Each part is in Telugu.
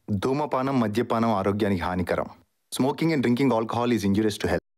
ధూమపానం మద్యపానం ఆరోగ్యానికి హానికరం smoking and drinking alcohol is injurious to health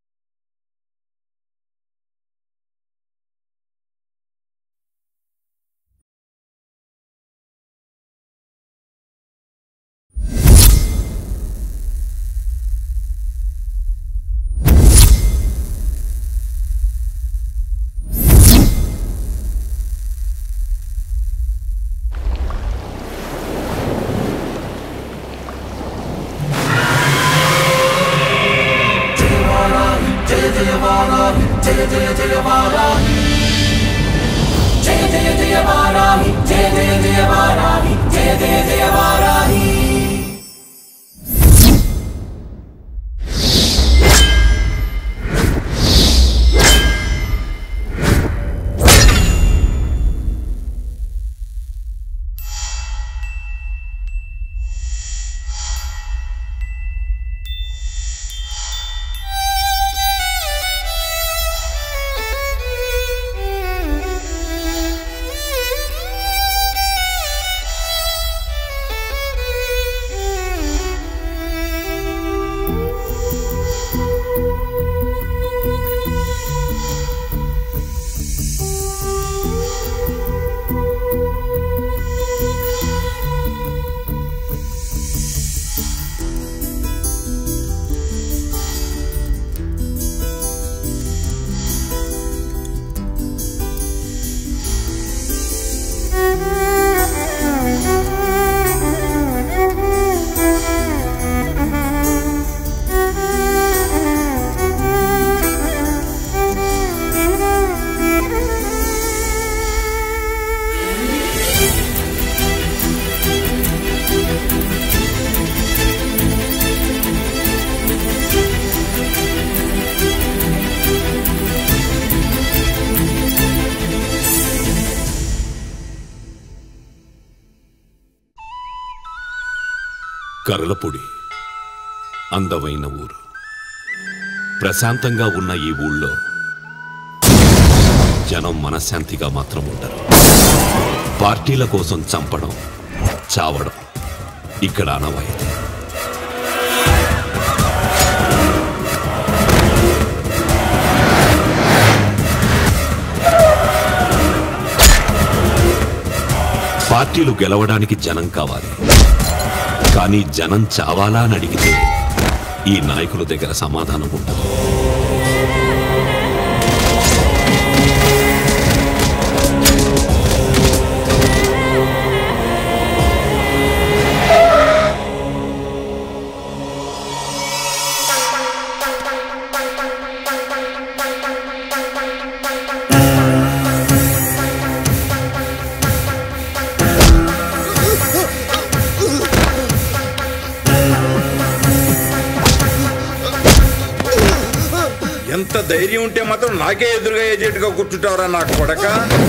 Karlapodi అందమైన ఊరు ప్రశాంతంగా ఉన్న ఈ ఊళ్ళో జనం మనశ్శాంతిగా మాత్రం ఉండరు పార్టీల కోసం చంపడం చావడం ఇక్కడ అనవాయితీ పార్టీలు గెలవడానికి జనం కావాలి కానీ జనం చావాలా అని అడిగితే ఈ నాయకుల దగ్గర సమాధానం ఉండదు ఎంత ధైర్యం ఉంటే మాత్రం నాకే ఎదురుగా ఏజెంట్గా కూర్చుంటావరా నాకు కొడక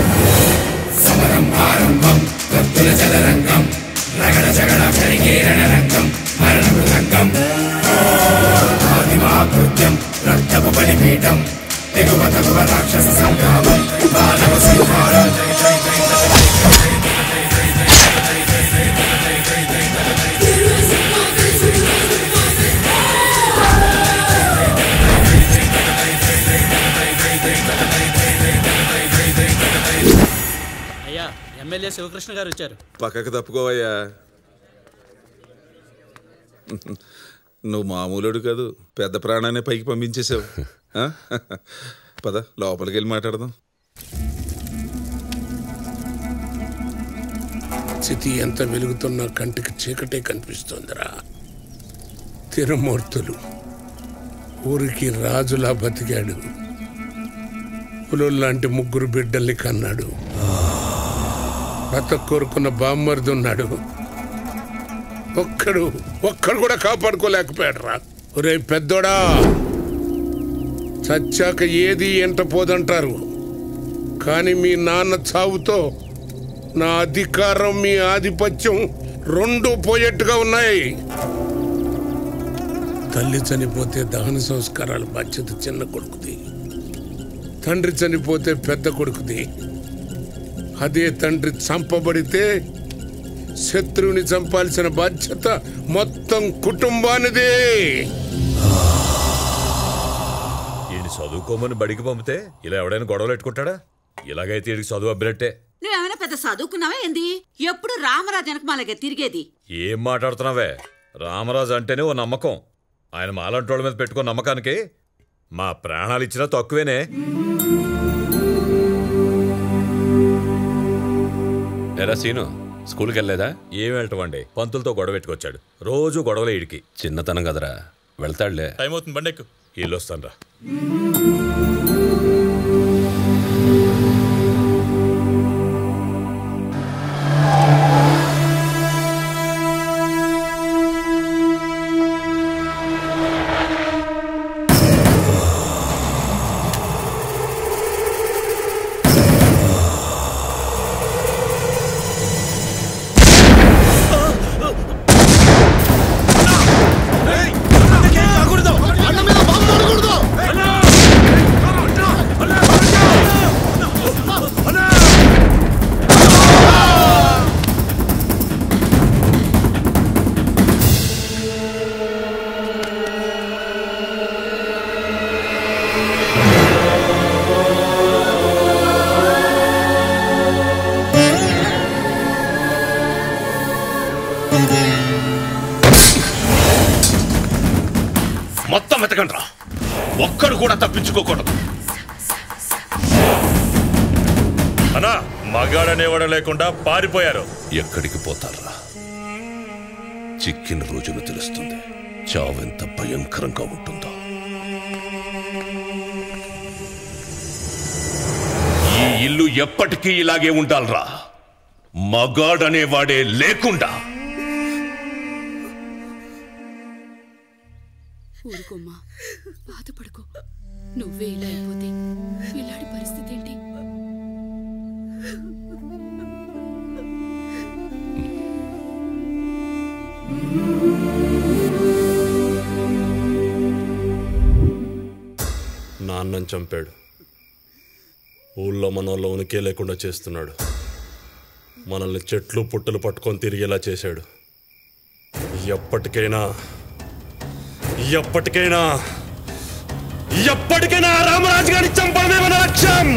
అయ్యా ఎమ్మెల్యే శివకృష్ణ గారు వచ్చారు పక్కకు తప్పుకోవయ్యా నువ్వు మామూలుడు కాదు పెద్ద ప్రాణాన్ని పైకి పంపించేసావు ఆ? పద లోపలికి వెళ్ళి మాట్లాడదాం స్థితి ఎంత వెలుగుతున్నా కంటికి చీకటే కనిపిస్తోందిరా తిరుమూర్తులు ఊరికి రాజులా బతికాడు పులుల్లాంటి ముగ్గురు బిడ్డల్ని కన్నాడు బతక కోరుకున్న బామ్మర్ది ఉన్నాడు ఒక్కడు ఒక్కడు కూడా కాపాడుకోలేకపోయాడు రా ఒరే పెద్దోడా చచ్చాక ఏది ఎంట పోదంటారు కానీ మీ నాన్న చావుతో నా అధికారం మీ ఆధిపత్యం రెండు పోయేట్టుగా ఉన్నాయి తల్లి చనిపోతే దహన సంస్కారాల బాధ్యత చిన్న కొడుకుది తండ్రి చనిపోతే పెద్ద కొడుకుది అదే తండ్రి చంపబడితే శత్రువుని చంపాల్సిన బాధ్యత మొత్తం కుటుంబానిదే ఈయన చదువుకోమని బడికి పంపితే ఇలా ఎవడైనా గొడవలు పెట్టుకుంటాడా ఇలాగైతే ఈడికి చదువు అబ్బినట్టే నువ్వేమైనా పెద్ద చదువుకున్నావా ఏంది ఎప్పుడు రామరాజు వెనక మాలగే తిరిగేది ఏం మాట్లాడుతున్నావే రామరాజు అంటేనే ఓ నమ్మకం ఆయన మాలంటోళ్ళ మీద పెట్టుకున్న నమ్మకానికి మా ప్రాణాలు ఇచ్చినా తక్కువేనే ఎరా సీను స్కూల్కి వెళ్ళలేదా ఏం వెళ్ళటమండి పంతులతో గొడవ పెట్టుకొచ్చాడు రోజు గొడవలే ఇడికి చిన్నతనం కదరా వెళ్తాడులే టైం అవుతుంది బండి ఎక్కు వీళ్ళు వస్తాను మొత్తం వెతకండ్రా ఒక్కడు కూడా తప్పించుకోకూడదు అనా మగాడనేవాడు లేకుండా పారిపోయారు ఎక్కడికి పోతారా చిక్కిన రోజున తెలుస్తుంది చావెంత భయంకరంగా ఉంటుందో ఈ ఇల్లు ఎప్పటికీ ఇలాగే ఉండాలరా మగాడనేవాడే లేకుండా ఊరుకోమ్మా బాధపడుకో నువ్వే ఇలా అయిపోతే ఇలాంటి పరిస్థితి ఏంటి నాన్నని చంపాడు ఊళ్ళో మనోళ్ళ ఉనికే లేకుండా చేస్తున్నాడు మనల్ని చెట్లు పుట్టలు పట్టుకొని తిరిగేలా చేశాడు ఎప్పటికైనా ఎప్పటికైనా ఎప్పటికైనా రామరాజు గారిని చంపడమే మన లక్ష్యం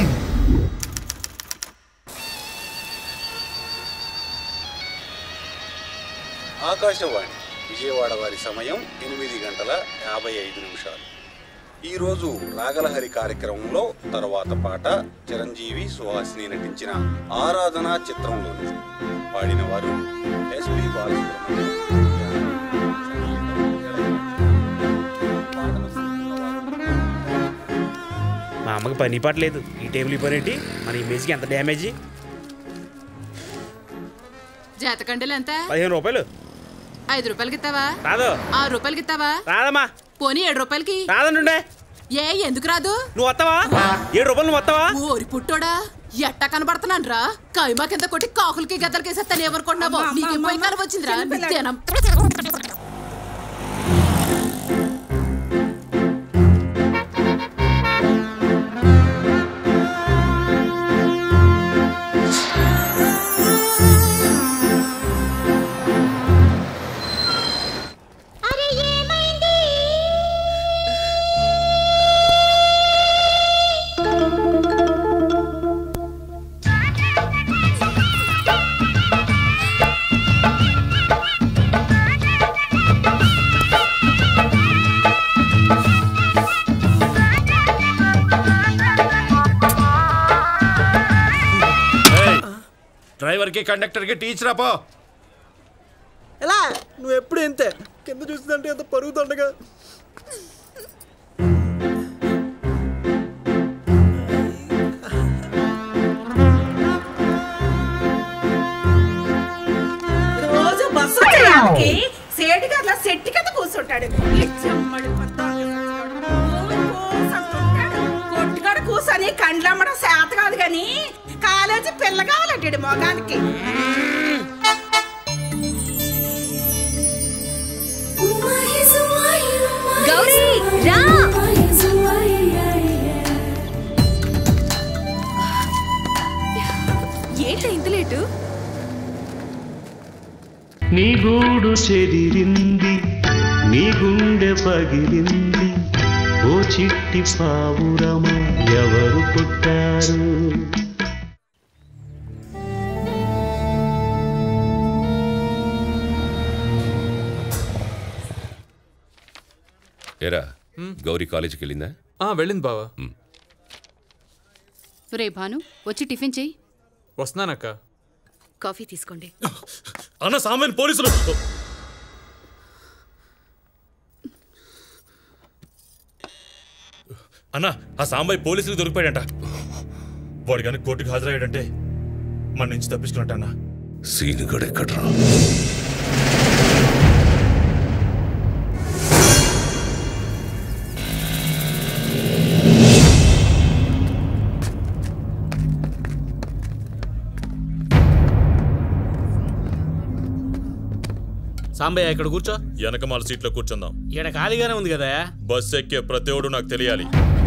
ఆకాశవాణి విజయవాడ వారి సమయం ఎనిమిది గంటల యాభై ఐదు నిమిషాలు ఈరోజు రాగలహరి కార్యక్రమంలో తరువాత పాట చిరంజీవి సుహాసిని నటించిన ఆరాధన చిత్రంలోని పాడిన వారు ఎస్పి బాలసుబ్రహ్మణ్యం మా అమ్మకి పని పాట లేదు ఈ టేబుల్ ఇవ్వరేంటి మన ఇమేజ్కి ఎంత డ్యామేజ్ జాతకండలు ఎంత పదిహేను రూపాయలు ఐదు రూపాయలకి ఇస్తావా రాదు ఆరు రూపాయలకి ఇస్తావా రాదమ్మా పోనీ ఏడు రూపాయలకి రాదండి ఏ ఎందుకు రాదు నువ్వు వస్తావా ఏడు రూపాయలు నువ్వు వస్తావా ఓరి పుట్టోడా ఎట్టా కనబడుతున్నాను రా కైమా కింద కొట్టి కాకులకి గద్దలకి వేసేస్తాను ఏమనుకుంటున్నావో నీకేం పోయి కాలం వచ్చిందిరా నిత్యానం డ్రైవర్కి కండక్టర్కి టీచర్ పో ఎలా నువ్వు ఎప్పుడు ఇంతే కింద చూస్తుందంటే ఎంత పరుగుతుండగా రోజు బస్సు వచ్చేయాలకి సేటుగా అట్లా సెట్టి కింద కూర్చుంటాడు ఈ చెమ్మడి కొట్టుకాడ కూర్చొని కండ్లమ్మడం శాత కాదు కానీ కాలేజీ పిల్ల కావాలంటాడు మొగానికి గౌరీ రా ఏంటి ఇంత లేటు నీ గూడు చెదిరింది నీ గుండె పగిలింది ఓ చిట్టి పావురమ ఎవరు పుట్టారు ఏరా గౌరీ కాలేజీకి వెళ్ళిందా వెళ్ళింది బావా రే భాను వచ్చి టిఫిన్ చెయ్యి వస్తున్నానక్క కాఫీ తీసుకోండి అన్న సామాన్ పోలీసులు అన్న ఆ సాంబాయి పోలీసులు దొరికిపోయాడంట వాడు కానీ కోర్టుకు హాజరయ్యాడంటే మన నుంచి తప్పించుకున్నట్టు అన్న సీనుగడు ఎక్కడ్రా సాంబయ్య ఇక్కడ కూర్చో వెనకమాల సీట్లో కూర్చుందాం ఇక్కడ ఖాళీగానే ఉంది కదా బస్ ఎక్కే ప్రతివాడు నాకు తెలియాలి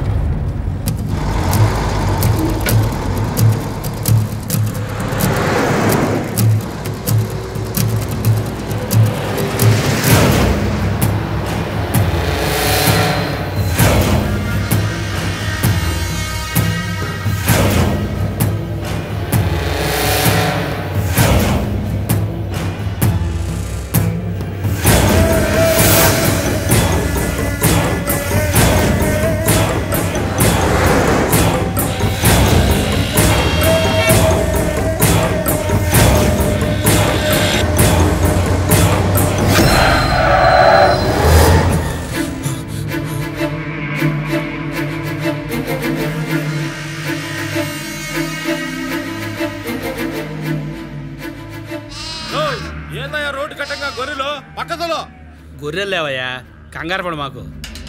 ఏందయ్యా రోడ్డు కట్టంగా గొర్రెలు పక్కదలో గొర్రెలు లేవయ్యా కంగారు పడు మాకు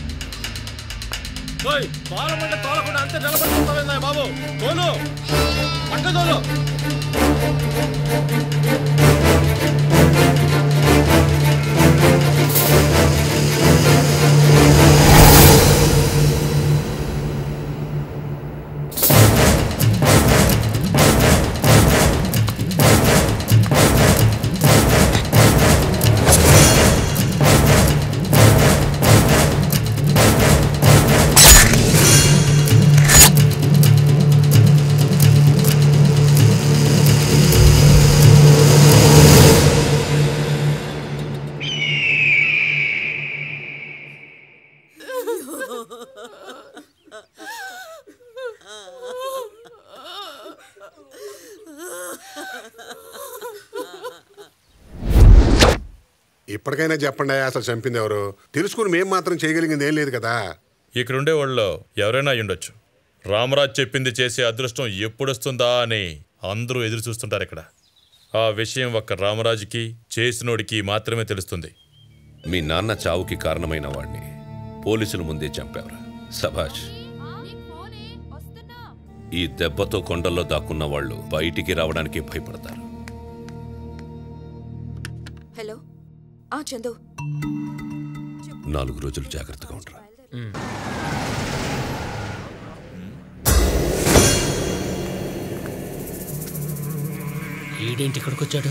పాలమంటే తోలకుండా అంతే నిలబడిపోతావేందా బాబు తోలు పక్కదోలు ఇప్పటికైనా చెప్పండి అసలు చంపింది ఎవరు తెలుసుకుని మేం మాత్రం చేయగలిగింది ఏం లేదు కదా ఇక్కడ ఉండే వాళ్ళు ఎవరైనా అయి ఉండొచ్చు రామరాజ్ చెప్పింది చేసే అదృష్టం ఎప్పుడొస్తుందా అని అందరూ ఎదురు చూస్తుంటారు ఇక్కడ ఆ విషయం ఒక్క రామరాజుకి చేసినోడికి మాత్రమే తెలుస్తుంది మీ నాన్న చావుకి కారణమైన వాడిని పోలీసుల ముందే చంపావురా సభాష్ ఈ దెబ్బతో కొండల్లో దాక్కున్న వాళ్ళు బయటికి రావడానికి భయపడతారు హలో ఆ చందు నాలుగు రోజులు జాగ్రత్తగా ఉండరా ఈడేంటి ఇక్కడికి వచ్చాడు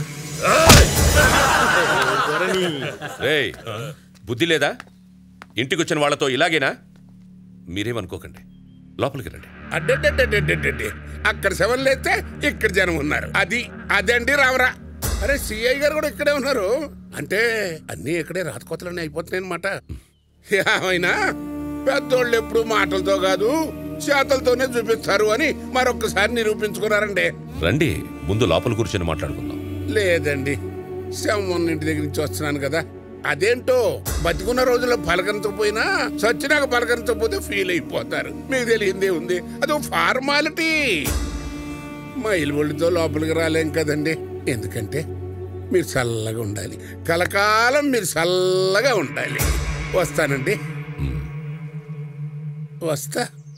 రేయ్ బుద్ధి లేదా ఇంటికి వచ్చిన వాళ్ళతో ఇలాగేనా మీరేమనుకోకండి లోపలికి రండి అడ్డెడ్డెడ్డెడ్డెడ్డెడ్డె అక్కడ శవం లేస్తే ఇక్కడ జనం ఉన్నారు అది అదండి రావరా అరే సిఐ గారు కూడా ఇక్కడే ఉన్నారు అంటే అన్నీ ఇక్కడే రాతకోతలన్నీ అయిపోతున్నాయి అనమాట ఏమైనా పెద్దోళ్ళు ఎప్పుడు మాటలతో కాదు చేతలతోనే చూపిస్తారు అని మరొకసారి నిరూపించుకున్నారండి రండి ముందు లోపల కూర్చొని మాట్లాడుకుందాం లేదండి శవం ఇంటి దగ్గర నుంచి వస్తున్నాను కదా అదేంటో బతికున్న రోజుల్లో పలకరించకపోయినా చచ్చినాక పలకరించకపోతే ఫీల్ అయిపోతారు మీకు తెలియందే ఉంది అదో ఫార్మాలిటీ మా ఇల్లుతో లోపలికి రాలేం కదండి ఎందుకంటే మీరు చల్లగా ఉండాలి కలకాలం మీరు చల్లగా ఉండాలి వస్తానండి వస్తా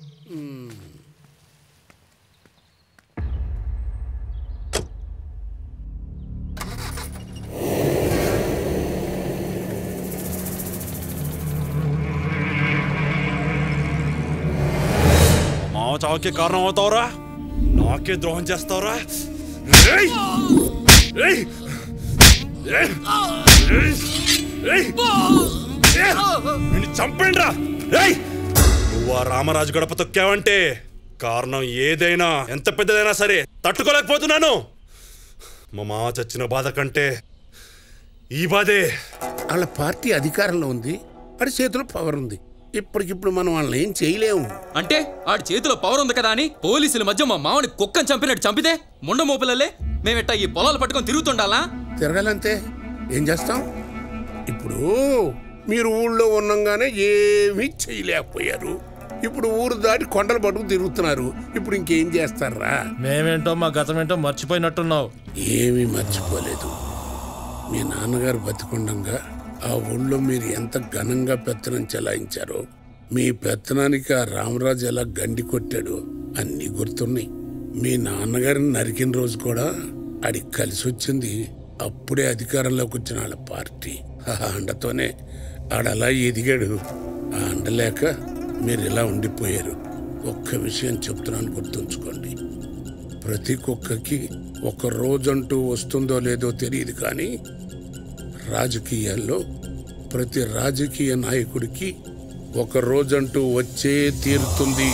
మావ చావుకి కారణం అవుతావురా నాకే ద్రోహం చేస్తావురా ఏయ్! ఏయ్! నిన్ను చంపేండ్రా ఏయ్! నువ్వు ఆ రామరాజు గడప తొక్కావంటే కారణం ఏదైనా ఎంత పెద్దదైనా సరే తట్టుకోలేకపోతున్నాను మా మామ చచ్చిన బాధ కంటే ఈ బాధే వాళ్ళ పార్టీ అధికారంలో ఉంది వాడి చేతిలో పవర్ ఉంది ఇప్పటికిప్పుడు మనం వాళ్ళని ఏం చేయలేము అంటే ఆడి చేతిలో పవర్ ఉంది కదా అని పోలీసుల మధ్య మా మామని కుక్కని చంపినట్టు చంపితే ముండ మోపిల్లలే మేమిట్టా ఈ పొలాలు పట్టుకొని తిరుగుతుండాలా తిరగాలంతే ఏం చేస్తాం ఇప్పుడు మీరు ఊళ్ళో ఉండంగానే ఏమీ చేయలేకపోయారు ఇప్పుడు ఊరు దాటి కొండలు పట్టుకు తిరుగుతున్నారు ఇప్పుడు ఇంకేం చేస్తారా మేమేంటో మా గతం ఏంటో మర్చిపోయినట్టున్నావు ఏమీ మర్చిపోలేదు మీ నాన్నగారు బతికుండంగా ఆ ఊళ్ళో మీరు ఎంత ఘనంగా పెత్తనం చెలాయించారో మీ పెత్తనానికి ఆ రామరాజు ఎలా గండి కొట్టాడో అన్నీ గుర్తున్నాయి మీ నాన్నగారిని నరికిన రోజు కూడా ఆడికి కలిసి వచ్చింది అప్పుడే అధికారంలోకి వచ్చిన వాళ్ళ పార్టీ ఆ అండతోనే ఆడలా ఎదిగాడు ఆ అండలేక మీరు ఇలా ఉండిపోయారు ఒక్క విషయం చెప్తున్నాను గుర్తుంచుకోండి ప్రతి కుక్కకి ఒక రోజంటూ వస్తుందో లేదో తెలియదు కానీ రాజకీయాల్లో ప్రతి రాజకీయ నాయకుడికి ఒక రోజంటూ వచ్చే తీరుతుంది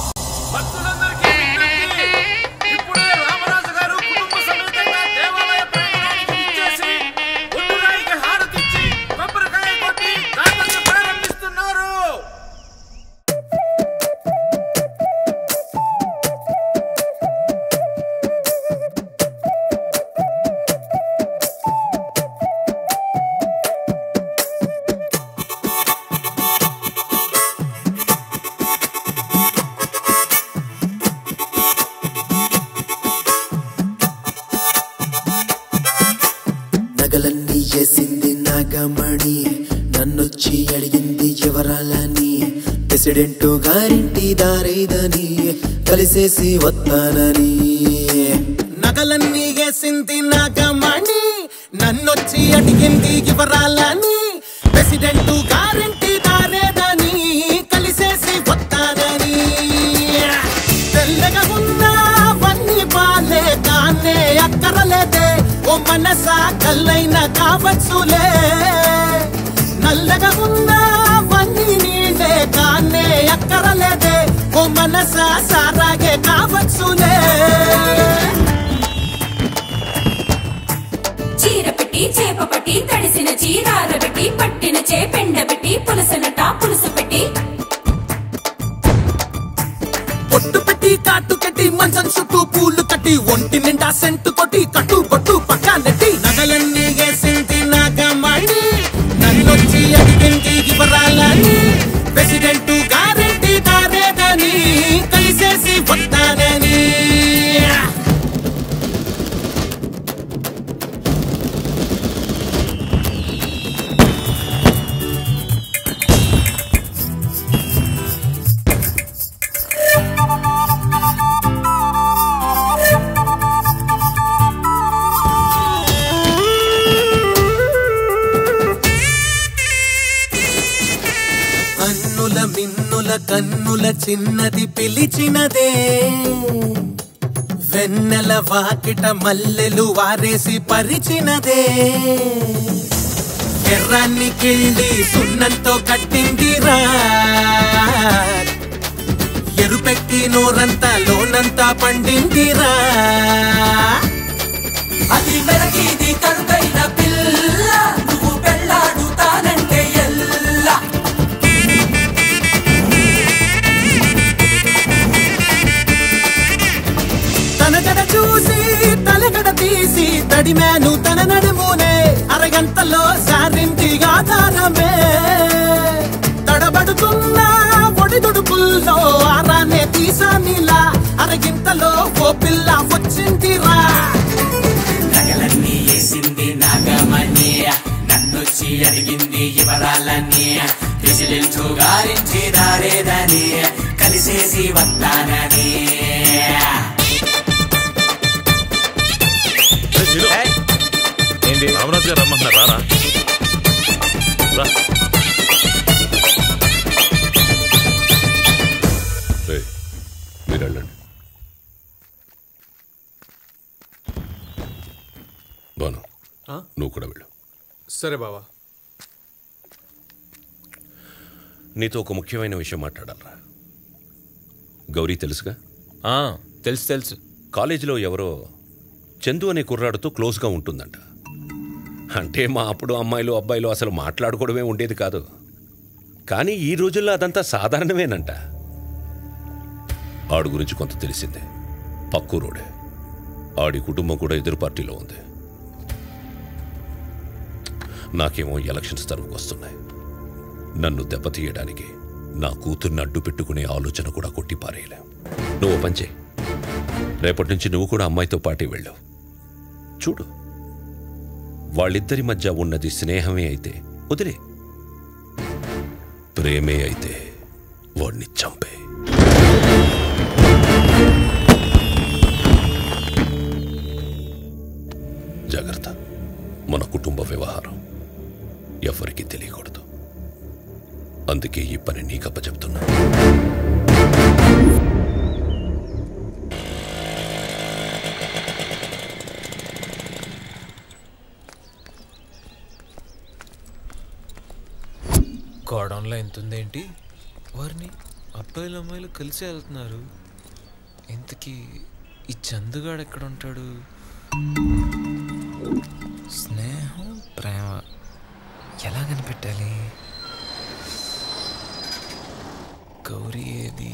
ఇప్పుడే రామరాజు గారు కుటుంబ సమేతంగా దేవాలయ ప్రాంగణానికి ఇచ్చేసి ఒడ్డురాయికి హారతిచ్చి కొబ్బరికాయ కొట్టి దాతను ప్రారంభిస్తున్నారు నగలన్నీ చేసింది నాగమణి నన్నొచ్చి అడిగింది ఎవరాలని ప్రెసిడెంట్ గారింటి దారేదని కలిసేసి వస్తానని నగలన్నీ వేసింది నాగమణి నన్నొచ్చి అడిగింది వివరాలని ప్రెసిడెంట్ గారింటి దారేదని కలిసేసి వస్తానని తెల్లగా ఉన్నవన్నీ బాలే కానే అక్కరలేదే ఓ మనసా కల్లైన కావచ్చులే నల్లగా ఉన్నవన్నీ నీళ్ళే కానే అక్కరలేదే ఓ మనసా సారాగే కావచ్చులే చీర పెట్టి చేప పట్టి తడిసిన చీరార పెట్టి పట్టిన చేపెండ పెట్టి పులసనట పులుసు పెట్టి పొట్టు పెట్టి కాటు కట్టి మంచం చుట్టూ పూలు కట్టి ఒంటి నిండా సెంటు కొట్టి కట్టు బొట్టు పక్కా నెట్టి నగలన్నీ వేసింది నాగమణి నన్నొచ్చి అడిగింది వివరాలని ప్రెసిడెంట్ గారింటి దారేదని కలిసేసి వస్తానని అన్నుల మిన్నుల కన్నుల చిన్నది పిలిచినదే వెన్నెల వాకిట మల్లెలు వారేసి పరిచినదే ఎర్రాన్ని కిళ్ళి సున్నంతో కట్టిందిరా ఎరుపెట్టి నోరంతా లోనంతా పండిందిరా అది మెరగిది కరుకైన పిల్ల నువ్వు పెళ్ళాడుతానంటే ఎల్లా తన జడ చూసి తలగడ తీసి తడిమాను తన నడుమునే అరగంటలో సారింటి ఆధారమే తడబడుతున్న ఒడిదుడుకుల్లో ఆరానే తీసానిలా అరగింతలో ఓ పిల్ల వచ్చిందిరా నగలన్నీ వేసింది నాగమణి నన్నొచ్చి అడిగింది వివరాలన్నీ ప్రెసిడెంట్ గారించి దారేదని కలిసేసి వస్తానని ఏంటి రామరాజు గారు రమ్మంటున్నారు రారా రా. రేయ్, మీరు వెళ్ళండి బాను నువ్వు కూడా వెళ్ళు సరే బావా నీతో ఒక ముఖ్యమైన విషయం మాట్లాడాలరా గౌరీ తెలుసుగా తెలుసు తెలుసు కాలేజీలో ఎవరో చందు అనే కుర్రాడితో క్లోజ్గా ఉంటుందంట అంటే మా అప్పుడు అమ్మాయిలు అబ్బాయిలు అసలు మాట్లాడుకోవడమే ఉండేది కాదు కానీ ఈ రోజుల్లో అదంతా సాధారణమేనంట ఆడు గురించి కొంత తెలిసిందే పక్కూరోడే ఆడి కుటుంబం కూడా ఎదురు పార్టీలో ఉంది నాకేమో ఎలక్షన్స్ తరువుకు వస్తున్నాయి నన్ను దెబ్బతీయడానికి నా కూతుర్ని అడ్డు పెట్టుకునే ఆలోచన కూడా కొట్టి పారేయలేం నువ్వు ఓ పని చేయి రేపటి నుంచి నువ్వు కూడా అమ్మాయితో పాటే వెళ్ళు చూడు వాళ్ళిద్దరి మధ్య ఉన్నది స్నేహమే అయితే వదిలే ప్రేమే అయితే వాడిని చంపే జాగ్రత్త మన కుటుంబ వ్యవహారం ఎవరికీ తెలియకూడదు అందుకే ఈ పని నీకప్ప చెప్తున్నా గోడౌన్లో ఎంత ఉందేంటి వారిని అబ్బాయిలు అమ్మాయిలు కలిసి వెళ్తున్నారు ఇంతకీ ఈ చందుగాడు ఎక్కడ ఉంటాడు స్నేహం ప్రేమ ఎలా కనిపెట్టాలి గౌరీ ఏది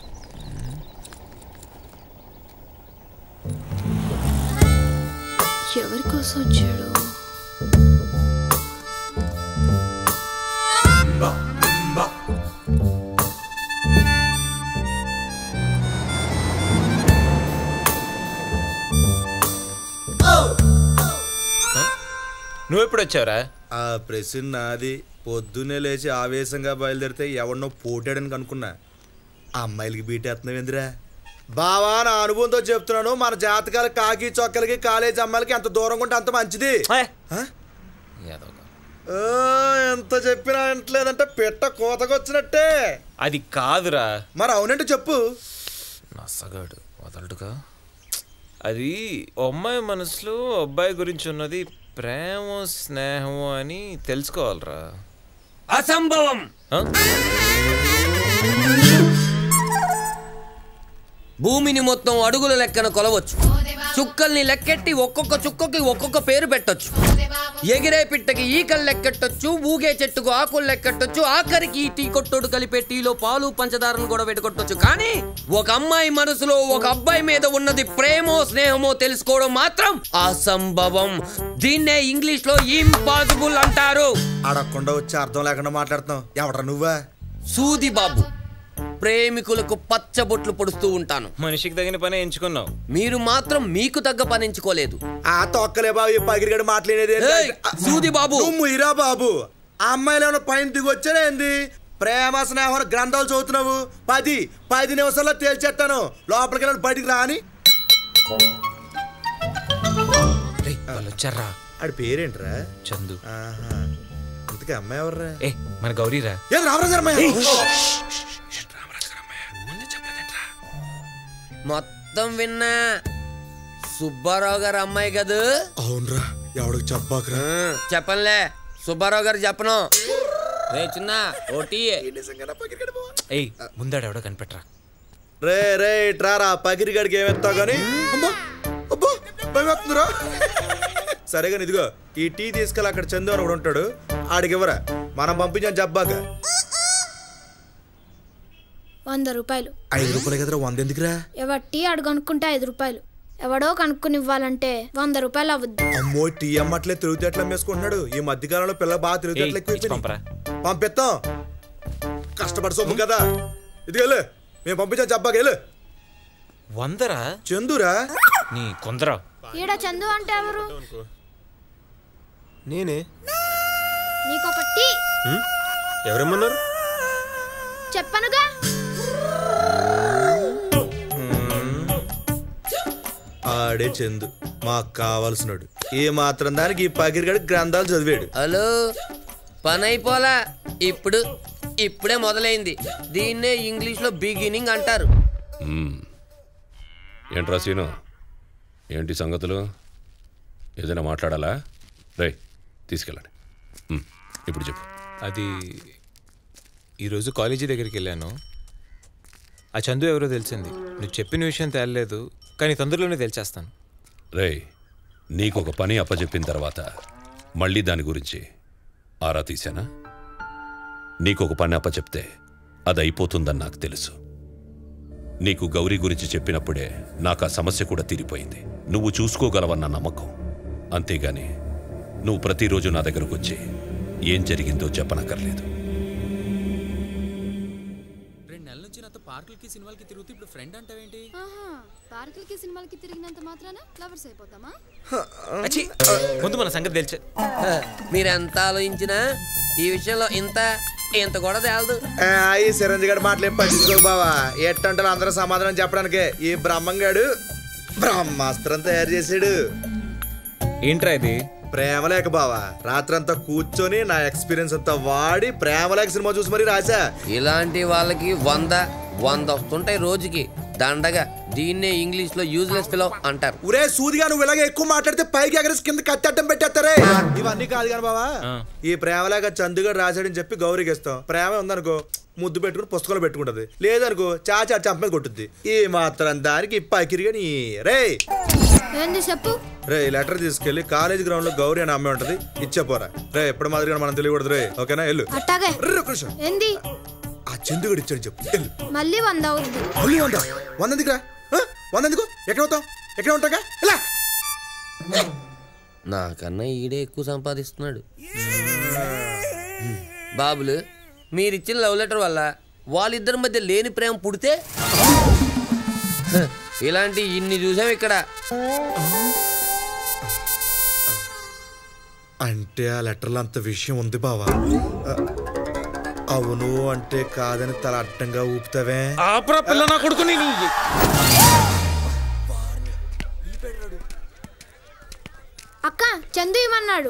ఎవరి కోసం వచ్చాడు నువ్వెప్పుడు వచ్చావురా ఆ ప్రశ్న నాది పొద్దున్నే లేచి ఆవేశంగా బయలుదేరితే ఎవరినో పోటాడని అనుకున్నా ఆ అమ్మాయిలకి బీటేస్తున్నావు ఎందురా బావా నా అనుభవంతో చెప్తున్నాను మన జాతకాల కాకి చొక్కలకి కాలేజీ అమ్మాయిలకి ఎంత దూరంగా ఉంటే అంత మంచిది ఆ? ఓ, ఎంత చెప్పినా వింటలేదంటే పెట్ట కోతకొచ్చినట్టే అది కాదురా మరి అవునంటే చెప్పు నసగాడు వదలడుగా అది ఓ అమ్మాయి మనసులో అబ్బాయి గురించి ఉన్నది ప్రేమ స్నేహము అని తెలుసుకోవాలరా అసంభవం భూమిని మొత్తం అడుగుల లెక్కన కొలవచ్చు చుక్కల్ని లెక్కెట్టి ఒక్కొక్క చుక్కకి ఒక్కొక్క పేరు పెట్టొచ్చు ఎగిరే పిట్టకి ఈకలు లెక్కెట్టొచ్చు ఊగే చెట్టుకు ఆకులు లెక్కెట్టొచ్చు ఆఖరికి ఈ టీ కొట్టోడు కలిపే టీలో పాలు పంచదారను కూడా పెట్టుకొట్టొచ్చు కానీ ఒక అమ్మాయి మనసులో ఒక అబ్బాయి మీద ఉన్నది ప్రేమో స్నేహమో తెలుసుకోవడం మాత్రం అసంభవం దీన్నే ఇంగ్లీష్ లో ఇంపాసిబుల్ అంటారు అడగకుండా వచ్చి అర్థం లేకుండా మాట్లాడుతున్నావు ఎవడరా నువ్వా సూది బాబు ప్రేమికులకు పచ్చబొట్లు పొడుస్తూ ఉంటాను మనిషికి తగిన పని ఎంచుకున్నావు మీరు మాత్రం మీకు తగ్గ పని ఎంచుకోలేదు ఆ తొక్కలే బాబు ఈ పగిరిగడు మాట్లాడేది ఏంటి? ఏయ్, సూది బాబు నువ్వు ముయిరా బాబు ఆ అమ్మాయిలు ఏమైనా పైన దిగి వచ్చారా ఏంది ప్రేమ స్నేహం గ్రంథాలు చదువుతున్నావు పది పది నిమిషాల్లో తేల్చేస్తాను లోపలికి వెళ్ళి బయటికి రాని వాళ్ళు వచ్చారా ఆడి పేరేంట్రా చందు ఆహా ఇంతకీ అమ్మాయి ఎవర్రా ఏ మన గౌరీరా ఏది రామరాజు అమ్మాయి మొత్తం విన్నా సుబ్బారావు గారు అమ్మాయి కదూ అవునరా ఎవడికి చెప్పాకరా చెప్పనులే సుబ్బారావు గారు చెప్పను రే చిన్న ఓటీ ఏయ్ ముందాడు ఎవడో కనిపెట్టరా రే రే ఇట్రారా పగిరిగడికి ఏమెత్తావు కానీ అమ్మా అబ్బా భయం వేస్తుందిరా సరే కానీ ఇదిగో ఈ టీ తీసుకెళ్ళి అక్కడ చందు అని ఒకడు ఉంటాడు ఆడికి ఇవ్వరా మనం పంపించాం జబ్బాక వంద రూపాయలు ఐదు రూపాయలు కదరా వంద ఎందుకురా ఎవరు టీ అడుగు అనుకుంటే ఐదు రూపాయలు ఎవడో కనుక్కుని ఇవ్వాలంటే వంద రూపాయలు అవ్వద్దు అమ్మో టీ అమ్మట్లే తిరుగుతేట్లా వేసుకుంటున్నాడు ఈ మధ్య కాలంలో పిల్ల బాగా తిరుగుతేట్లు ఎక్కువ పంపిస్తాం కష్టపడి సొమ్ము కదా ఇది వెళ్ళు మేము పంపించాం జబ్బాకి వెళ్ళు వందరా చందురా నీ కొందరా ఈడ చందు అంటే ఎవరు నేనే నీకొక టీ ఎవరేమన్నారు చెప్పనుగా ఆడే చందు మాకు కావాల్సినాడు ఏ మాత్రం దానికి ఈ పగిరిగడి గ్రంథాలు చదివాడు హలో పని అయిపోలా ఇప్పుడు ఇప్పుడే మొదలైంది దీన్నే ఇంగ్లీష్ లో బిగినింగ్ అంటారు మ్మ్. ఏంట్రా సీను ఏంటి సంగతులు ఏదైనా మాట్లాడాలా రై తీసుకెళ్ళండి ఉమ్, ఇప్పుడు చెప్పు అది ఈరోజు కాలేజీ దగ్గరికి వెళ్ళాను ఆ చందు ఎవరో తెలిసింది నువ్వు చెప్పిన విషయం తేలలేదు కానీ తొందరలోనే తెలిచేస్తాను రే నీకు ఒక పని అప్పచెప్పిన తర్వాత మళ్ళీ దాని గురించి ఆరా తీశానా నీకు ఒక పని అప్పచెప్తే అది అయిపోతుందని నాకు తెలుసు నీకు గౌరీ గురించి చెప్పినప్పుడే నాకు ఆ సమస్య కూడా తీరిపోయింది నువ్వు చూసుకోగలవన్న నమ్మకం అంతేగాని నువ్వు ప్రతిరోజు నా దగ్గరకు వచ్చి ఏం జరిగిందో చెప్పనక్కర్లేదు రెండు నెలల నుంచి నాతో పార్కులకి సినిమాలకి తిరుగుతూ ఇప్పుడు ఫ్రెండ్ అంటావేంటి ఆహా పార్కులకి సినిమాలకి తిరిగినంత మాత్రాన లవర్స్ అయిపోతామా ముందు మన సంగతి తెలిసే మీరెంత ఆలోచించినా ఈ విషయంలో ఇంత ఇంత కూడా తేలదు ఆ, ఈ చిరంజీవి గారి మాటలు ఏం పట్టించుకో బావా ఎట్టంటే అందరూ సమాధానం చెప్పడానికే ఈ బ్రహ్మంగాడు బ్రహ్మాస్త్రం తయారు చేసాడు ఏంట్రా ఇది ప్రేమలేక బావా రాత్రంతా కూర్చొని నా ఎక్స్పీరియన్స్ అంతా వాడి ప్రేమలేక సినిమా చూసి మరీ రాసా ఇలాంటి వాళ్ళకి వంద వంద వస్తుంటాయి రోజుకి దండగా దీన్నే ఇంగ్లీష్ లో యూజ్లెస్ ఫిలో అంటారు ఒరే సూదిగా నువ్వు ఇలాగే ఎక్కువ మాట్లాడితే పైకి ఎగరేసి కింద కట్టడం పెట్టేస్తారే ఇవన్నీ కాదు కానీ బావా ఈ ప్రేమలాగా చందుగాడు రాశాడని చెప్పి గౌరీకి ఇస్తాం ప్రేమ ఉందనుకో ముద్దు పెట్టుకుని పుస్తకంలో పెట్టుకుంటది లేదనుకో చాచా చంప మీద కొట్టుద్ది ఈ మాత్రం దానికి పకిరి కానీ రే ఏంది చెప్పు రే ఈ లెటర్ తీసుకెళ్లి కాలేజ్ గ్రౌండ్ లో గౌరీ అని అమ్మాయి ఉంటది ఇచ్చేపోరా రే ఎప్పుడు మాదిరిగా మనం తెలియకూడదు రే ఓకేనా వెళ్ళు అట్టాగే ర్రు, ఒక్క నిమిషం. ఏంది ఆ చందుగాడు ఇచ్చాడు చెప్పు వెళ్ళు మళ్ళీ వంద అవుద్ది మళ్ళీ వంద వంద ఎందుకురా ఆ? వంద ఎందుకు ఎక్కడ అవుతాం ఎక్కడ ఉంటాగా ఇలా నాకన్నా ఈడే ఎక్కువ సంపాదిస్తున్నాడు బాబులు మీరిచ్చిన లవ్ లెటర్ వల్ల వాళ్ళిద్దరి మధ్య లేని ప్రేమ పుడితే హ, ఇలాంటి ఇన్ని చూసాం ఇక్కడ అంటే ఆ లెటర్లో అంత విషయం ఉంది బావా ఆ, అవును అంటే కాదని తల అడ్డంగా ఊపుతావే ఆపరా పిల్ల నా కొడుకుని అక్క చందు ఇవ్వన్నాడు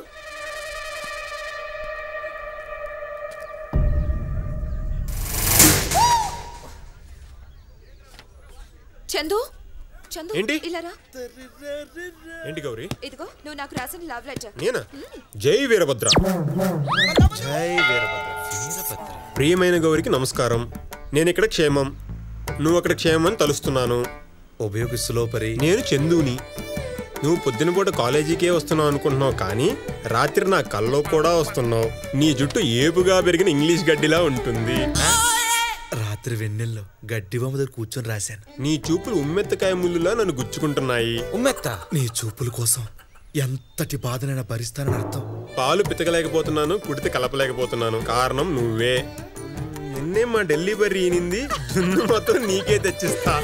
చందు చందు ఏంటి? ఇలా రా ఏంటి గౌరీ ఇదిగో నువ్వు నాకు రాసిన లవ్ లెటర్ నేనా జై వీరభద్ర జై వీరభద్ర ప్రియమైన గౌరికి నమస్కారం నేను ఇక్కడ క్షేమం నువ్వు అక్కడ క్షేమం అని తలుస్తున్నాను ఉపయోగిస్తులో పరి నేను చందుని నువ్వు పొద్దున పూట కాలేజీకే వస్తున్నావు అనుకుంటున్నావు కానీ రాత్రి నా కల్లో కూడా వస్తున్నావు నీ జుట్టు ఏపుగా పెరిగిన ఇంగ్లీష్ గడ్డిలా ఉంటుంది రాత్రి వెన్నెల్లో గడ్డి బొమ్మ దగ్గర కూర్చొని రాశాను నీ చూపులు ఉమ్మెత్తకాయ ముళ్ళులా నన్ను గుచ్చుకుంటున్నాయి ఉమ్మెత్త నీ చూపుల కోసం ఎంతటి బాధనైనా భరిస్తానని అర్థం పాలు పితకలేకపోతున్నాను కుడితే కలపలేకపోతున్నాను కారణం నువ్వే నిన్నే మా ఢిల్లీ బర్రి ఈనింది దున్ను మొత్తం నీకే తెచ్చిస్తా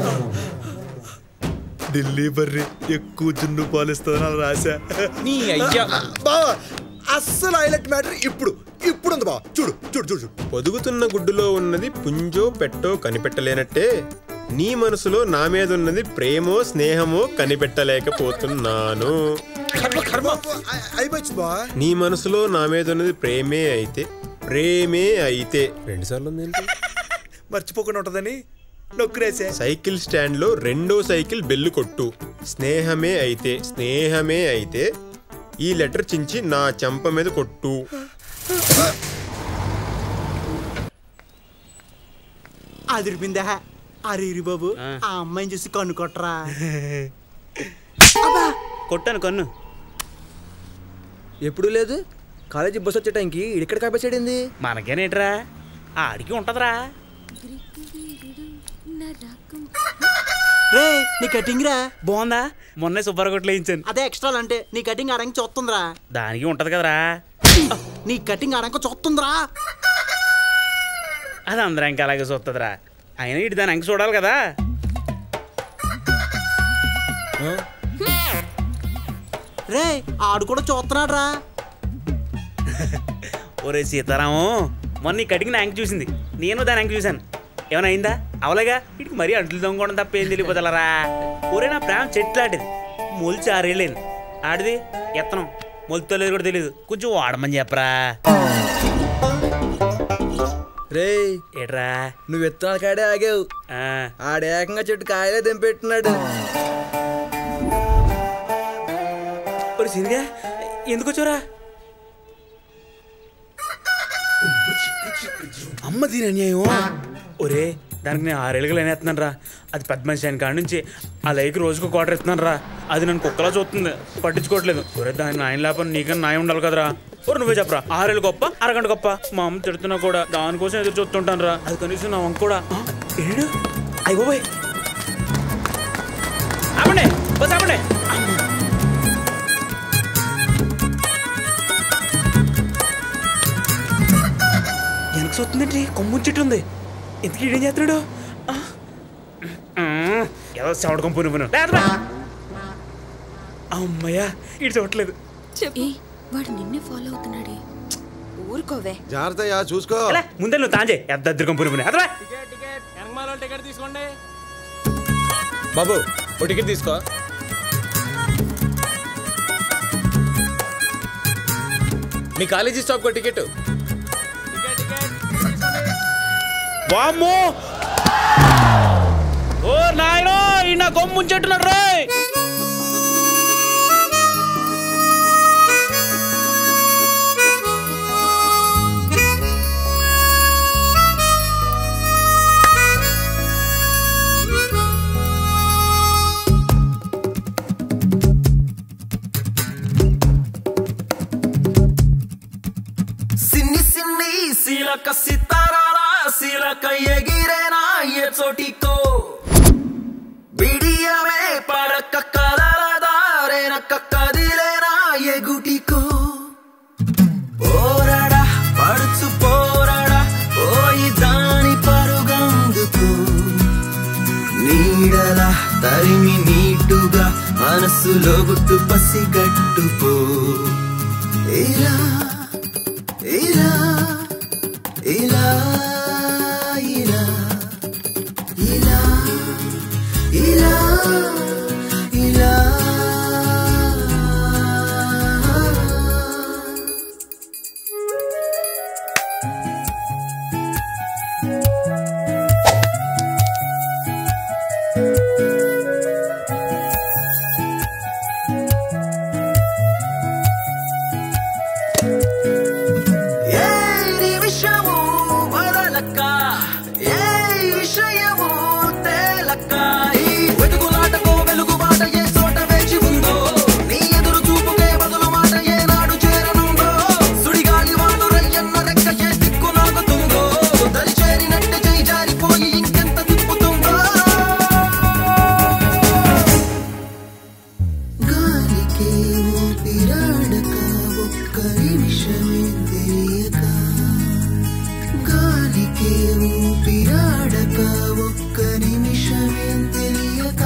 ఢిల్లీ బర్రి ఎక్కువ జున్ను పాలిస్తుందని రాశా నీ అయ్యా బావా అస్సలు హైలైట్ మ్యాటర్ ఇప్పుడు ఇప్పుడు ఉంది బావా చూడు చూడు చూడు చూడు పొదుగుతున్న గుడ్డులో ఉన్నది పుంజో పెట్టో కనిపెట్టలేనట్టే నీ మనసులో నా మీద ఉన్నది ప్రేమో స్నేహమో కనిపెట్టలేకపోతున్నాను అయిపోయింది బావా నీ మనసులో నా మీద ఉన్నది ప్రేమే అయితే ప్రేమే అయితే రెండు సార్లు ఉంది ఏంటి? మర్చిపోకుండా ఉంటదని నొక్కురేసే సైకిల్ స్టాండ్ లో రెండో సైకిల్ బెల్లు కొట్టు స్నేహమే అయితే స్నేహమే అయితే ఈ లెటర్ చించి నా చెంప మీద కొట్టు అదిరిపిందా అరిరి బాబు ఆ అమ్మాయిని చూసి కన్ను కొట్టరా కొట్టాను కన్ను ఎప్పుడు లేదు కాలేజీ బస్ వచ్చే టైంకి ఇక్కడ కాపేసాడింది మనకేనేట్రా ఆడికి ఉంటదిరా రే నీ కటింగ్ రా బాగుందా మొన్నే సుబ్బార కొట్లు వేయించాను అదే ఎక్స్ట్రా అంటే నీ కటింగ్ అడంక చూస్తుందిరా దానికి ఉంటది కదరా నీ కటింగ్ అడంక చూస్తుందిరా అది అందరూ ఇంకా అలాగే చూస్తుందిరా అయినా ఇటు దాని అంక చూడాలి కదా రే ఆడు కూడా చూస్తున్నాడు రా ఒరే సీతారాము మొన్న ఈ కటింగ్ నా అంక చూసింది నేను దాని అంక చూశాను ఏమైనా అయిందా అవలేగా ఇటుకి మరీ అంట్లు దొంగడం తప్ప ఏం తెలియపోతలరా ఒరే నా ప్రేమ చెట్లాంటిది మొలిచి ఆరేళ్ళేను ఆడిది ఎత్తనం మొలుతో లేదు కూడా తెలియదు కొంచెం వాడమని చెప్పరా రే ఏట్రా నువ్వు విత్తనాల కాడే ఆగావు ఆడేకంగా చెట్టు కాయలే దింపెట్టినాడు ఒరే సిరిగా ఎందుకు వచ్చారా అమ్మ దీని అన్యాయం ఒరే దానికి నేను ఆరేళ్ళకి లేనేస్తున్నాను రా అది పెద్ద మనిషి అయిన కాడి నుంచి ఆ లైక్ రోజుకు క్వార్టర్ ఇస్తున్నాను రా అది నన్ను కుక్కలా చూస్తుంది పట్టించుకోవట్లేదు ఒరే దాని నాయన లేపని నీకన్నా నాయం ఉండాలి కదరా ఒరు నువ్వే చెప్పరా ఆరేళ్ళు గొప్ప అరగంట గొప్ప మా అమ్మ తిడుతున్నా కూడా దానికోసం ఎదురు చూస్తుంటాను రా అది కనీసం నా వంక కూడా ఆ, ఏడు అయ్యి బాబాయ్ ఆపండి బస్ ఆపండి వెనక చూస్తుందండి కొమ్ము చెట్టు ఉంది ఎందుకు ఈడేం చేస్తున్నాడు ఆ. ఆ, ఏదో చెవడ కొంపు నువ్వు అమ్మయ్యా ఇటు చూడట్లేదు ఏ వాడు నిన్నే ఫాలో అవుతున్నాడే ఊరుకోవే జాగ్రత్తయ్యా చూసుకో ఎలా, ముందే నువ్వు తాంజే ఎంత అద్దరు కొంపు నువ్వు అదరా టికెట్ తీసుకోండి బాబు ఓ టికెట్ తీసుకో మీ కాలేజీ స్టాప్ టికెట్ వామ్మో ఓ నాయనో ఈ నా కొమ్ము చెట్టున్నాడు రాయ్ సిన్ని సిన్ని సీలక సితారాల సీలక ఎగిరేనా ఏ చోటికో బిడియమే పడక కదలదారేన కదిలేనా ఏ గుటికో పోరాడా పడుచు పోరాడా పోయి దాని పరుగందుకు నీడల తరిమి నీటుగా మనసులో గుట్టు పసిగట్టుపో ఇలా ఇలా ఇలా ఇలా ఇలా ఇలా ఇలా ఏ నిమిషము వదలక ఏ విషయము తేలక ఈ వెతుకులాటకు వెలుగుబాట ఏ చోట వేచి ఉందో నీ ఎదురు చూపుకే బదులు మాట ఏ నాడు చేరనుందో సుడిగాలి వాడు రయ్యన్న రెక్క ఏ దిక్కు నాగుతుందో దరి చేరినట్టు చేయి జారిపోయి ఇంకెంత తిప్పుతుందో గాలికే ఊపిరాడక ఒక్క నిమిషమే తెలియక గాలికే ఊపిరాడక ఒక్క నిమిషమే తెలియక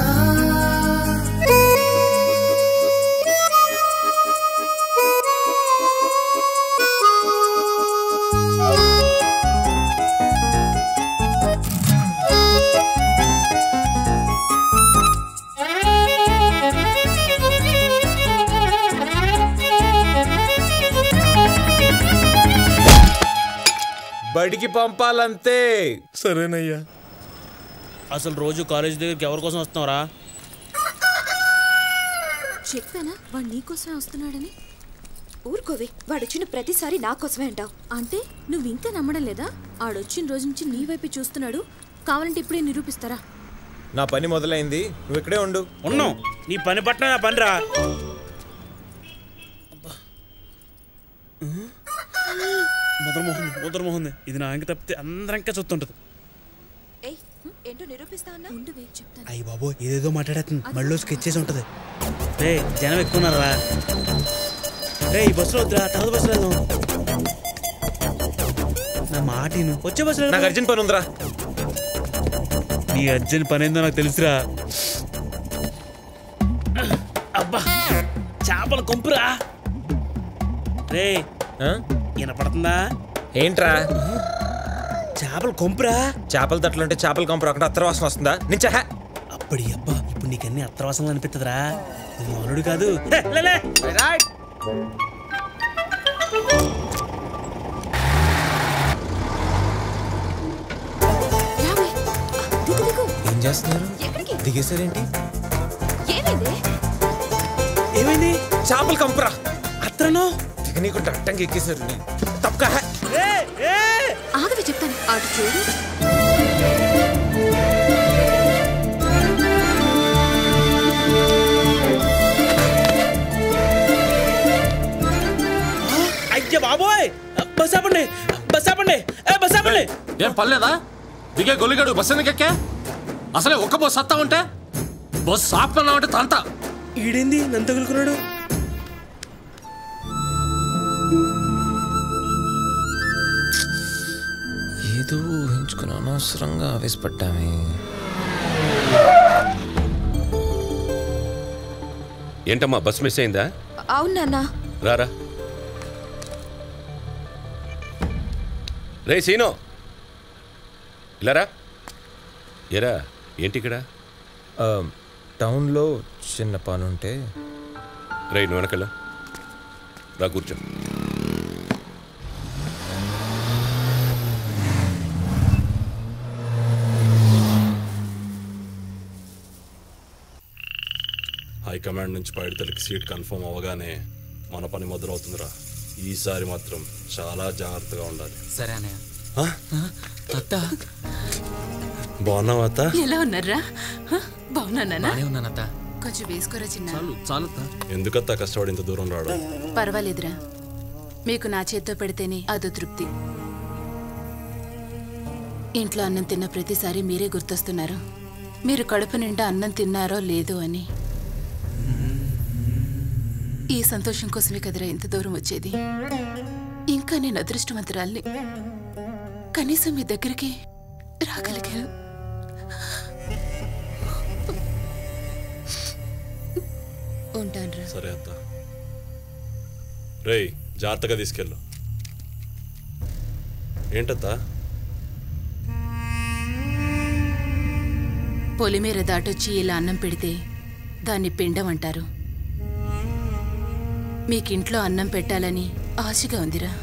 బడికి పంపాలంతే సరేనయ్యా అసలు రోజు కాలేజ్ దగ్గరికి ఎవరి కోసం వస్తున్నావురా చెప్పానా వాడు నీకోసమే వస్తున్నాడని ఊరుకోవే వాడు వచ్చిన ప్రతిసారి నా కోసమే అంటావు అంటే నువ్వు ఇంకా నమ్మడం లేదా ఆడొచ్చిన రోజు నుంచి నీ వైపే చూస్తున్నాడు కావాలంటే ఇప్పుడే నిరూపిస్తారా నా పని మొదలైంది నువ్వు ఇక్కడే ఉండు ఉన్నావు నీ పని పట్ల నా పని రా ముద్రమోహన్ ముద్రమోహన్ ఇది నా ఇంక తప్పితే అందరం ఇంకా చూస్తుంటది ఏయ్ ఏంటో నిరూపిస్తా అన్నా ఉండవే చెప్తాను అయ్యి బాబు ఏదేదో మాట్లాడేస్తుంది మళ్ళీ స్కెచ్ చేసి ఉంటది రే జనం ఎక్కున్నారా రే ఈ బస్సులో వద్దురా తర్వాత బస్సులో వెళ్దాం నా మాట విను. వచ్చే బస్సులో నాకు అర్జెంట్ పని ఉందిరా నీ అర్జెంట్ పని ఏందో నాకు తెలుసురా అబ్బా చేపల కొంపురా రే వినపడుతుందా ఏంట్రా చేపల కొంపురా చేపల తట్లు అంటే చేపల కంపరు అక్కడ అత్తర వాసన వస్తుందా నించా అప్పటి అబ్బా ఇప్పుడు నీకన్నీ అత్రవాసంగా అనిపిస్తుందిరా నువ్వు అల్లుడు కాదు హే, లే, లే. దిగు దిగు ఏం చేస్తున్నారు ఎక్కడికి దిగేశారేంటి ఏమైంది ఏమైంది చేపల కంపరా అత్త ఎత్తను నీకు అట్టంగా ఎక్కేశారు తప్పక ఆగవి చెప్తాను అటు చూడు అయ్య బాబోయ్ బస్ ఆపండి బస్ ఆపండి ఏ బస్ ఆపండి ఏం పర్లేదా దిగే గొల్లిగాడు బస్సు ఎందుకు ఎక్కా అసలే ఒక్క బస్సు సత్తా ఉంటే బస్సు ఆపమన్నామంటే తంత ఈడేంది నన్ను తగులుకున్నాడు ఏదో ఊహించుకుని అనవసరంగా ఆవేశపడ్డామే ఏంటమ్మా బస్ మిస్ అయిందా అవును నాన్న రారా రే సీనో ఇలారా ఎరా ఏంటి ఇక్కడ ఆ, టౌన్లో చిన్న పని ఉంటే రే నువ్వు వెనకల్లా రా కూర్చో హైకమాండ్ నుంచి పైడితలకి సీట్ కన్ఫర్మ్ అవ్వగానే మన పని మొదలవుతుందిరా ఈసారి మాత్రం చాలా జాగ్రత్తగా ఉండాలి సరే అన్నయ్య అత్త బాగున్నావా అత్త ఎలా ఉన్నారా హ? బాగున్నానా బానే ఉన్నాను అత్త కొంచెం వేసుకోరా చిన్న చాలు చాలు అత్త ఎందుకత్తా కష్టపడి ఇంత దూరం రావడం పర్వాలేదురా మీకు నా చేత్తో పెడితేనే అదో తృప్తి ఇంట్లో అన్నం తిన్న ప్రతిసారి మీరే గుర్తొస్తున్నారు మీరు కడుపు నిండా అన్నం తిన్నారో లేదో అని ఈ సంతోషం కోసమే కదరా ఇంత దూరం వచ్చేది ఇంకా నేను అదృష్టవంతురాల్ని కనీసం మీ దగ్గరికి రాగలిగాను ఉంటాను సరే అత్త రేయ్ జాగ్రత్తగా తీసుకెళ్ళు ఏంటత్తా పొలిమేర దాటొచ్చి ఇలా అన్నం పెడితే దాన్ని పిండం అంటారు మీకింట్లో అన్నం పెట్టాలని ఆశగా ఉందిరా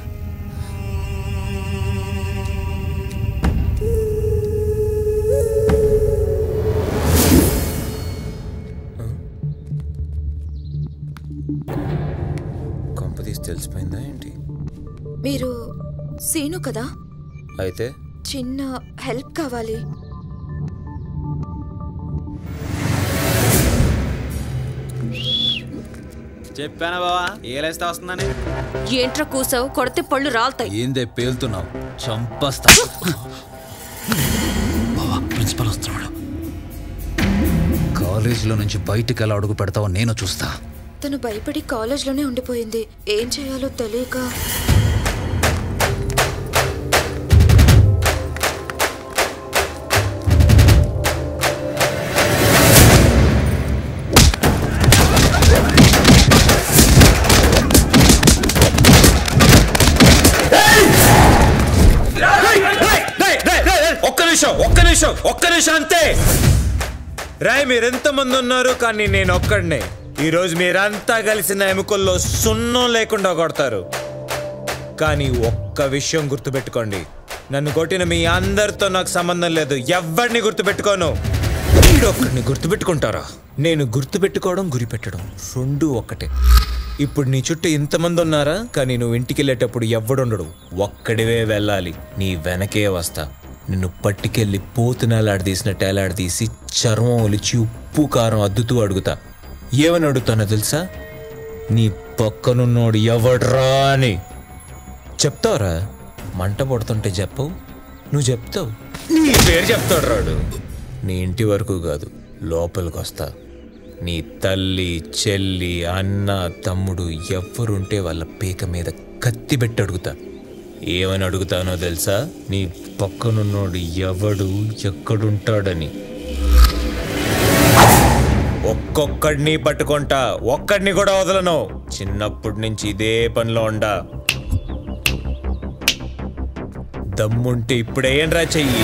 కొంప తీసి తెలిసిపోయిందా ఏంటి మీరు సీను కదా అయితే చిన్న హెల్ప్ కావాలి చెప్పానా బావా ఏలేస్తే వస్తుందని ఏంట్రా కూసావు కొడితే పళ్ళు రాలుతాయి ఏందే పేలుతున్నావు చంపస్తా బావా ప్రిన్సిపల్ వస్తున్నాడు కాలేజీలో నుంచి బయటికి ఎలా అడుగు పెడతావో నేను చూస్తా తను భయపడి కాలేజ్లోనే ఉండిపోయింది ఏం చేయాలో తెలియక ఒక్క నిమిషం ఒక్క నిమిషం ఒక్క నిమిషం అంతే రాయ్ మీరెంత మంది ఉన్నారు కానీ నేను ఒక్కడినే ఈరోజు మీరంతా కలిసి నా ఎముకల్లో సున్నం లేకుండా కొడతారు కానీ ఒక్క విషయం గుర్తుపెట్టుకోండి నన్ను కొట్టిన మీ అందరితో నాకు సంబంధం లేదు ఎవరిని గుర్తుపెట్టుకోను ఒక్కడిని గుర్తుపెట్టుకుంటారా నేను గుర్తుపెట్టుకోవడం గురిపెట్టడం రెండు ఒక్కటే ఇప్పుడు నీ చుట్టూ ఇంతమంది ఉన్నారా కానీ నువ్వు ఇంటికి వెళ్ళేటప్పుడు ఎవ్వడుండడు ఒక్కడివే వెళ్ళాలి నీ వెనకే వస్తా నిన్ను పట్టుకెళ్ళి పోతునేలాడదీసినట్టు ఏలాడదీసి చర్మం ఒలిచి ఉప్పు కారం అద్దుతూ అడుగుతా ఏమని అడుగుతానో తెలుసా నీ పక్కనున్నోడు ఎవడ్రా అని చెప్తావురా మంట పడుతుంటే చెప్పవు నువ్వు చెప్తావు నీ పేరు చెప్తాడు రాడు నీ ఇంటి వరకు కాదు లోపలికి వస్తా నీ తల్లి చెల్లి అన్న తమ్ముడు ఎవ్వరుంటే వాళ్ళ పీక మీద కత్తి పెట్టి అడుగుతా ఏమని అడుగుతానో తెలుసా నీ పక్కనున్నోడు ఎవడు ఎక్కడుంటాడని ఒక్కొక్కడిని పట్టుకుంటా ఒక్కడిని కూడా వదలను చిన్నప్పటి నుంచి ఇదే పనిలో ఉండా దమ్ముంటే ఇప్పుడేంరా చెయ్యి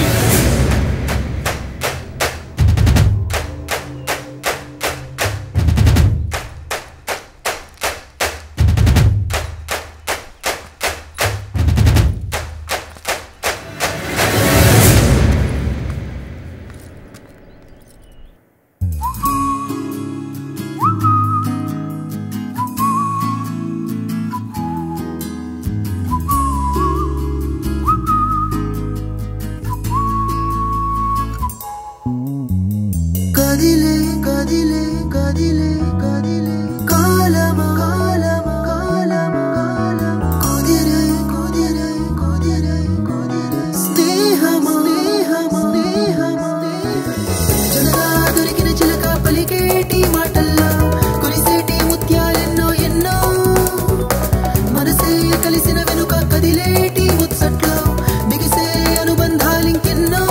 కదిలే కదిలే కదిలే కదిలే కాలమా కాలమా కాలమా కాలమా కుదిరే కుదిరే కుదిరే కుదిరే స్నేహమా స్నేహమా స్నేహమా చిలకా దొరికిన చిలక పలికేటి మాటల్లో కురిసేటి ముత్యాలెన్నో ఎన్నో మనసే కలిసిన వెనుక కదిలేటి ముచ్చట్లో బిగిసే అనుబంధాలింకెన్నో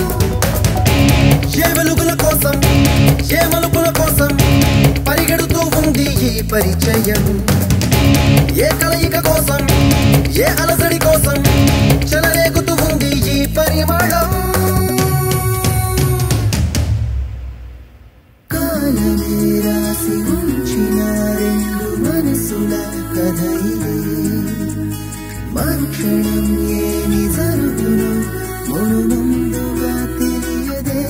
ఏ వెలుగుల కోసం ఏ మలుపుల కోసం పరిగెడుతూ ఉంది ఈ పరిచయం ఏ కలయిక కోసం ఏ అలసడి కోసం చెలరేగుతూ ఉంది ఈ పరిమళం కాలమే రాసి ఉంచిన రెండు మనసుల కథ ఇది మరుక్షణం ఏమి జరుగునో మును ముందుగా తెలియదే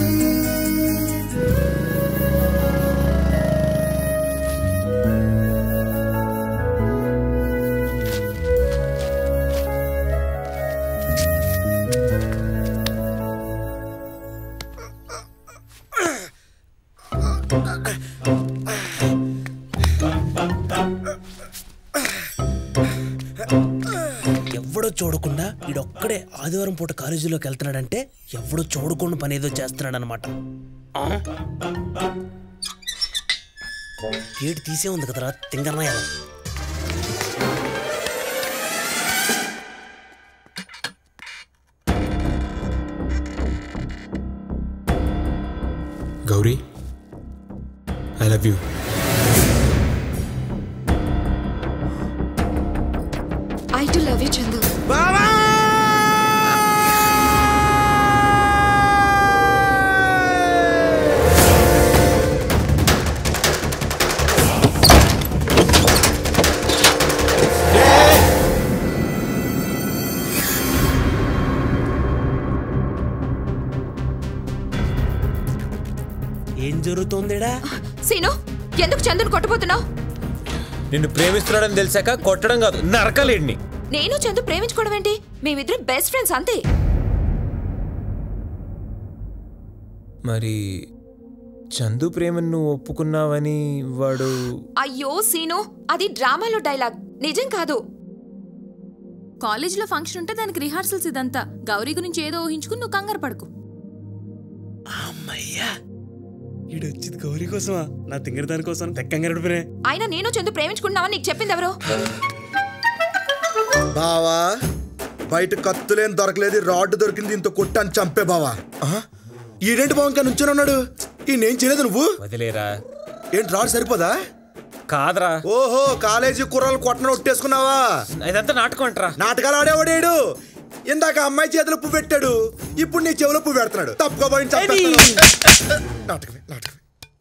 ఎవడో చూడకుండా వీడొక్కడే ఆదివారం పూట కాలేజీలోకి వెళ్తున్నాడంటే ఎవడో చూడకుండా పని ఏదో చేస్తున్నాడు అనమాట గేటు తీసే ఉంది కదరా తింగరనాయ Gauri I love you I too love you Chandu ఏం జరుగుతోందిడా సీను ఎందుకు చందును కొట్టబోతున్నావు నిన్ను ప్రేమిస్తున్నాడని తెలిసాక కొట్టడం కాదు నరకలేడిని నేను చందు ప్రేమించుకోవడం ఏంటి మేమిద్దరం బెస్ట్ ఫ్రెండ్స్ అంతే మరి చందు ప్రేమను నువ్వు ఒప్పుకున్నావని వాడు అయ్యో సీను అది డ్రామాలో డైలాగ్ నిజం కాదు కాలేజీలో ఫంక్షన్ ఉంటే దానికి రిహార్సల్స్ ఇదంతా గౌరీ గురించి ఏదో ఊహించుకుని నువ్వు కంగారు పడుకు అమ్మయ్యా ఈడు వచ్చింది గౌరీ కోసమా నా తింగర దాని కోసం తెక్కంగా నడిపినే అయినా నేను చందు ప్రేమించుకున్నావని నీకు చెప్పింది ఎవరు బావా బయట కత్తులేం దొరకలేదు రాడ్ దొరికింది ఇంత కొట్టాను చంపే బావా ఆ? ఈడేంటి బావ ఇంకా నుంచొని ఉన్నాడు ఈయనేం చేయలేదు నువ్వు వదిలేరా ఏంటి రాడ్ సరిపోదా కాదరా ఓహో కాలేజీ కుర్రాలు కొట్టను ఒట్టేసుకున్నావా ఇదంతా నాటకం అంటరా నాటకాలు ఆడేవాడేడు ఇందాక అమ్మాయి చేతిలో పువ్వు పెట్టాడు ఇప్పుడు నీ చెవిలో పువ్వు పెడుతున్నాడు తప్పుకోబోయి నాటకమే నాటకమే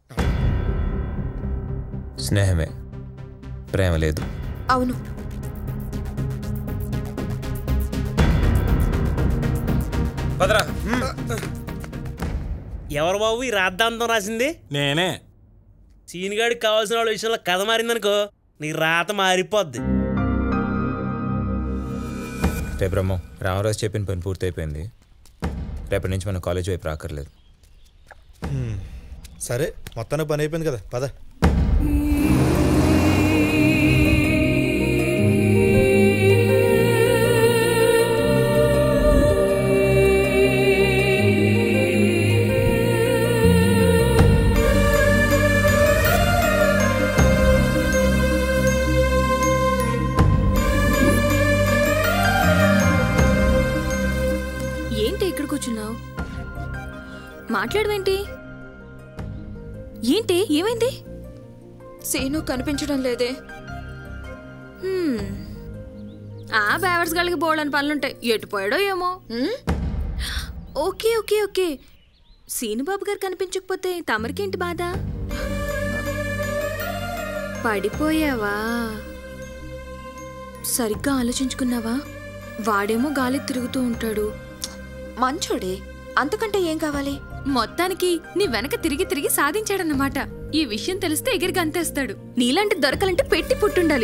స్నేహమే ప్రేమ లేదు అవును పదరా ఎవరు బాబు ఈ రాద్ధాంతం రాసింది నేనే సీనిగాడికి కావాల్సిన వాళ్ళ విషయంలో కథ మారిందనుకో నీ రాత మారిపోద్ది రేపు బ్రహ్మం రామరాజు చెప్పిన పని పూర్తయిపోయింది రేపటి నుంచి మన కాలేజ్ వైపు రాకర్లేదు సరే మొత్తానికి పని అయిపోయింది కదా పద ఏంటి ఇక్కడ కూర్చున్నావు మాట్లాడవేంటి ఏంటి ఏమైంది సీను కనిపించడం లేదే హ్మ్. ఆ బేవర్స్ గళ్ళకి బోల్డని పనులుంటాయి ఎటు పోయాడో ఏమో హ్మ్? ఓకే ఓకే ఓకే సీనుబాబు గారు కనిపించకపోతే తమరికేంటి బాధ పడిపోయావా సరిగ్గా ఆలోచించుకున్నావా వాడేమో గాలికి తిరుగుతూ ఉంటాడు మంచోడే అంతకంటే ఏం కావాలి మొత్తానికి నీ వెనక తిరిగి తిరిగి సాధించాడన్నమాట ఈ విషయం తెలిస్తే ఎగిరి గంతేస్తాడు నీలాంటి దొరకాలంటే పెట్టి పుట్టుండాలి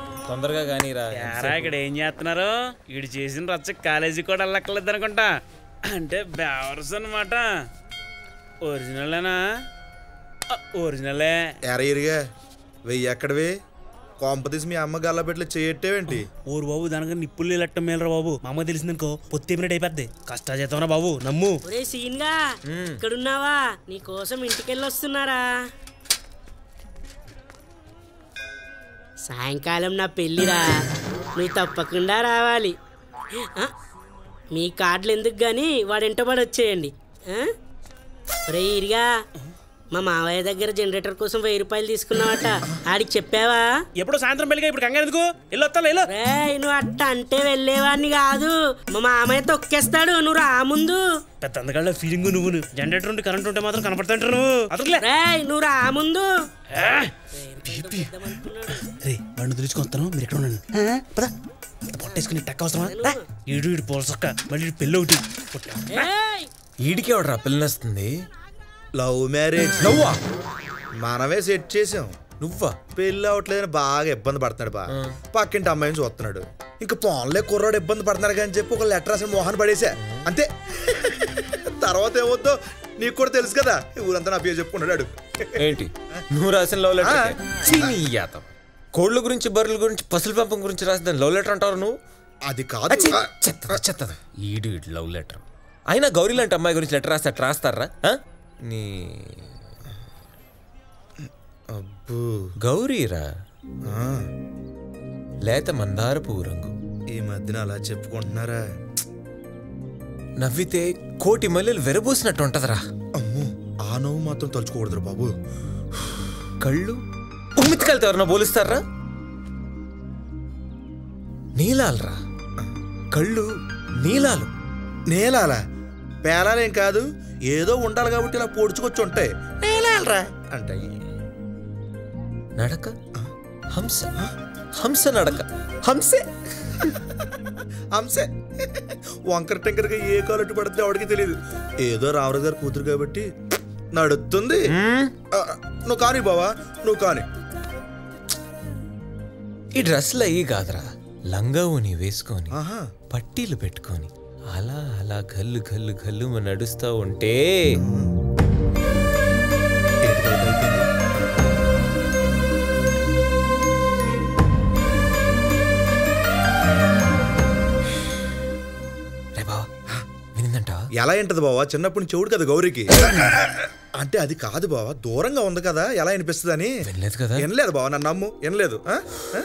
తొందరగా కానీ రా యారా ఇక్కడ ఏం చేస్తున్నారు వీడు చేసిన రచ్చ కాలేజీ కూడా వెళ్ళక్కర్లేదు అనుకుంటా అంటే బేవర్స్ అనమాట ఒరిజినలేనా ఆ, ఒరిజినలే ఎర ఇరిగా వెయ్యి ఎక్కడవి కొంప తీసి మీ అమ్మ గల్లబెట్లు చేయట్టేవేంటి ఊరు బాబు దానికి నిప్పులు నీళ్ళట్టం మేలరా బాబు మా అమ్మ తెలిసిందనుకో పొత్తిమినట్ అయిపోద్ది కష్టాజీతంరా బాబు నమ్ము ఒరే సీన్గా ఇక్కడున్నావా నీ కోసం ఇంటికెళ్ళి వస్తున్నారా సాయంకాలం నా పెళ్ళిరా నువ్వు తప్పకుండా రావాలి ఆ? మీ కార్డులు ఎందుకు కానీ వాడెంటబడి వచ్చేయండి ఆ? ఒరే ఇరిగా మా మావయ్య దగ్గర జనరేటర్ కోసం వెయ్యి రూపాయలు తీసుకున్నావట ఆడికి చెప్పావా ఎప్పుడు సాయంత్రం పెళ్ళిగా ఇప్పుడు కంగారు ఎందుకు వెళ్ళి వస్తా వెళ్ళు రేయ్ నువ్వు అట్ట అంటే వెళ్ళేవాడిని కాదు మా మామయ్య తొక్కేస్తాడు నువ్వు రా ముందు పెద్ద అందగాళ్ళ ఫీలింగ్ నువ్వు జనరేటర్ ఉంటే కరెంట్ ఉంటే మాత్రం కనపడుతుంటారు నువ్వు అతలే రేయ్ నువ్వు రా ముందు రే బండి తెలుసుకొస్తాను మీరు ఎక్కడ ఉండండి ఆ, పద ఇంత పొట్టేసుకుని టక్ అవసరమా రా. ఈడు ఈడు పోల్సక్క మళ్ళీ ఈడు పెళ్ళి ఒకటి ఈడికి ఎవడరా పిల్లనిస్తుంది లవ్ మ్యారేజ్ నువ్వా మనమే సెట్ చేసాం నువ్వా పెళ్ళి అవట్లేదని బాగా ఇబ్బంది పడుతున్నాడు బా పక్కింటి అమ్మాయిని చూస్తున్నాడు ఇంకా పోన్లే కుర్రాడు ఇబ్బంది పడుతున్నాడు అని చెప్పి ఒక లెటర్ రాసి మోహన్ పడేసా అంతే తర్వాత ఏమవుద్దో నీకు కూడా తెలుసు కదా ఈ ఊరంతా నా పేరు చెప్పుకున్నాడు ఏంటి నువ్వు రాసిన లవ్ లెటర్ కోళ్ళ గురించి బర్రెల గురించి పసుల పెంపకం గురించి రాసిన లవ్ లెటర్ అంటారు నువ్వు అది కాదు అచ్చి, చెత్త చెత్త ఈడు ఈడు లవ్ లెటర్ అయినా గౌరీ లాంటి అమ్మాయి గురించి లెటర్ రాస్తే అట్లా రాస్తారా ఆ? నీ అబ్బో గౌరీరా లేత మందార పువ్వు రంగు ఈ మధ్యన అలా చెప్పుకుంటున్నారా నవ్వితే కోటి మల్లెలు వెరబూసినట్టు ఉంటదరా అమ్మో ఆ నవ్వు మాత్రం తలుచుకోకూడదురా బాబు కళ్ళు ఉమ్మితికెళ్తే ఎవరన్నా పోలిస్తారా నీలాలరా కళ్ళు నీలాలు నేలాలా పేలాలేం కాదు ఏదో ఉండాలి కాబట్టి ఇలా పొడుచుకొచ్చి ఉంటాయి నేలాలరా అంటాయి నడక హంస హంస నడక హంసే హంసే వంకర టెంకరగా ఏ కాలట్టు పడితే ఆవిడకి తెలియదు ఏదో రామరాజు గారి కూతురు కాబట్టి నడుస్తుంది ఆ, నువ్వు కాని బావా నువ్వు కాని ఈ డ్రెస్సులు అయ్యి కాదురా లంగా ఊని వేసుకొని ఆహా పట్టీలు పెట్టుకొని అలా అలా గల్లు గల్లు గల్లు నడుస్తూ ఉంటే రే బావా వినిందంట ఎలా ఏంటది బావా చిన్నప్పటి నుంచి చెవుడు కదా గౌరికి అంటే అది కాదు బావా దూరంగా ఉంది కదా ఎలా అనిపిస్తుందని వినలేదు కదా వినలేదు బావా నన్ను నమ్ము వినలేదు ఆ? ఆ?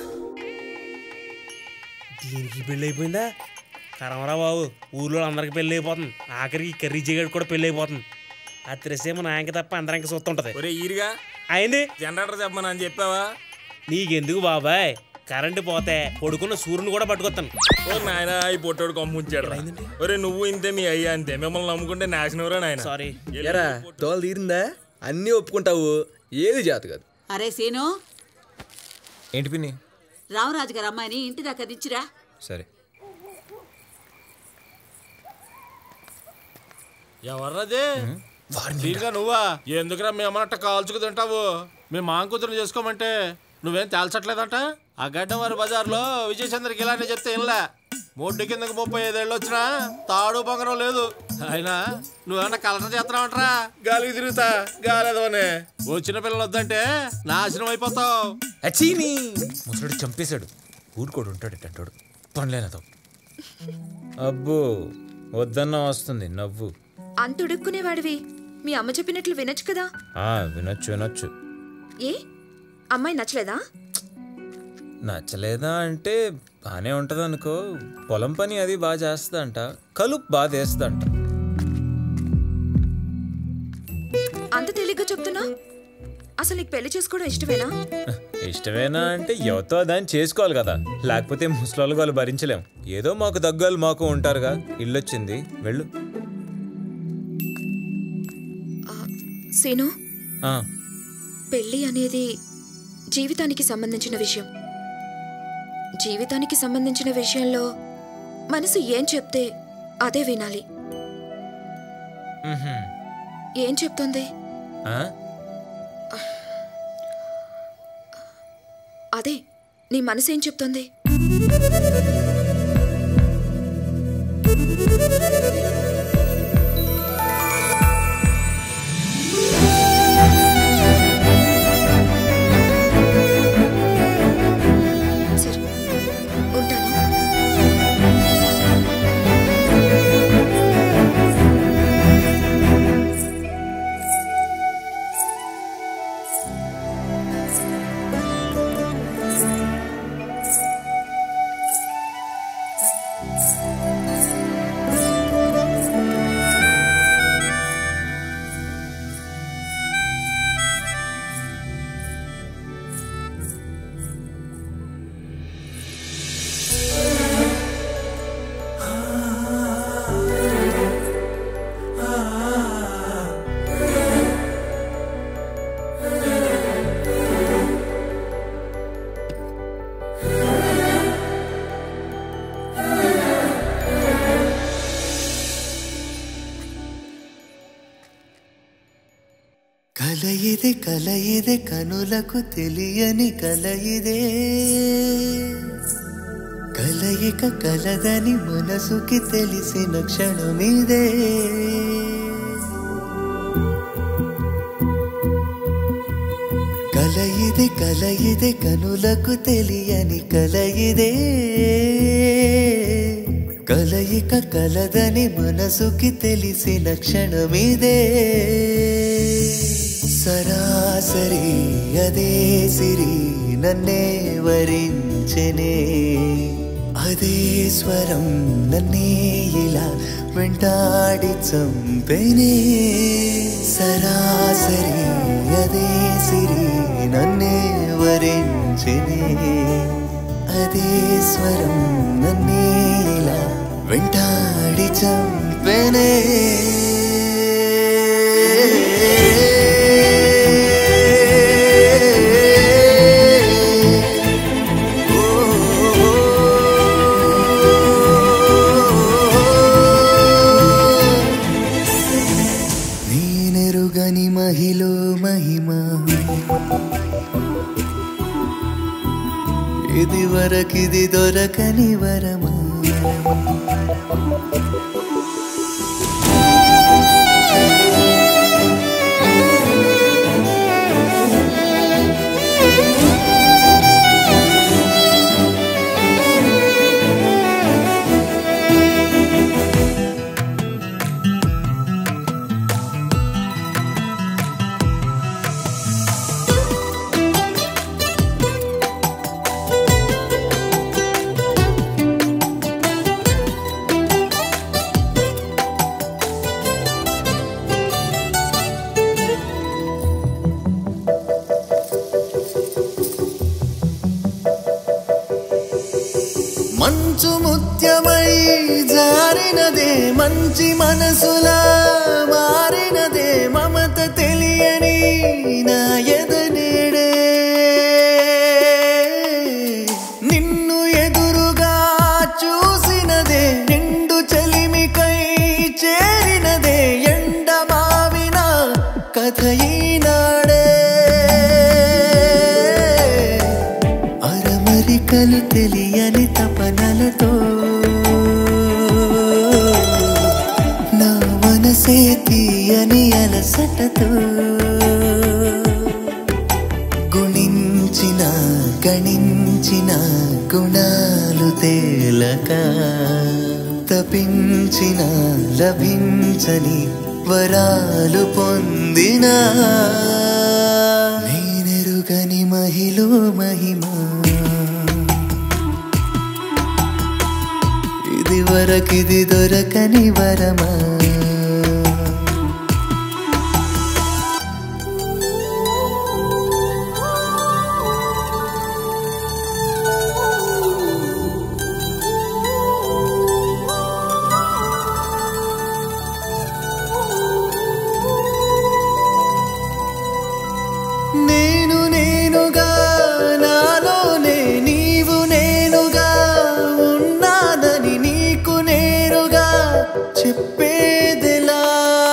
దీనికి పెళ్ళి అయిపోయిందా కరమరా బాబు ఊర్లో అందరికి పెళ్ళి అయిపోతుంది ఆఖరికి కర్రీ చేయగడు కూడా పెళ్ళి అయిపోతుంది ఆ త్రెసేమో నాయక తప్ప అందరికి చూస్తుంటది ఒరే ఈరిగా అయింది జనరేటర్ చెప్పమని అని చెప్పావా నీకెందుకు బాబాయ్ కరెంటు పోతే పడుకున్న సూర్యుని కూడా పట్టుకొస్తాను ఓ నాయన ఈ పొట్టోడు కొమ్ముంచాడు ఒరే నువ్వు ఇంతే మీ అయ్యా అంతే మిమ్మల్ని నమ్ముకుంటే నాశనం రా నాయన సారీ ఎరా తోలు తీరిందా అన్నీ ఒప్పుకుంటావు ఏది జాత కాదు అరే సీను ఏంటి పిన్ని రామరాజు గారు అమ్మాయిని ఇంటి దాకా దించిరా సరే ఎవర్రది సీన్గా నువ్వా ఎందుకురా మేము అన్నట్ట కాల్చుకు తింటావు మేము మాం కూతురు చేసుకోమంటే నువ్వేం తేల్చట్లేదంట ఆ గడ్డం వారి బజార్లో విజయచంద్రకి ఇలానే చెప్తే ఇన్లా మూడు కిందకి ముప్పై ఐదేళ్ళు వచ్చినా తాడు పొంగరం లేదు అయినా నువ్వేమన్నా కలెక్టర్ చేస్తున్నావంటరా గాలికి తిరుగుతా గాలేదవనే వచ్చిన పిల్లలు వద్దంటే నాశనం అయిపోతావు అచీని ముసలుడు చంపేశాడు ఊరుకోడు ఉంటాడు అంటాడు పనిలేనదో అబ్బో వద్దన్నా వస్తుంది నవ్వు అంత ఉడుక్కునేవాడివి మీ అమ్మ చెప్పినట్లు వినొచ్చు కదా ఆ వినొచ్చు వినొచ్చు ఏ అమ్మాయి నచ్చలేదా నచ్చలేదా అంటే బాగానే ఉంటుంది అనుకో పొలం పని అది బాగా చేస్తుందంట కలుపు బాగా వేస్తుందంట అంత తేలిగ్గా చెప్తున్నా అసలు నీకు పెళ్లి చేసుకోవడం ఇష్టమేనా ఇష్టమేనా అంటే ఎవరితో దాన్ని చేసుకోవాలి కదా లేకపోతే ముసలి వాళ్ళు భరించలేం ఏదో మాకు దగ్గలు మాకు ఉంటారుగా ఇల్లొచ్చింది వెళ్ళు సీను ఆ, పెళ్లి అనేది జీవితానికి సంబంధించిన విషయం జీవితానికి సంబంధించిన విషయంలో మనసు ఏం చెప్తే అదే వినాలి మ్హూ. ఏం చెప్తోంది ఆ? అదే నీ మనసు ఏం చెప్తోంది ఇది కల ఇది కనులకు తెలియని కల ఇదే కలయిక కలదని మనసుకి తెలిసిన క్షణమిదే కల ఇది కల ఇది కనులకు తెలియని కల ఇదే కలయిక కలదని మనసుకి తెలిసిన క్షణమిదే సరాసరి అదే సిరి నన్నే వరించనే అదే స్వరం నన్నే ఇలా వెంటాడి చంపెనే సరాసరి అదే సిరి నన్నే వరించనే అదే స్వరం నన్నే ఇలా వెంటాడి చంపెనే నేనెరుగని మహిలో మహిమ ఇది వరకిది దొరకని వరమా మంచు ముత్యమై జారినదే మంచి మనసులా మారినదే మమత తెలియని నా ఎదనేడే నిన్ను ఎదురుగా చూసినదే నిండు చలిమికై చేరినదే ఎండ మావిన కథ ఈనాడే అరమరికలు తెలియని తపనలతో నా మనసే తీయని అలసటతో గుణించిన గణించిన గుణాలు తేలక తపించిన లభించని వరాలు పొందిన నేనెరుగని మహిలో మహిమా ఇది వరకిది దొరకని వరమా నేను నేనుగా నాలోనే నీవు నేనుగా ఉన్నానని నీకు నేరుగా చెప్పేదిలా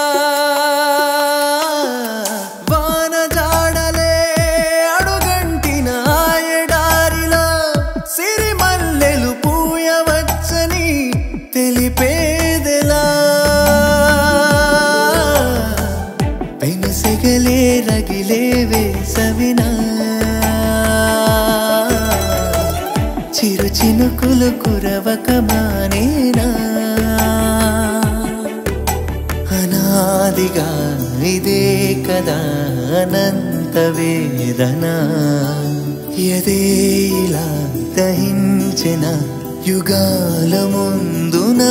వాన జాడలే అడుగంటిన ఆయడారిలో సిరిమల్లెలు పూయవచ్చని తెలిపేదిలా పెనుసెగలే రగిలే వేసవినా చిరు చినుకులు కురవక మానేనా అనాదిగా ఇదే కదా అనంత వేదన ఎదే ఇలా దహించిన యుగాల ముందునా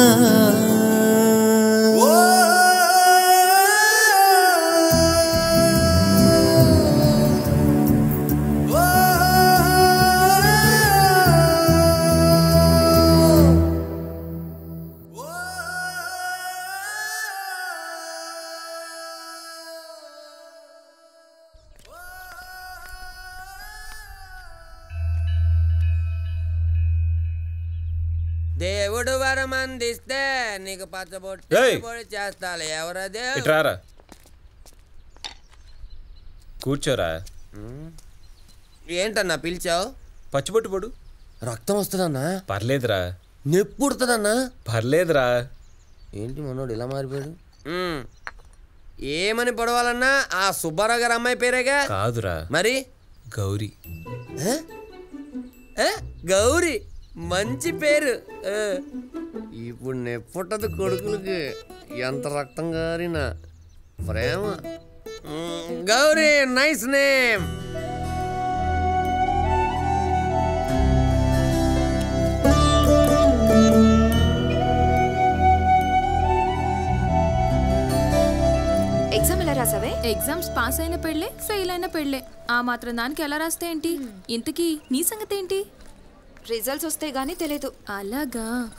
దేవుడు వరం అందిస్తే నీకు పచ్చబొట్టు ఏయ్! పొడి చేస్తాలే ఎవరదే ఇట్రారా కూర్చోరా ఏంటన్నా పిలిచావు పచ్చిబొట్టు పొడు రక్తం వస్తుందన్నా పర్లేదురా నెప్పుడుతుందన్నా పర్లేదురా ఏంటి మనోడు ఇలా మారిపోయాడు మ్మ్. ఏమని పడవాలన్నా ఆ సుబ్బారావు గారి అమ్మాయి పేరేగా కాదురా మరి గౌరీ ఏ? ఏ? గౌరీ మంచి పేరు ఏ. ఇప్పుడు నెప్పుట్టదు కొడుకులకి ఎంత రక్తం గారినా ప్రేమ మ్మ్. గౌరీ నైస్ నేమ్ ఎగ్జామ్ ఎలా రాసావే ఎగ్జామ్స్ పాస్ అయిన పెళ్ళే ఫెయిల్ అయిన పెళ్ళే ఆ మాత్రం దానికి ఎలా రాస్తే ఏంటి ఇంతకీ నీ సంగతి ఏంటి రిజల్ట్స్ వస్తే గానీ తెలీదు అలాగా హ?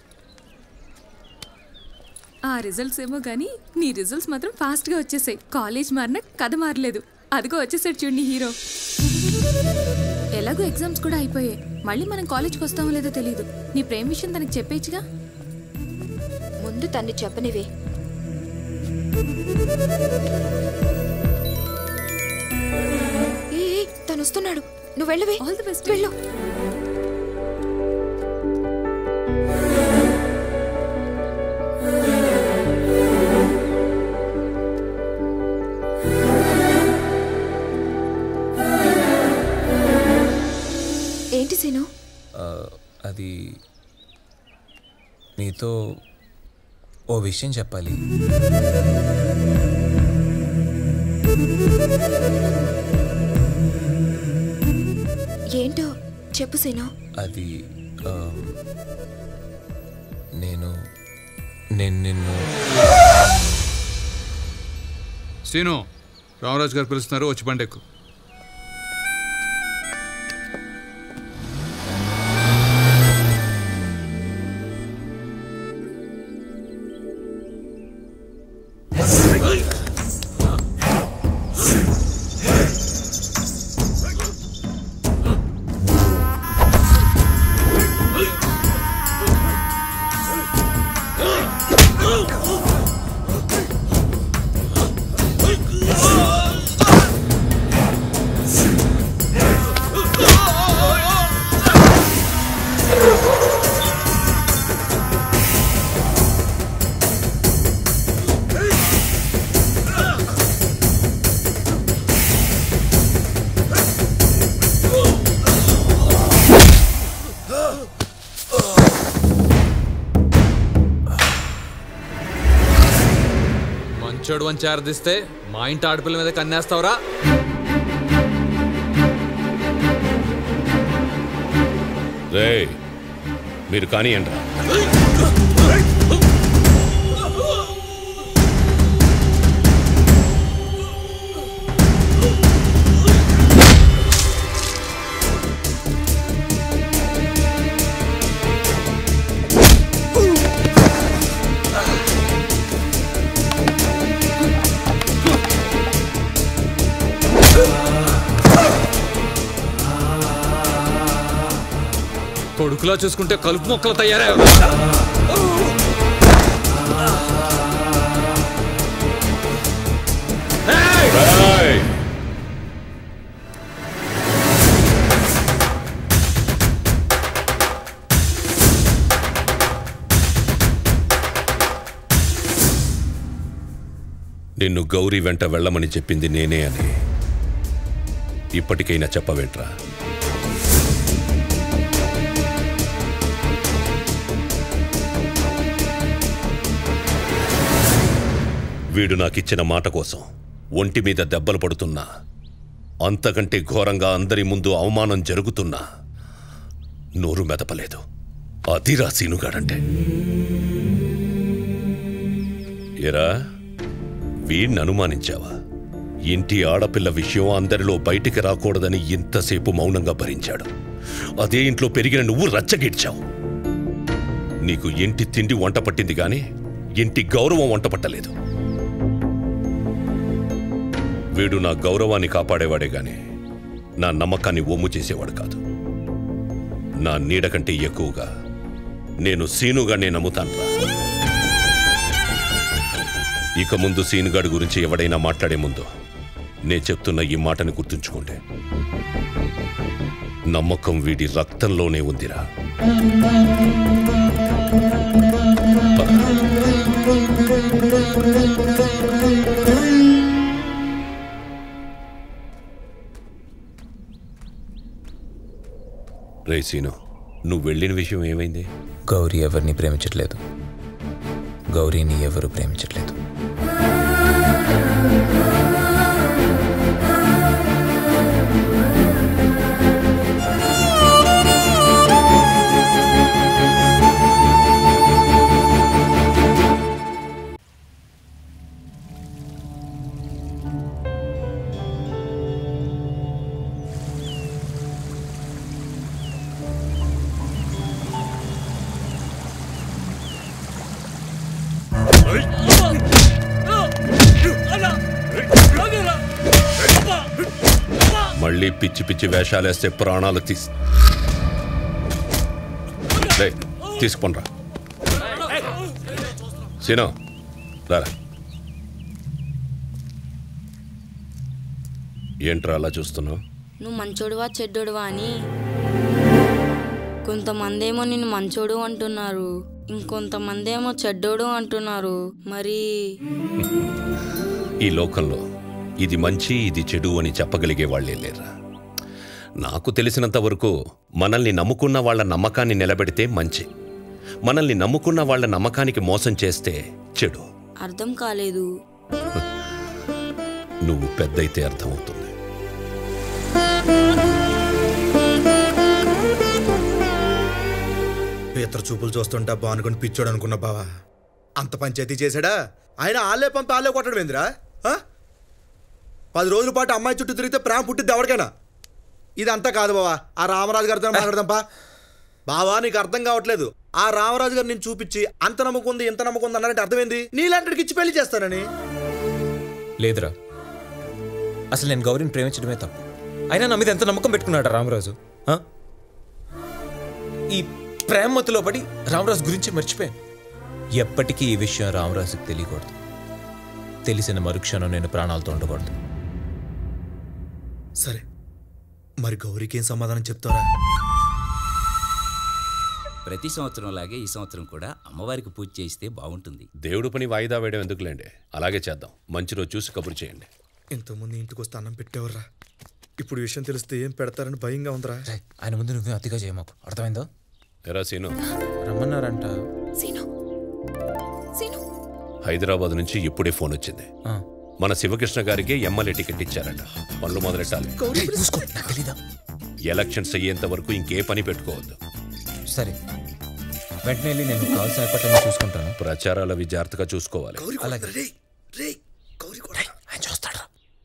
ఆ రిజల్ట్స్ ఏమో కానీ నీ రిజల్ట్స్ మాత్రం ఫాస్ట్గా వచ్చేసాయి కాలేజ్ మారిన కథ మారలేదు అదిగో వచ్చేసాడు చూడండి హీరో ఎలాగో ఎగ్జామ్స్ కూడా అయిపోయాయి మళ్ళీ మనం కాలేజ్కి వస్తామో లేదో తెలియదు నీ ప్రేమ విషయం తనకి చెప్పేచ్చుగా ముందు తన్ని చెప్పనివే ఏ ఏ, తను వస్తున్నాడు నువ్వు వెళ్ళవే ఆల్ ది బెస్ట్ వెళ్ళు ఏంటి సీను ఆ, అది నీతో ఓ విషయం చెప్పాలి ఏంటో చెప్పు సీను అది ఆ, నేను నేను నిన్ను సీను రామరాజు గారు పిలుస్తున్నారు వచ్చి బండి ఎక్కు మంచోడు అని చారదిస్తే మా ఇంటి ఆడపిల్ల మీద కన్నేస్తావురా రే మీరు కానియండి కొడుకులా చూసుకుంటే కలుపు మొక్కలు తయారై రేయ్! నిన్ను గౌరీ వెంట వెళ్ళమని చెప్పింది నేనే అని ఇప్పటికైనా చెప్పవేంట్రా వీడు నాకిచ్చిన మాట కోసం ఒంటి మీద దెబ్బలు పడుతున్నా అంతకంటే ఘోరంగా అందరి ముందు అవమానం జరుగుతున్నా నోరు మెదపలేదు అదిరా సీనుగాడంటే ఎరా వీణ్ణి అనుమానించావా ఇంటి ఆడపిల్ల విషయం అందరిలో బయటికి రాకూడదని ఇంతసేపు మౌనంగా భరించాడు అదే ఇంట్లో పెరిగిన నువ్వు రచ్చగిడ్చావు నీకు ఇంటి తిండి వంట పట్టింది గాని ఇంటి గౌరవం వంట పట్టలేదు వీడు నా గౌరవాన్ని కాపాడేవాడే గాని నా నమ్మకాన్ని ఒమ్ము చేసేవాడు కాదు నా నీడ కంటే ఎక్కువగా నేను సీనుగానే నమ్ముతానురా ఇక ముందు సీనుగాడి గురించి ఎవడైనా మాట్లాడే ముందు నేను చెప్తున్న ఈ మాటని గుర్తుంచుకోండి నమ్మకం వీడి రక్తంలోనే ఉందిరా రే సీను నువ్వు వెళ్ళిన విషయం ఏమైంది గౌరీ ఎవరిని ప్రేమించట్లేదు గౌరీని ఎవరు ప్రేమించట్లేదు మళ్ళీ పిచ్చి పిచ్చి వేషాలేస్తే ప్రాణాలు తీసి రే తీసుకుపోనరా సీను రారా ఏంట్రా అలా చూస్తున్నావు నువ్వు మంచోడువా చెడ్డోడువా అని కొంతమంది ఏమో నిన్ను మంచోడు అంటున్నారు ఇంకొంతమంది ఏమో చెడ్డోడు అంటున్నారు మరి ఈ లోకంలో ఇది మంచి ఇది చెడు అని చెప్పగలిగే వాళ్ళే లేరా నాకు తెలిసినంత వరకు మనల్ని నమ్ముకున్న వాళ్ళ నమ్మకాన్ని నిలబెడితే మంచి మనల్ని నమ్ముకున్న వాళ్ళ నమ్మకానికి మోసం చేస్తే చెడు అర్థం కాలేదు నువ్వు పెద్దయితే అర్థమవుతుంది పీతర చూపులు చూస్తుంటా బానుకొని పిచ్చోడు అనుకున్నా బావా అంత పంచాయతీ చేశాడా ఆయన ఆలే పంపి ఆలే కొట్టడం ఏందిరా ఆ? పది రోజుల పాటు అమ్మాయి చుట్టూ తిరిగితే ప్రేమ పుట్టిద్ది ఎవరికైనా ఇదంతా కాదు బావా ఆ రామరాజు గారితో మాట్లాడదాంపా బావా నీకు అర్థం కావట్లేదు ఆ రామరాజు గారు నేను చూపించి అంత నమ్మకం ఉంది ఇంత నమ్మకం ఉంది అన్నారంటే అర్థమైంది నీలాంటికి ఇచ్చి పెళ్లి చేస్తానని లేదురా అసలు నేను గౌరీని ప్రేమించడమే తప్పు అయినా నా మీద ఎంత నమ్మకం పెట్టుకున్నాడు రామరాజు ఆ? ఈ ప్రేమతలో పడి రామరాజు గురించి మర్చిపోయాను ఎప్పటికీ ఈ విషయం రామరాజుకి తెలియకూడదు తెలిసిన మరుక్షణం నేను ప్రాణాలతో ఉండకూడదు సరే మరి గౌరీకి ఏం సమాధానం చెప్తారా ప్రతి సంవత్సరం లాగే ఈ సంవత్సరం కూడా అమ్మవారికి పూజ చేయిస్తే బాగుంటుంది దేవుడు పని వాయిదా వేయడం ఎందుకులేండి అలాగే చేద్దాం మంచి రోజు చూసి కబురు చేయండి ఇంతకుముందు ఇంటికి వస్తే అన్నం పెట్టేవర్రా ఇప్పుడు ఈ విషయం తెలిస్తే ఏం పెడతారని భయంగా ఉందిరా ఆయన ముందు నువ్వే అతిగా చేయమాకు అర్థమైందో ఎరా సీను రమ్మన్నారంట సీను సీను హైదరాబాద్ నుంచి ఇప్పుడే ఫోన్ వచ్చింది ఆ. మన శివకృష్ణ గారికి ఎమ్మెల్యే టికెట్ ఇచ్చారట పనులు మొదలెట్టాలి ఎలక్షన్స్ అయ్యేంత వరకు ఇంకే పని పెట్టుకోవద్దు సరే వెంటనే వెళ్ళి నేను కావాల్సిన ఏర్పాట్లన్నీ చూసుకుంటాను ప్రచారాల అవి జాగ్రత్తగా చూసుకోవాలి అలాగే ఆయన చూస్తాడు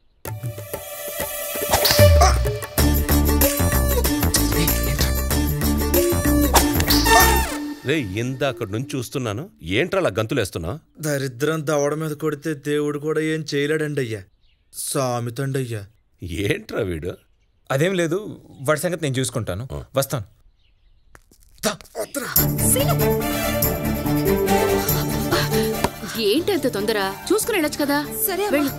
రే ఇందాక నుంచి చూస్తున్నాను ఏంట్రా అలా గంతులేస్తున్నా దరిద్రం దవడ మీద కొడితే దేవుడు కూడా ఏం చేయలేడండి అయ్యా సామితండి అయ్యా ఏంట్రా వీడు అదేం లేదు వాడి సంగతి నేను చూసుకుంటాను వస్తాను ఏంటి అంత తొందర చూసుకుని వెళ్ళొచ్చు కదా సరే వెళ్ళు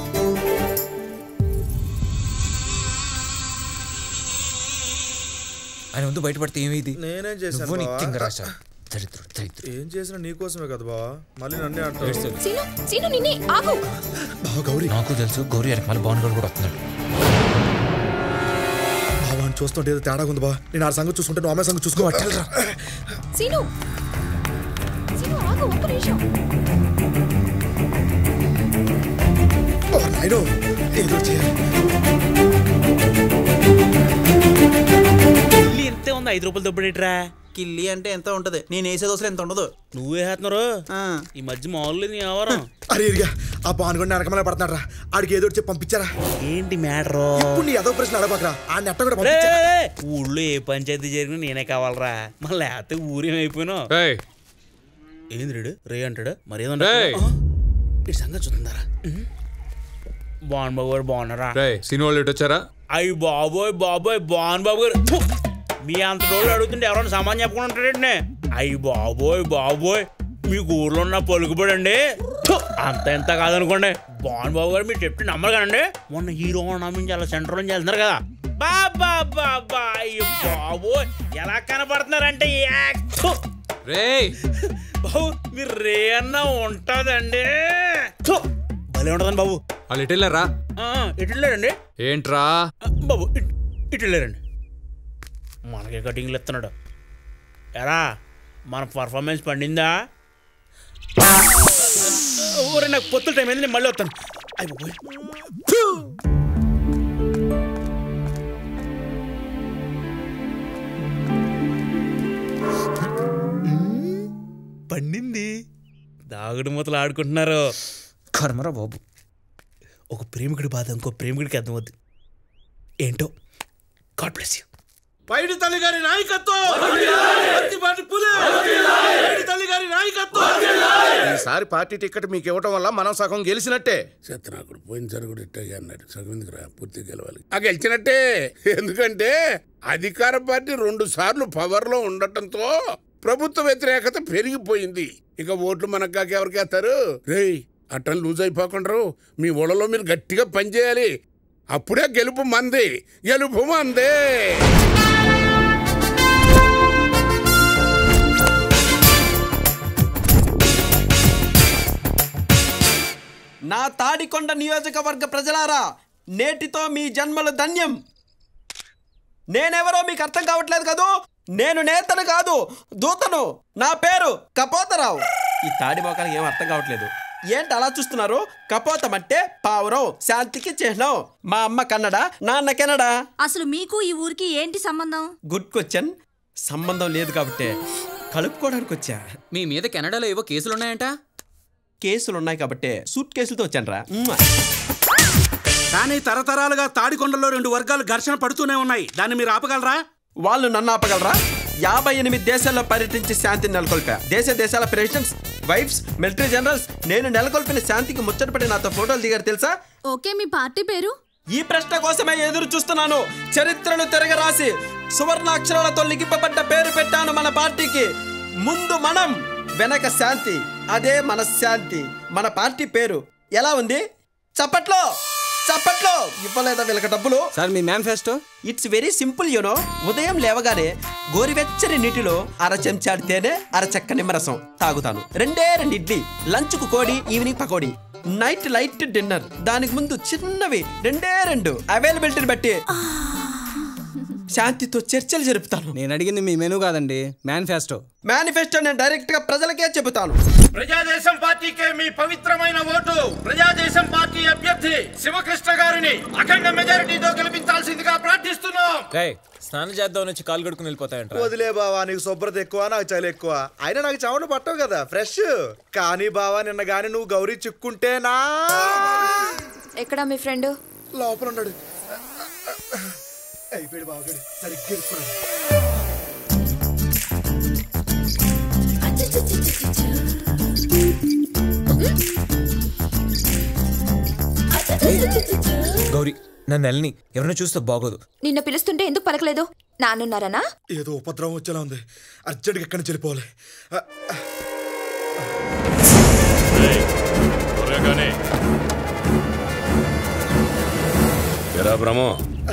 ఆయన ముందు బయటపడితే ఏమైంది నేనేం చేశాను నువ్వు నీ బావా? కింద రాశా దరిద్రుడు దరిద్రుడు ఏం చేసినా నీకోసమే కదా బావా మళ్ళీ నన్నే అంటావు ఏడ్చాడు. సీను సీను నిన్నే ఆగు గౌరీ నాకు తెలుసు గౌరీ వెనక మళ్ళీ భావన్ గారు కూడా వస్తున్నాడు బావా అని చూస్తుంటే ఏదో తేడా ఉంది బా నేను ఆ సంగతి చూసుకుంటే నువ్వు అమ్మాయి సంగతి చూసుకో సీను సీను ఆగు ఒక్క నిమిషం ఓ నాయనో ఏదో చేయాలి కిల్లి ఎంతే ఉంది ఐదు రూపాయలు దొబ్బడేట్రా కిల్లి అంటే ఎంత ఉంటది నేను వేసే దోశలు ఎంత ఉండదు నువ్వే వేస్తున్నారు ఈ మధ్య మామూలు నీ ఎవరం అరే ఇరిగా ఆ బానుగొండ వెనకమలే పడుతున్నాడు రా ఆడికి ఏదో ఒకటి చెప్పి పంపించారా ఏంటి మ్యాటర్ ఇప్పుడు నీ ఏదో ప్రశ్న అడగబాకరా ఆ నెట్ట కూడా రే, పంపించారా రే, రే. ఊళ్ళో ఏ పంచాయతీ జరిగినా నేనే కావాలరా మళ్ళీ లేకపోతే ఊరేమైపోయినావు ఏంది రేడు రే అంటాడు మరి ఏదో రేయ్. ఈ సంగతి చూస్తుందారా బాన్ బాబు గారు బాగున్నారా రే సినిమా వాళ్ళు ఇటు వచ్చారా అయ్యి బాబోయ్ బాబోయ్ బాన్ బాబు గారు ఫు! మీ అంత రోజులు అడుగుతుంటే ఎవరైనా సమాధానం చెప్పకుండా ఉంటాడండి అయ్యి బాబోయ్ బాబోయ్ మీకు ఊర్లో ఉన్న పలుకుబడండి ఫు! అంత ఎంత కాదనుకోండి బాన్ బాబు గారు మీరు చెప్తే నమ్మరు కదండి మొన్న హీరో నమ్మించి అలా సెంటర్ నుంచి వెళ్తున్నారు కదా బాబా బాబా అయ్యో బాబు ఎలా కనపడుతున్నారంటే యాక్ట్ రే బాబు మీరు రే అన్న ఉంటుందండి థు, భలే ఉంటుందండి బాబు వాళ్ళు ఎటు వెళ్ళారా ఆ, ఎటు వెళ్ళారండి ఏంట్రా బాబు ఇట్- ఇటు వెళ్ళారండి మనకే కటింగ్లు ఇస్తున్నాడు ఎరా మన పర్ఫార్మెన్స్ పండిందా ఊరే నాకు పొత్తుల టైం అయింది నేను మళ్ళీ వస్తాను అయిపోయి పండింది దాగుడు మూతలు ఆడుకుంటున్నారు కర్మరా బాబు ఒక ప్రేమికుడి బాధ ఇంకో ప్రేమికుడికి అర్థమవుద్ది ఏంటో గాడ్ బ్లెస్ యూ పైడి తల్లి గారి నాయకత్వం పత్తిపాటి పులి పైడి తల్లి గారి నాయకత్వం ఈసారి పార్టీ టికెట్ మీకు ఇవ్వటం వల్ల మనం సగం గెలిచినట్టే సత్యనాకుడు పోయినసారి కూడా ఇట్టగా అన్నాడు సగం ఎందుకు రా పూర్తిగా గెలవాలి ఆ గెలిచినట్టే ఎందుకంటే అధికార పార్టీ రెండు సార్లు పవర్లో ఉండటంతో ప్రభుత్వ వ్యతిరేకత పెరిగిపోయింది ఇక ఓట్లు మనకు కాక ఎవరికి వేస్తారు రేయ్ అట్టని లూజ్ అయిపోకుండా మీ ఊళ్ళలో మీరు గట్టిగా పనిచేయాలి అప్పుడే గెలుపు మంది గెలుపు మందే నా తాడికొండ నియోజకవర్గ ప్రజలారా నేటితో మీ జన్మలు ధన్యం నేనెవరో మీకు అర్థం కావట్లేదు కదూ నేను నేతను కాదు దూతను నా పేరు కపోతరావు ఈ తాడి మొక్కలకి ఏం అర్థం కావట్లేదు ఏంటి అలా చూస్తున్నారు కపోతం అంటే పావురం శాంతికి చిహ్నం మా అమ్మ కన్నడ నాన్న కెనడా అసలు మీకు ఈ ఊరికి ఏంటి సంబంధం గుడ్ క్వశ్చన్ సంబంధం లేదు కాబట్టి కలుపుకోవడానికి వచ్చా మీ మీద కెనడాలో ఏవో కేసులున్నాయంట కేసులు ఉన్నాయి కాబట్టి సూట్ కేసులతో వచ్చాను కానీ తరతరాలుగా తాడికొండలో రెండు వర్గాలు ఘర్షణ పడుతూనే ఉన్నాయి దాన్ని మీరు ఆపగలరా వాళ్ళు నన్ను ఆపగలరా యాభై ఎనిమిది దేశాల్లో పర్యటించి శాంతిని నెలకొల్పా దేశ దేశాల ప్రెసిడెంట్స్ వైఫ్స్ మిలిటరీ జనరల్స్ నేను నెలకొల్పిన శాంతికి ముచ్చటపడి నాతో ఫోటోలు దిగారు తెలుసా ఓకే మీ పార్టీ పేరు ఈ ప్రశ్న కోసమే ఎదురు చూస్తున్నాను చరిత్రను తిరగరాసి సువర్ణాక్షరాలతో లిఖింపబడ్డ పేరు పెట్టాను మన పార్టీకి ముందు మనం వెనక శాంతి అదే మన శాంతి మన పార్టీ పేరు ఎలా ఉంది చప్పట్లో చప్పట్లో ఇవ్వలేదా వీళ్ళకి డబ్బులు సార్ మీ manifesto it's very simple you know ఉదయం లేవగానే గోరువెచ్చని నీటిలో అర చెంచాడు తేనె అర చెక్క నిమ్మరసం తాగుతాను రెండే రెండు ఇడ్లీ లంచ్ కు కోడి evening pakodi night light dinner దానికి ముందు చిన్నవి రెండే రెండు అవైలబిలిటీని బట్టి శాంతితో చర్చలు జరుపుతాను నేను అడిగింది మీ మెనూ కాదండి మేనిఫెస్టో మేనిఫెస్టో నేను డైరెక్ట్ గా ప్రజలకే చెబుతాను ప్రజాదేశం పార్టీకే మీ పవిత్రమైన ఓటు ప్రజాదేశం పార్టీ అభ్యర్థి శివకృష్ణ గారిని అఖండ మెజారిటీతో గెలిపించాల్సిందిగా ప్రార్థిస్తున్నాం రేయ్ స్నానం చేద్దాం నుంచి కాలు కడుకుని వెళ్ళిపోతాయంట వదిలే బావా నీకు శుభ్రత ఎక్కువ నాకు చలి ఎక్కువ అయినా నాకు చెమట పట్టవు కదా ఫ్రెష్ కానీ బావా నిన్న గాని నువ్వు గౌరీ చిక్కుంటేనా ఎక్కడా మీ ఫ్రెండ్ లోపల ఉన్నాడు అయిపోయాడు బావగాడు సరిగ్గా ఇరుక్కున్నాడు. గౌరీ నన్ను నెలని ఎవరైనా చూస్తే బాగోదు నిన్న పిలుస్తుంటే ఎందుకు పలకలేదు నాన్నున్నారనా ఏదో ఉపద్రవం వచ్చేలా ఉంది అర్జెంట్గా ఎక్కడి నుంచి వెళ్ళిపోవాలి ఆ, ఆ. ఎరా బ్రహ్మో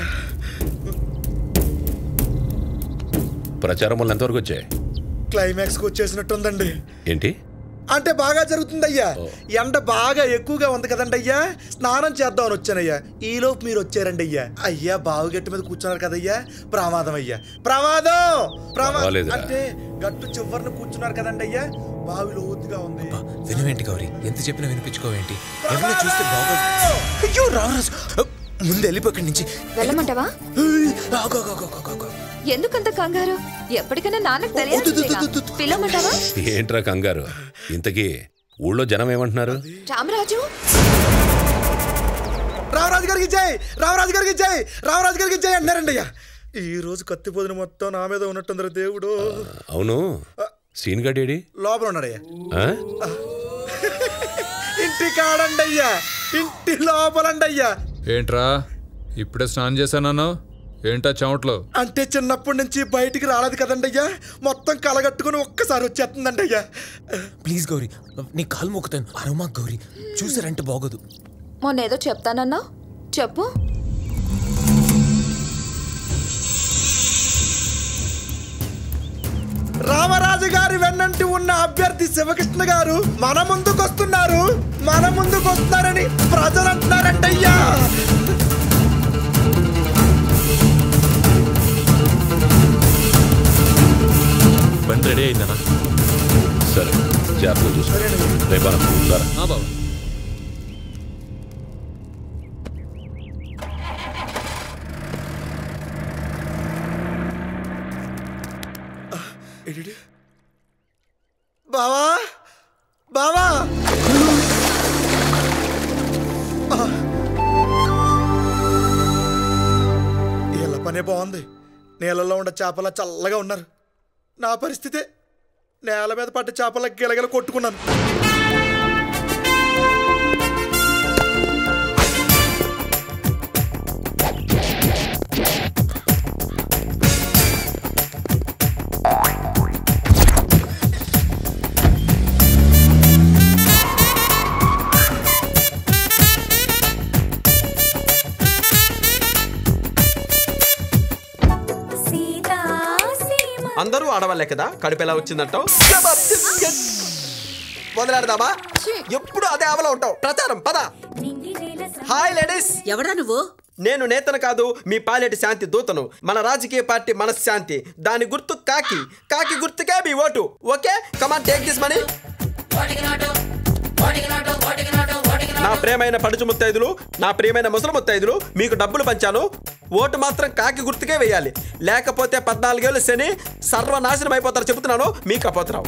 ప్రచారం వల్ల ఎంతవరకు వచ్చాయి క్లైమాక్స్కి వచ్చేసినట్టుందండి ఏంటి అంటే బాగా జరుగుతుందయ్యా ఎండ బాగా ఎక్కువగా ఉంది కదండి అయ్యా స్నానం చేద్దామని వచ్చానయ్యా ఈలోపు మీరు వచ్చారండి అయ్యా అయ్యా బావు గట్టి మీద కూర్చున్నారు కదయ్యా ప్రమాదం అయ్యా ప్రమాదం ప్రమాదం పర్వాలేదురా. అంటే గట్టు చివరిన కూర్చున్నారు కదండి అయ్యా బావి లోతుగా ఉంది వినవేంటి గౌరీ ఎంత చెప్పినా వినిపించుకోవేంటి ఎవరైనా చూస్తే బాగోదు అయ్యో రామరాజు ముందు వెళ్ళిపో ఇక్కడి నుంచి వెళ్ళమంటావా ఆగు, ఆగు, ఆగు, ఆగు, ఆగు. ఎందుకంత కంగారు ఎప్పటికైనా నాన్నకు తెలియదు పిలవమంటావా ఏంట్రా కంగారు ఇంతకీ ఊళ్ళో జనం ఏమంటున్నారు రామరాజు రామరాజు గారికి జై రామరాజు గారికి జై రామరాజు గారికి జై అన్నారండి అయ్యా ఈ రోజు కత్తి పొదిన మొత్తం నా మీద ఉన్నట్టుందరా దేవుడు అవును సీన్ గడేడి లోపల ఉన్నాడయ్యా ఆ? ఇంటి కాడండి అయ్యా ఇంటి లోపలండి అయ్యా ఏంట్రా ఇప్పుడే స్నానం చేశానన్నా ఏంటా చెమట్లో అంటే చిన్నప్పటి నుంచి బయటికి రాలేదు కదండి అయ్యా మొత్తం కలగట్టుకుని ఒక్కసారి వచ్చేస్తుందండి అయ్యా ప్లీజ్ గౌరీ నీ కాలు మొక్కుతాను అరమా గౌరీ చూసారంటే బాగోదు మొన్న ఏదో చెప్తానన్నా చెప్పు రామరాజు గారి వెన్నంటి ఉన్న అభ్యర్థి శివకృష్ణ గారు మన ముందుకు వస్తున్నారు మన ముందుకు వస్తున్నారని ప్రజలు అంటున్నారంటయ్యా బండి రెడీ అయిందనా సరే జాగ్రత్తగా చూసుకో రేపు బాబు ఎడిడి? బావా బావా ఆ. వీళ్ళ పనే బాగుంది నీళ్ళలో ఉండే చేపల చల్లగా ఉన్నారు నా పరిస్థితే నేల మీద పడ్డ చేపల గిలగిల కొట్టుకున్నాను అందరూ ఆడవాళ్ళే కదా కడుపు ఎలా వచ్చిందంటావు మొదలెడదామా ఎప్పుడు అదే ఆవలో ఉంటావు ప్రచారం పద హాయ్ లేడీస్ ఎవడా నువ్వు నేను నేతను కాదు మీ పాలెటి శాంతి దూతను మన రాజకీయ పార్టీ మనశ్శాంతి దాని గుర్తు కాకి కాకి గుర్తుకే మీ vote okay come on take this money నా ప్రియమైన పడుచు ముత్తైదులు నా ప్రియమైన ముసలి ముత్తైదులు మీకు డబ్బులు పంచాను ఓటు మాత్రం కాకి గుర్తుకే వేయాలి లేకపోతే పద్నాలుగేళ్ళు శని సర్వనాశనం అయిపోతారు చెబుతున్నాను మీకు అపోతరావు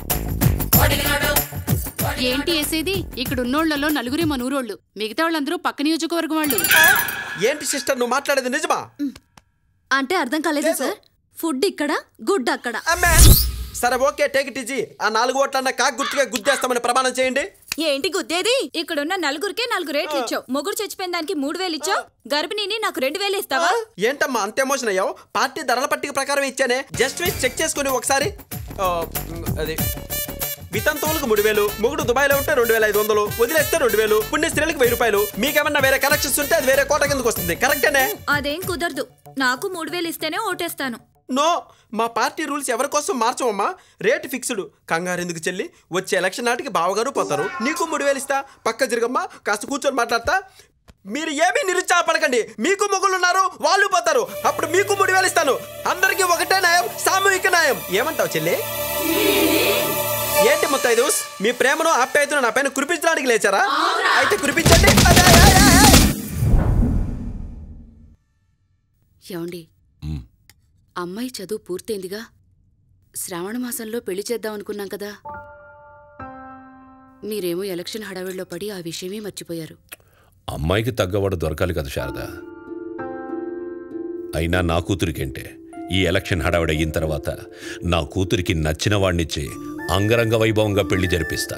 ఏంటి వేసేది ఇక్కడ ఉన్నోళ్లలో నలుగురే మన ఊరోళ్ళు మిగతా వాళ్ళందరూ పక్క నియోజకవర్గం వాళ్ళు ఏంటి సిస్టర్ నువ్వు మాట్లాడేది నిజమా అంటే అర్థం కాలేదా సార్ ఫుడ్ ఇక్కడ గుడ్ అక్కడ సరే ఓకే టేక్ ఇట్ ఈజీ ఆ నాలుగు ఓట్లన్న కాకి గుర్తుగా గుర్తేస్తామని ప్రమాణం చేయండి ఏంటి గుద్దేది ఇక్కడున్న నలుగురికే నాలుగు రేట్లు ఇచ్చావు మొగుడు చచ్చిపోయిన దానికి మూడు వేలు ఇచ్చావు గర్భిణిని నాకు రెండు వేలు ఇస్తావా ఏంటమ్మా అంత ఎమోషన్ అయ్యావు పార్టీ ధరల పట్టిక ప్రకారం ఇచ్చానే జస్ట్ వీక్ చెక్ చేసుకుని ఒకసారి ఆ, అది వితంతువులకు మూడు వేలు మొగుడు దుబాయ్లో ఉంటే రెండు వేల ఐదు వందలు వదిలేస్తే రెండు వేలు పుణ్య స్త్రీలకు వెయ్యి రూపాయలు మీకేమన్నా వేరే కనెక్షన్స్ ఉంటే అది వేరే కోట కిందకు వస్తుంది కరెక్టేనే అదేం కుదరదు నాకు మూడు వేలు ఇస్తేనే ఓటేస్తాను నో మా పార్టీ రూల్స్ ఎవరి కోసం మార్చమమ్మా రేటు ఫిక్స్డ్ కంగారు ఎందుకు చెల్లి వచ్చే ఎలక్షన్ నాటికి బావగారు పోతారు నీకు మూడు వేలు ఇస్తా పక్క తిరగమ్మా కాస్త కూర్చొని మాట్లాడతా మీరు ఏమీ నిరుత్సాహపడకండి మీకు మొగుళ్ళు ఉన్నారు వాళ్ళు పోతారు అప్పుడు మీకు మూడు వేలు ఇస్తాను అందరికీ ఒకటే న్యాయం సామూహిక న్యాయం ఏమంటావు చెల్లి ఏంటి ముత్తైదు మీ ప్రేమను ఆప్యాయతను నా పైన కురిపించడానికి లేచారా అయితే కురిపించండి అదే, అదే, అదే, అదే. ఏమండి అమ్మాయి చదువు పూర్తయిందిగా శ్రావణ మాసంలో పెళ్లి చేద్దాం అనుకున్నాం కదా మీరేమో ఎలక్షన్ హడావిడిలో పడి ఆ విషయమే మర్చిపోయారు అమ్మాయికి తగ్గవాడు దొరకాలి కదా శారద అయినా నా కూతురికేంటే ఈ ఎలక్షన్ హడావిడి అయిన తర్వాత నా కూతురికి నచ్చిన వాడినిచ్చి అంగరంగ వైభవంగా పెళ్లి జరిపిస్తా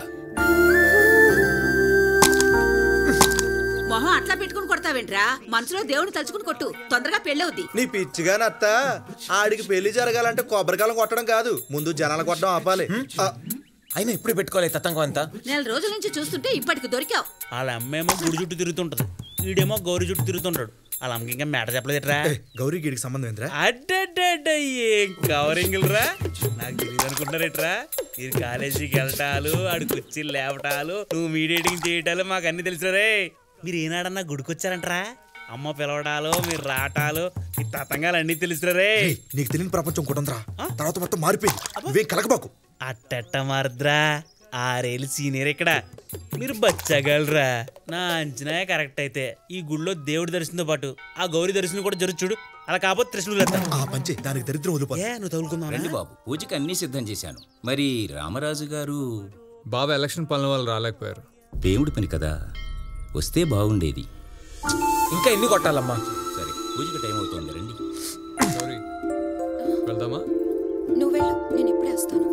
మొహం అట్లా పెట్టుకుని కొడతావేంట్రా మనసులో దేవుని తలుచుకుని కొట్టు తొందరగా పెళ్ళవుద్ది నీ పిచ్చిగా నత్త ఆడికి పెళ్లి జరగాలంటే కొబ్బరికాయలు కొట్టడం కాదు ముందు జనాలు కొట్టడం ఆపాలి ఆ, అయినా ఇప్పుడు పెట్టుకోవాలి తతంగం అంతా నెల రోజుల నుంచి చూస్తుంటే ఇప్పటికి దొరికావు వాళ్ళ అమ్మేమో గుడి చుట్టూ తిరుగుతుంటది వీడేమో గౌరీ చుట్టూ తిరుగుతుంటాడు వాళ్ళ అమ్మకి ఇంకా మేట చెప్పలేదురా గౌరీ గిడికి సంబంధం ఏంద్రా అడ్డడ్డ ఏం కవరింగ్ రా నాకు తెలియదు అనుకుంటారేట్రా మీరు కాలేజీకి వెళ్ళటాలు ఆడు కుర్చీలు లేపటాలు నువ్వు మీడియేటింగ్ చేయటాలు మాకు అన్ని తెలుసు రే మీరు ఏనాడన్నా గుడికొచ్చారంటరా అమ్మ పిలవడాలు మీరు రాటాలు ఈ తతంగాలు అన్ని తెలుసు రే నీకు తెలియని ప్రపంచం కుటుంద్రా తర్వాత మొత్తం మారిపోయింది నువ్వేం కలగబాకు అట్టట్ట మారద్రా ఆరేళ్ళు సీనియర్ ఇక్కడ మీరు బచ్చగలరా నా అంచనా కరెక్ట్ అయితే ఈ గుళ్ళో దేవుడి దర్శనంతో పాటు ఆ గౌరీ దర్శనం కూడా జరుగు చూడు అలా కాకపోతే త్రిశూలు ఆ పంచే దానికి దరిద్రం వదిలిపోతుంది ఏ నువ్వు తగులుకున్నావు రండి బాబు పూజకి అన్ని సిద్ధం చేశాను మరి రామరాజు గారు బాబా ఎలక్షన్ పనుల వాళ్ళు రాలేకపోయారు దేవుడి పని కదా వస్తే బాగుండేది ఇంకా ఎన్ని కొట్టాలమ్మా సరే పూజకి టైం అవుతోంది రండి సారీ వెళ్దామా నువ్వు వెళ్ళు నేను ఇప్పుడే వస్తాను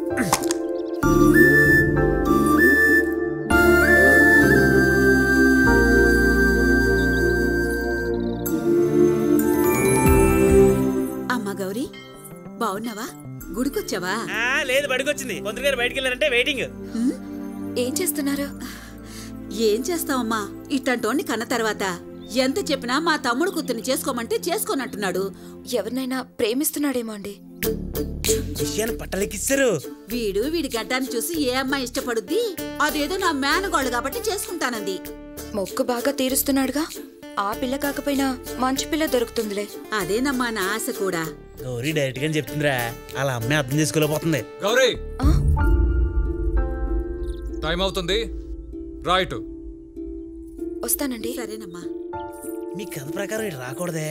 అమ్మా గౌరీ బాగున్నావా గుడికొచ్చావా ఆ, లేదు బడికొచ్చింది మంత్రి గారు బయటికి వెళ్ళారంటే వెయిటింగ్ ఏం చేస్తున్నారు ఏం చేస్తావమ్మా ఇట్టంటోని కన్న తర్వాత ఎంత చెప్పినా మా తమ్ముడు కూతుర్ని చేసుకోమంటే చేసుకోనంటున్నాడు ఎవరినైనా ప్రేమిస్తున్నాడేమో అండి విషయాన్ని పట్టలెక్కిస్తారు వీడు వీడి గడ్డాన్ని చూసి ఏ అమ్మాయి ఇష్టపడుద్ది అదేదో నా మేనగోళ్ళు కాబట్టి చేసుకుంటానంది మొక్కు బాగా తీరుస్తున్నాడుగా ఆ పిల్ల కాకపోయినా మంచి పిల్ల దొరుకుతుందిలే అదేనమ్మా నా ఆశ కూడా గౌరీ డైరెక్ట్ గా చెప్తుందిరా అలా అమ్మాయి అర్థం చేసుకోలేకపోతుంది గౌరీ టైం అవుతుంది రైట్ వస్తానండి సరేనమ్మా మీ కథ ప్రకారం ఇటు రాకూడదే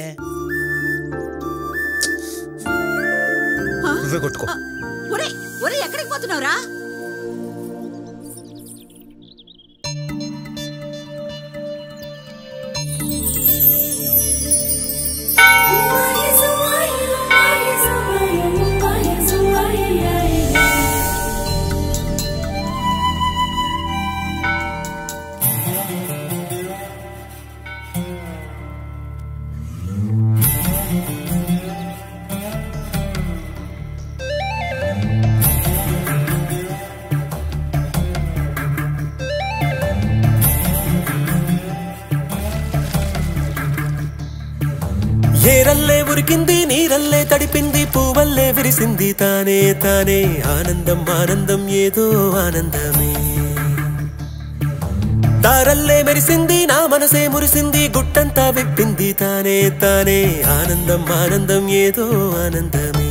నువ్వే కొట్టుకో ఒరే ఒరే ఎక్కడికి పోతున్నావురా ఏరల్లే ఉరికింది నీరల్లే తడిపింది పూవల్లే విరిసింది తానే తానే ఆనందం ఆనందం ఏదో ఆనందమే తారల్లే మెరిసింది నా మనసే మురిసింది గుట్టంతా విప్పింది తానే తానే ఆనందం ఆనందం ఏదో ఆనందమే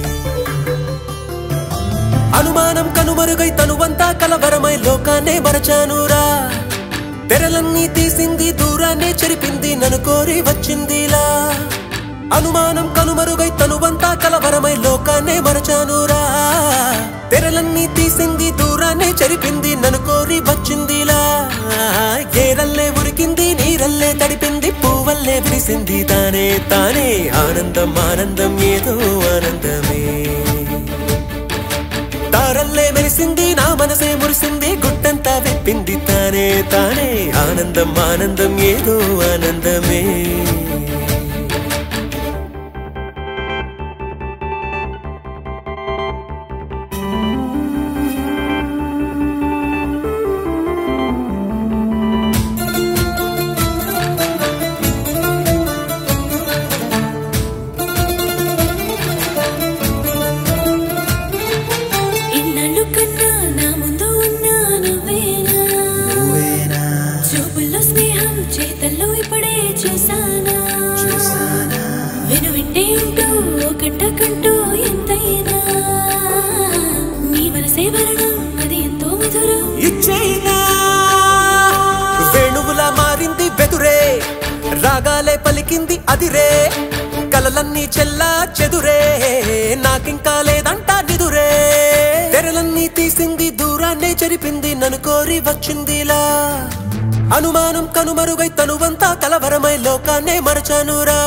అనుమానం కనుమరుగై తనువంతా కలవరమై లోకాన్నే మరచానురా తెరలన్నీ తీసింది దూరాన్నే చెరిపింది నన్ను కోరి వచ్చిందిలా అనుమానం కనుమరుగై తనువంతా కలవరమై లోకాన్నే మరచానురా తెరలన్నీ తీసింది దూరాన్నే చెరిపింది నన్ను కోరి వచ్చిందిలా ఏరల్లే ఉరికింది నీరల్లే తడిపింది పువ్వల్లే విరిసింది తానే తానే ఆనందం ఆనందం ఏదో ఆనందమే తారల్లే మెరిసింది నా మనసే మురిసింది గుట్టంతా విప్పింది తానే తానే ఆనందం ఆనందం ఏదో ఆనందమే ఇన్నాళ్ళు కన్నా నా ముందు ఉన్నా నువ్వేనా చూపుల్లో స్నేహం చేతల్లో ఇప్పుడే చూసానా విను వింటే ఉంటూ ఒకటకంటూ ఎంతైనా నీ మనసే భరణం అది ఎంతో మధురం ఇచ్చేయినా వేణువులా మారింది వెదురే రాగాలే పలికింది అదిరే కలలన్నీ చెల్లా చెదురే నాకింకా లేదంటా నిదురే తెరలన్నీ తీసింది దూరాన్నే చెరిపింది నన్ను కోరి వచ్చిందిలా అనుమానం కనుమరుగై తనువంతా కలవరమై లోకాన్నే మరచానురా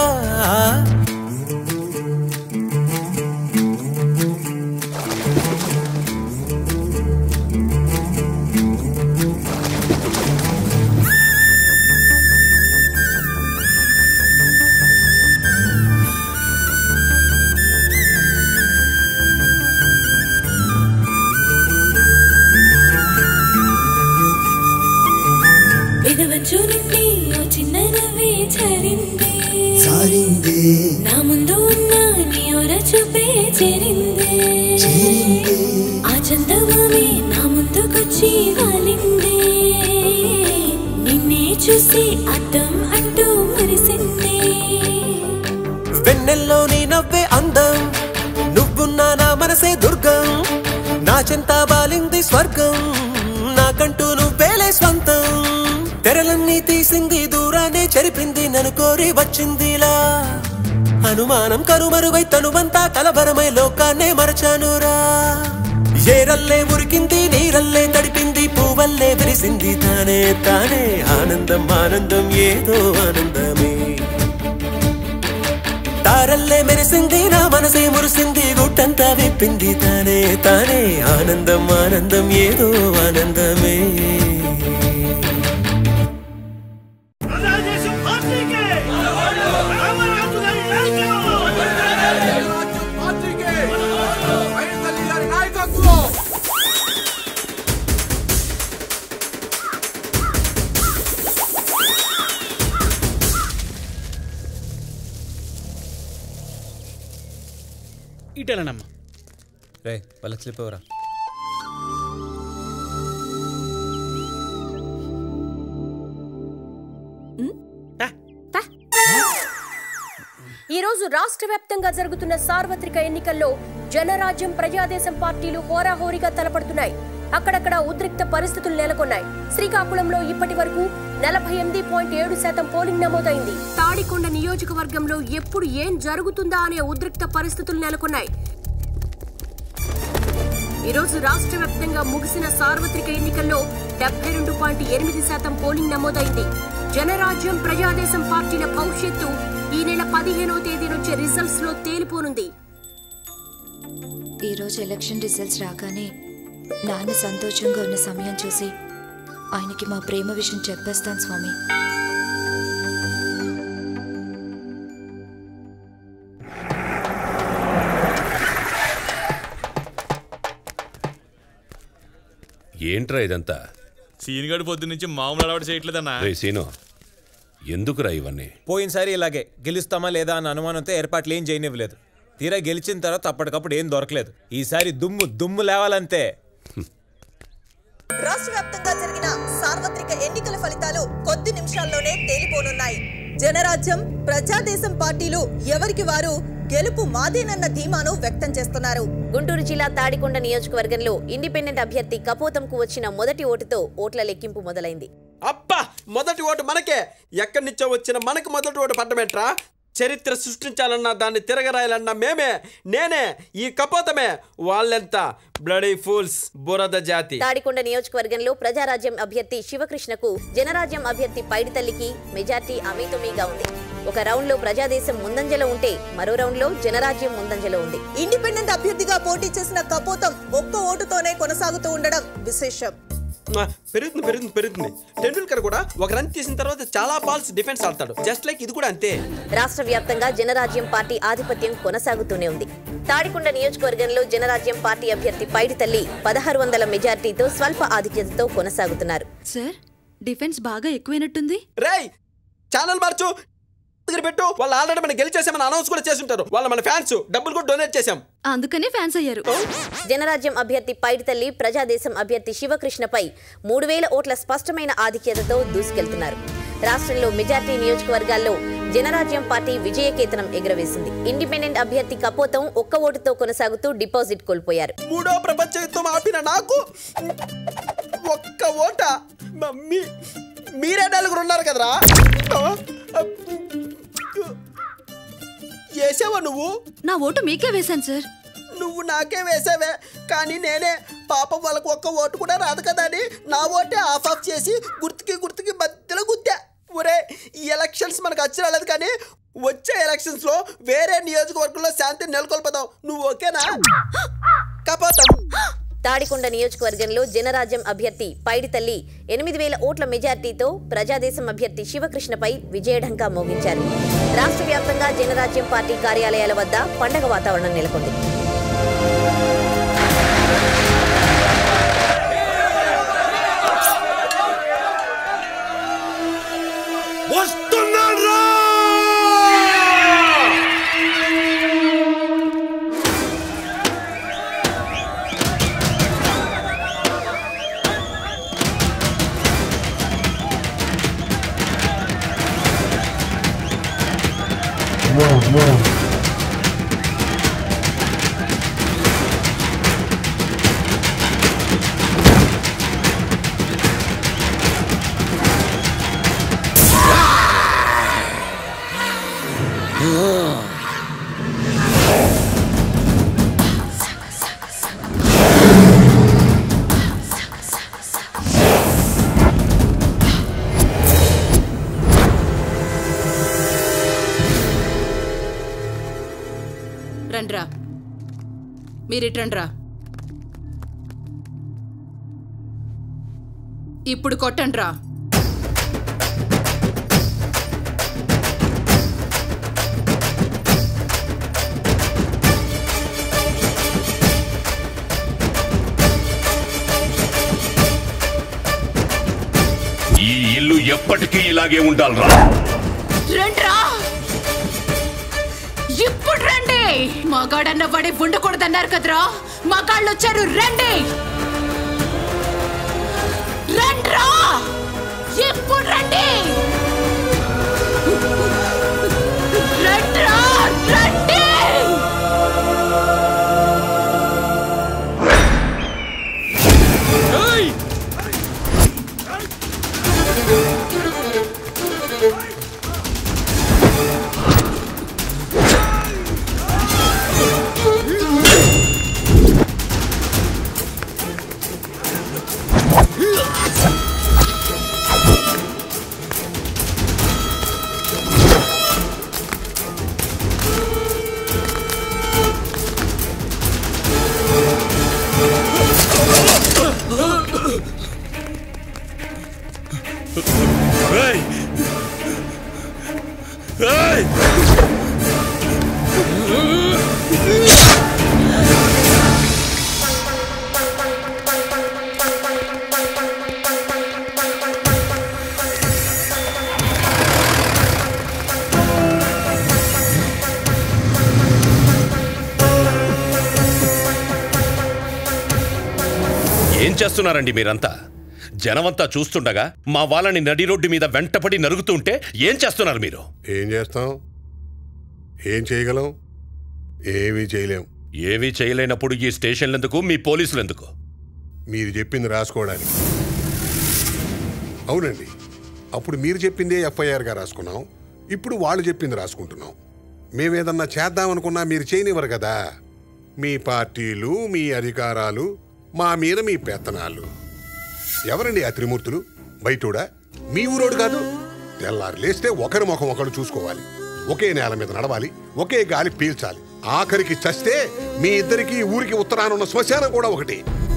పెదవంచు నుండి ఓ చిన్న నవ్వే జారింది నా ముందు ఉన్న నీ ఓర చూపే చేరింది ఆ చందమామే నా ముందుకొచ్చి వాలింది నిన్నే చూసి అద్దం అంటూ మురిసింది వెన్నెల్లో నీ నవ్వే అందం నువ్వున్నా నా మనసే దుర్గం నా చెంత బాలింది స్వర్గం నాకంటూ నువ్వేలే స్వంతం తెరలన్నీ తీసింది దూరానే చెరిపింది నన్ను కోరి వచ్చిందిలా అనుమానం కనుమరుగై తనువంతా కలవరమై లోకాన్నే మరచానురా ఏరల్లే మురికింది నీరల్లే తడిపింది పువ్వల్లే విరిసింది తానే తానే ఆనందం ఆనందం ఏదో ఆనందమే తారల్లే మెరిసింది నా మనసే మురిసింది గుట్టంతా విప్పింది తానే తానే ఆనందం ఆనందం ఏదో ఆనందమే ప్రజాదేశం పార్టీకే రామరాజు గారి నాయకత్వం ఇటేనండమ్మా రే వాళ్ళకి స్లిప్ ఎవరా ఈ రోజు రాష్ట్ర వ్యాప్తంగా జరుగుతున్న సార్వత్రిక ఎన్నికల్లో జనరాజ్యం ప్రజాదేశం పార్టీలు హోరాహోరీగా తలపడుతున్నాయి అక్కడక్కడ ఉద్రిక్త పరిస్థితులు నెలకొన్నాయి శ్రీకాకుళంలో ఇప్పటి వరకు నలభై ఎనిమిది పాయింట్ ఏడు శాతం పోలింగ్ నమోదైంది తాడికొండ నియోజకవర్గంలో ఎప్పుడు ఏం జరుగుతుందా అనే ఉద్రిక్త పరిస్థితులు నెలకొన్నాయి ఈ రోజు రాష్ట్ర వ్యాప్తంగా ముగిసిన సార్వత్రిక ఎన్నికల్లో డెబ్బై రెండు పాయింట్ ఎనిమిది శాతం పోలింగ్ నమోదైంది జనరాజ్యం ప్రజాదేశం పార్టీల భవిష్యత్తు ఈ నెల పదిహేనవ తేదీ నుంచి రిజల్ట్స్ లో తేలిపోనుంది ఈరోజు ఎలక్షన్ రిజల్ట్స్ రాగానే నాన్న సంతోషంగా ఉన్న సమయం చూసి ఆయనకి మా ప్రేమ విషయం చెప్పేస్తాను స్వామి ఏంట్రా ఇదంతా సీనిగడు పొద్దు నుంచి మామూలు అలవాటు చేయట్లేదన్నా రే సీను ఎందుకురా ఇవన్నీ పోయినసారి ఇలాగే గెలుస్తామా లేదా అన్న అనుమానంతో ఏర్పాట్లు ఏం చేయనివ్వలేదు తీరా గెలిచిన తర్వాత అప్పటికప్పుడు ఏం దొరకలేదు ఈసారి దుమ్ము దుమ్ము లేవాలంతే రాష్ట్ర వ్యాప్తంగా జరిగిన సార్వత్రిక ఎన్నికల ఫలితాలు కొద్ది నిమిషాల్లోనే తేలిపోనున్నాయి జనరాజ్యం ప్రజాదేశం పార్టీలు ఎవరికి వారు గెలుపు మాదేనన్న ధీమాను వ్యక్తం చేస్తున్నారు గుంటూరు జిల్లా తాడికొండ నియోజకవర్గంలో ఇండిపెండెంట్ అభ్యర్థి కపోతంకు వచ్చిన మొదటి ఓటుతో ఓట్ల లెక్కింపు మొదలైంది అబ్బా మొదటి ఓటు మనకే ఎక్కడి నుంచో వచ్చిన మనకు మొదటి ఓటు పడ్డమేంట్రా చరిత్ర సృష్టించాలన్నా దాన్ని తిరగరాయాలన్నా మేమే నేనే ఈ కపోతమే వాళ్ళెంత బ్లడీ ఫూల్స్ బురద జాతి తాడికొండ నియోజకవర్గంలో ప్రజారాజ్యం అభ్యర్థి శివకృష్ణకు జనరాజ్యం అభ్యర్థి పైడితల్లికి మెజార్టీ అమీతుమీగా ఉంది ఒక రౌండ్ లో ప్రజాదేశం ముందంజలో ఉంటే మరో రౌండ్ లో జనరాజ్యం ముందంజలో ఉంది ఇండిపెండెంట్ అభ్యర్థిగా పోటీ చేసిన కపోతం ఒక్క ఓటుతోనే కొనసాగుతూ ఉండడం విశేషం ఆ, పెరుగుతుంది పెరుగుతుంది పెరుగుతుంది టెండూల్కర్ కూడా ఒక రన్ తీసిన తర్వాత చాలా బాల్స్ డిఫెన్స్ ఆడతాడు జస్ట్ లైక్ ఇది కూడా అంతే రాష్ట్ర వ్యాప్తంగా జనరాజ్యం పార్టీ ఆధిపత్యం కొనసాగుతూనే ఉంది తాడికొండ నియోజకవర్గంలో జనరాజ్యం పార్టీ అభ్యర్థి పైడితల్లి పదహారు వందల మెజార్టీతో స్వల్ప ఆధిక్యతతో కొనసాగుతున్నారు సార్ డిఫెన్స్ బాగా ఎక్కువైనట్టుంది రేయ్ ఛానల్ మార్చు దగ్గర పెట్టు వాళ్ళు ఆల్రెడీ మనం గెలిచేసామని అనౌన్స్ కూడా చేస్తుంటారు వాళ్ళు మన ఫ్యాన్స్ డబ్బులు కూడా డొనేట్ చేశాం అందుకనే ఫ్యాన్స్ అయ్యారు జనరాజ్యం అభ్యర్థి పైడితల్లి ప్రజాదేశం అభ్యర్థి శివకృష్ణపై మూడు వేల ఓట్ల స్పష్టమైన ఆధిక్యతతో దూసుకెళ్తున్నారు రాష్ట్రంలో మెజార్టీ నియోజకవర్గాల్లో జనరాజ్యం పార్టీ విజయకేతనం ఎగురవేసింది ఇండిపెండెంట్ అభ్యర్థి కపోతం ఒక్క ఓటుతో కొనసాగుతూ డిపాజిట్ కోల్పోయారు మూడో ప్రపంచ యుద్ధం ఆపిన నాకు ఒక్క ఓట మమ్మీ మీరే నలుగురు ఉన్నారు కదరా వేసావా నువ్వు నా ఓటు మీకే వేశాను సార్ నువ్వు నాకే వేసావే కానీ నేనే పాపం వాళ్ళకు ఒక్క ఓటు కూడా రాదు కదా అని నా ఓటే ఆఫ్ ఆఫ్ చేసి గుర్తుకి గుర్తుకి మధ్యలో గుద్దా ఒరే ఈ ఎలక్షన్స్ మనకు వచ్చి రాలేదు కానీ వచ్చే ఎలక్షన్స్ లో వేరే నియోజకవర్గంలో శాంతిని నెలకొల్పదాం నువ్వు ఓకేనా కపోతాం తాడికొండ నియోజకవర్గంలో జనరాజ్యం అభ్యర్థి పైడితల్లి ఎనిమిది వేల ఓట్ల మెజార్టీతో ప్రజాదేశం అభ్యర్థి శివకృష్ణపై విజయఢంకా మోగించారు రాష్ట్ర వ్యాప్తంగా జనరాజ్యం పార్టీ కార్యాలయాల వద్ద పండగ వాతావరణం నెలకొంది వస్తున్నారా రండ్రా మీరిట్రండ్రా ఇప్పుడు కొట్టండ్రా ఈ ఇల్లు ఎప్పటికీ ఇలాగే ఉండాలిరా రండ్రా ఇప్పుడు రండి మగాడన్న వాడి ఉండకూడదన్నారు కదరా మగాళ్ళు వచ్చారు రండి రండ్రా ఇప్పుడు రండి రండ్రా రండి ఏయ్! ఏయ్! ఏం చేస్తున్నారండి మీరంతా జనమంతా చూస్తుండగా మా వాళ్ళని నడి రోడ్డు మీద వెంటపడి నరుగుతుంటే ఏం చేస్తున్నారు మీరు ఏం చేస్తాం ఏం చేయగలం ఏమీ చేయలేం ఏమీ చేయలేనప్పుడు ఈ స్టేషన్లు ఎందుకు మీ పోలీసులు ఎందుకు మీరు చెప్పింది రాసుకోవడానికి అవునండి అప్పుడు మీరు చెప్పిందే ఎఫ్ఐఆర్గా రాసుకున్నాం ఇప్పుడు వాళ్ళు చెప్పింది రాసుకుంటున్నాం మేమేదన్నా చేద్దామనుకున్నా మీరు చేయనివ్వరు కదా మీ పార్టీలు మీ అధికారాలు మా మీద మీ పెత్తనాలు ఎవరండి ఆ త్రిమూర్తులు బయటోడా మీ ఊరోడు కాదు తెల్లారు లేస్తే ఒకరి ముఖం ఒకరు చూసుకోవాలి ఒకే నేల మీద నడవాలి ఒకే గాలి పీల్చాలి ఆఖరికి చస్తే మీ ఇద్దరికి ఈ ఊరికి ఉత్తరానున్న శ్మశానం కూడా ఒకటి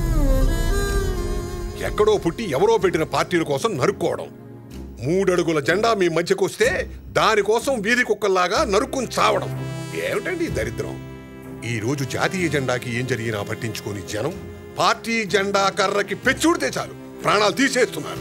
ఎక్కడో పుట్టి ఎవరో పెట్టిన పార్టీల కోసం నరుక్కోవడం మూడడుగుల జెండా మీ మధ్యకొస్తే దానికోసం వీధి కుక్కల్లాగా నరుక్కుని చావడం ఏమిటండి ఈ దరిద్రం ఈ రోజు జాతీయ జెండాకి ఏం జరిగినా పట్టించుకొని జనం పార్టీ జెండా కర్రకి పెచ్చుడితే చాలు ప్రాణాలు తీసేస్తున్నారు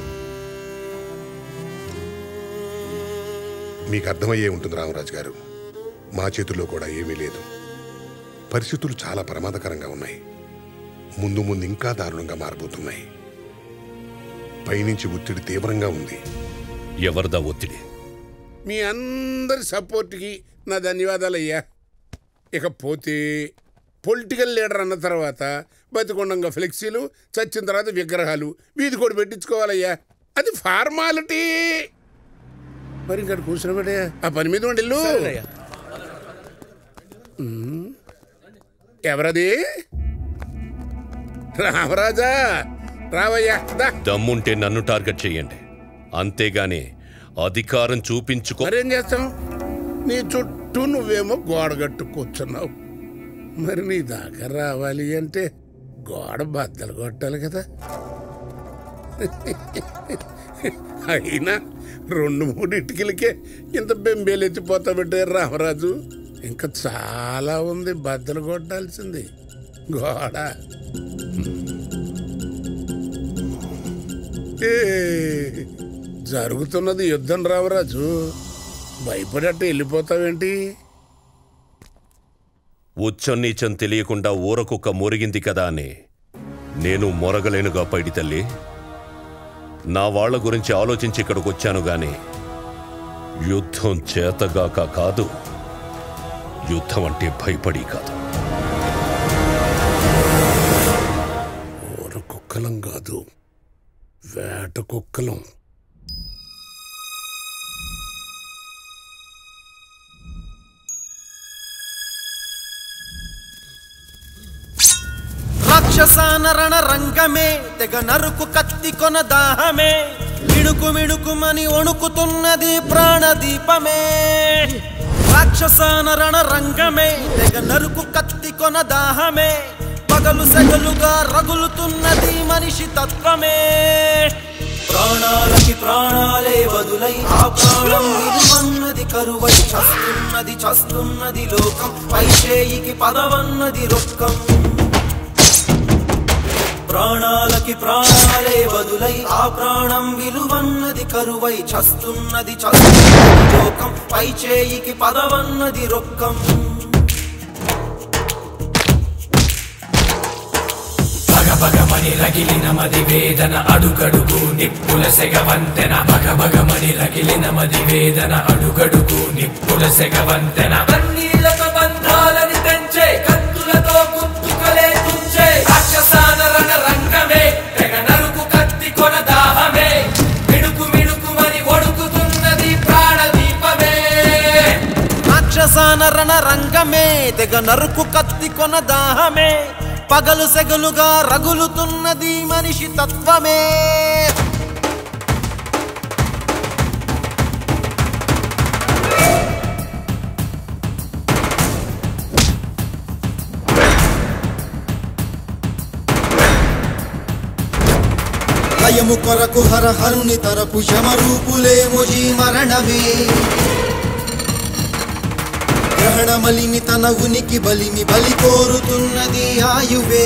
మీకు అర్థమయ్యే ఉంటుంది రామరాజు గారు మా చేతుల్లో కూడా ఏమీ లేదు పరిస్థితులు చాలా ప్రమాదకరంగా ఉన్నాయి ముందు ముందు ఇంకా దారుణంగా మారబోతున్నాయి పైనుంచి ఒత్తిడి తీవ్రంగా ఉంది ఎవరిదా ఒత్తిడి మీ అందరి సపోర్ట్కి నా ధన్యవాదాలు అయ్యా ఇకపోతే పొలిటికల్ లీడర్ అన్న తర్వాత బతికొండంగా ఫ్లెక్సీలు చచ్చిన తర్వాత విగ్రహాలు వీధి కూడా పెట్టించుకోవాలయ్యా అది ఫార్మాలిటీ మరి ఇంకా కూర్చున్నబడే ఆ పని మీద ఉండి వెళ్ళు ఉమ్. ఎవరది రామరాజా రావయ్యా దా దమ్ముంటే నన్ను టార్గెట్ చేయండి అంతేగాని అధికారం చూపించుకో మరేం చేస్తాం నీ చుట్టూ నువ్వేమో గోడగట్టు కూర్చున్నావు మరి నీ దాకా రావాలి అంటే గోడ బద్దలు కొట్టాలి కదా అయినా రెండు మూడు ఇటుకలకే ఇంత బెంబేలు ఎత్తిపోతా పెట్టారు రామరాజు ఇంకా చాలా ఉంది బద్దలు కొట్టాల్సింది గోడ ఏ, జరుగుతున్నది యుద్ధం రామరాజు భయపడట్టు వెళ్ళిపోతావేంటి ఉచ్చం నీచం తెలియకుండా ఊరకుక్క మొరిగింది కదా అని నేను మొరగలేనుగా పైడి తల్లి నా వాళ్ళ గురించి ఆలోచించి ఇక్కడికి వచ్చాను గాని యుద్ధం చేతగాక కాదు యుద్ధం అంటే భయపడి కాదు ఊర కుక్కలం కాదు వేట కుక్కలం రాక్షసాన రణ రంగమే తెగ నరుకు కత్తి కొన దాహమే మిణుకు మిణుకుమని వణుకుతున్నది ప్రాణదీపమే రాక్షసాన రణ రంగమే తెగ నరుకు కత్తి కొన దాహమే పగలు సెగలుగా రగులుతున్నది మనిషి తత్వమే ప్రాణాలకి ప్రాణాలే బదులై ఆ ప్రాణం విలువన్నది కరువై చస్తున్నది చస్తున్నది లోకం పై చేయికి పదవన్నది రొక్కం ప్రాణాలకి ప్రాణాలే బదులై ఆ ప్రాణం విలువన్నది కరువై చస్తున్నది చస్తున్నది లోకం పై చేయికి పదవన్నది రొక్కం బగబగమని రగిలిన మది వేదన అడుగడుగు నిప్పుల సెగవంతెన బగబగమని రగిలిన మది వేదన అడుగడుగు నిప్పుల సెగవంతెన కన్నీళ్లతో బంధాలని తెంచే కత్తులతో గుంతుకలే తుంచే రాక్షసాన రణ రంగమే తెగ నరుకు కత్తి కొన దాహమే మిడుకు మిడుకుమని ఒడుకుతున్నది ప్రాణదీపమే రాక్షసాన రణ రంగమే తెగ నరుకు కత్తి కొన దాహమే పగలు సెగలుగా రగులుతున్నది మనిషి తత్వమే లయము కొరకు హర హరుని తరపు శమరూపులేము జీ మరణమే గ్రహణమలిమి తన ఉనికి బలిమి బలి కోరుతున్నది ఆయువే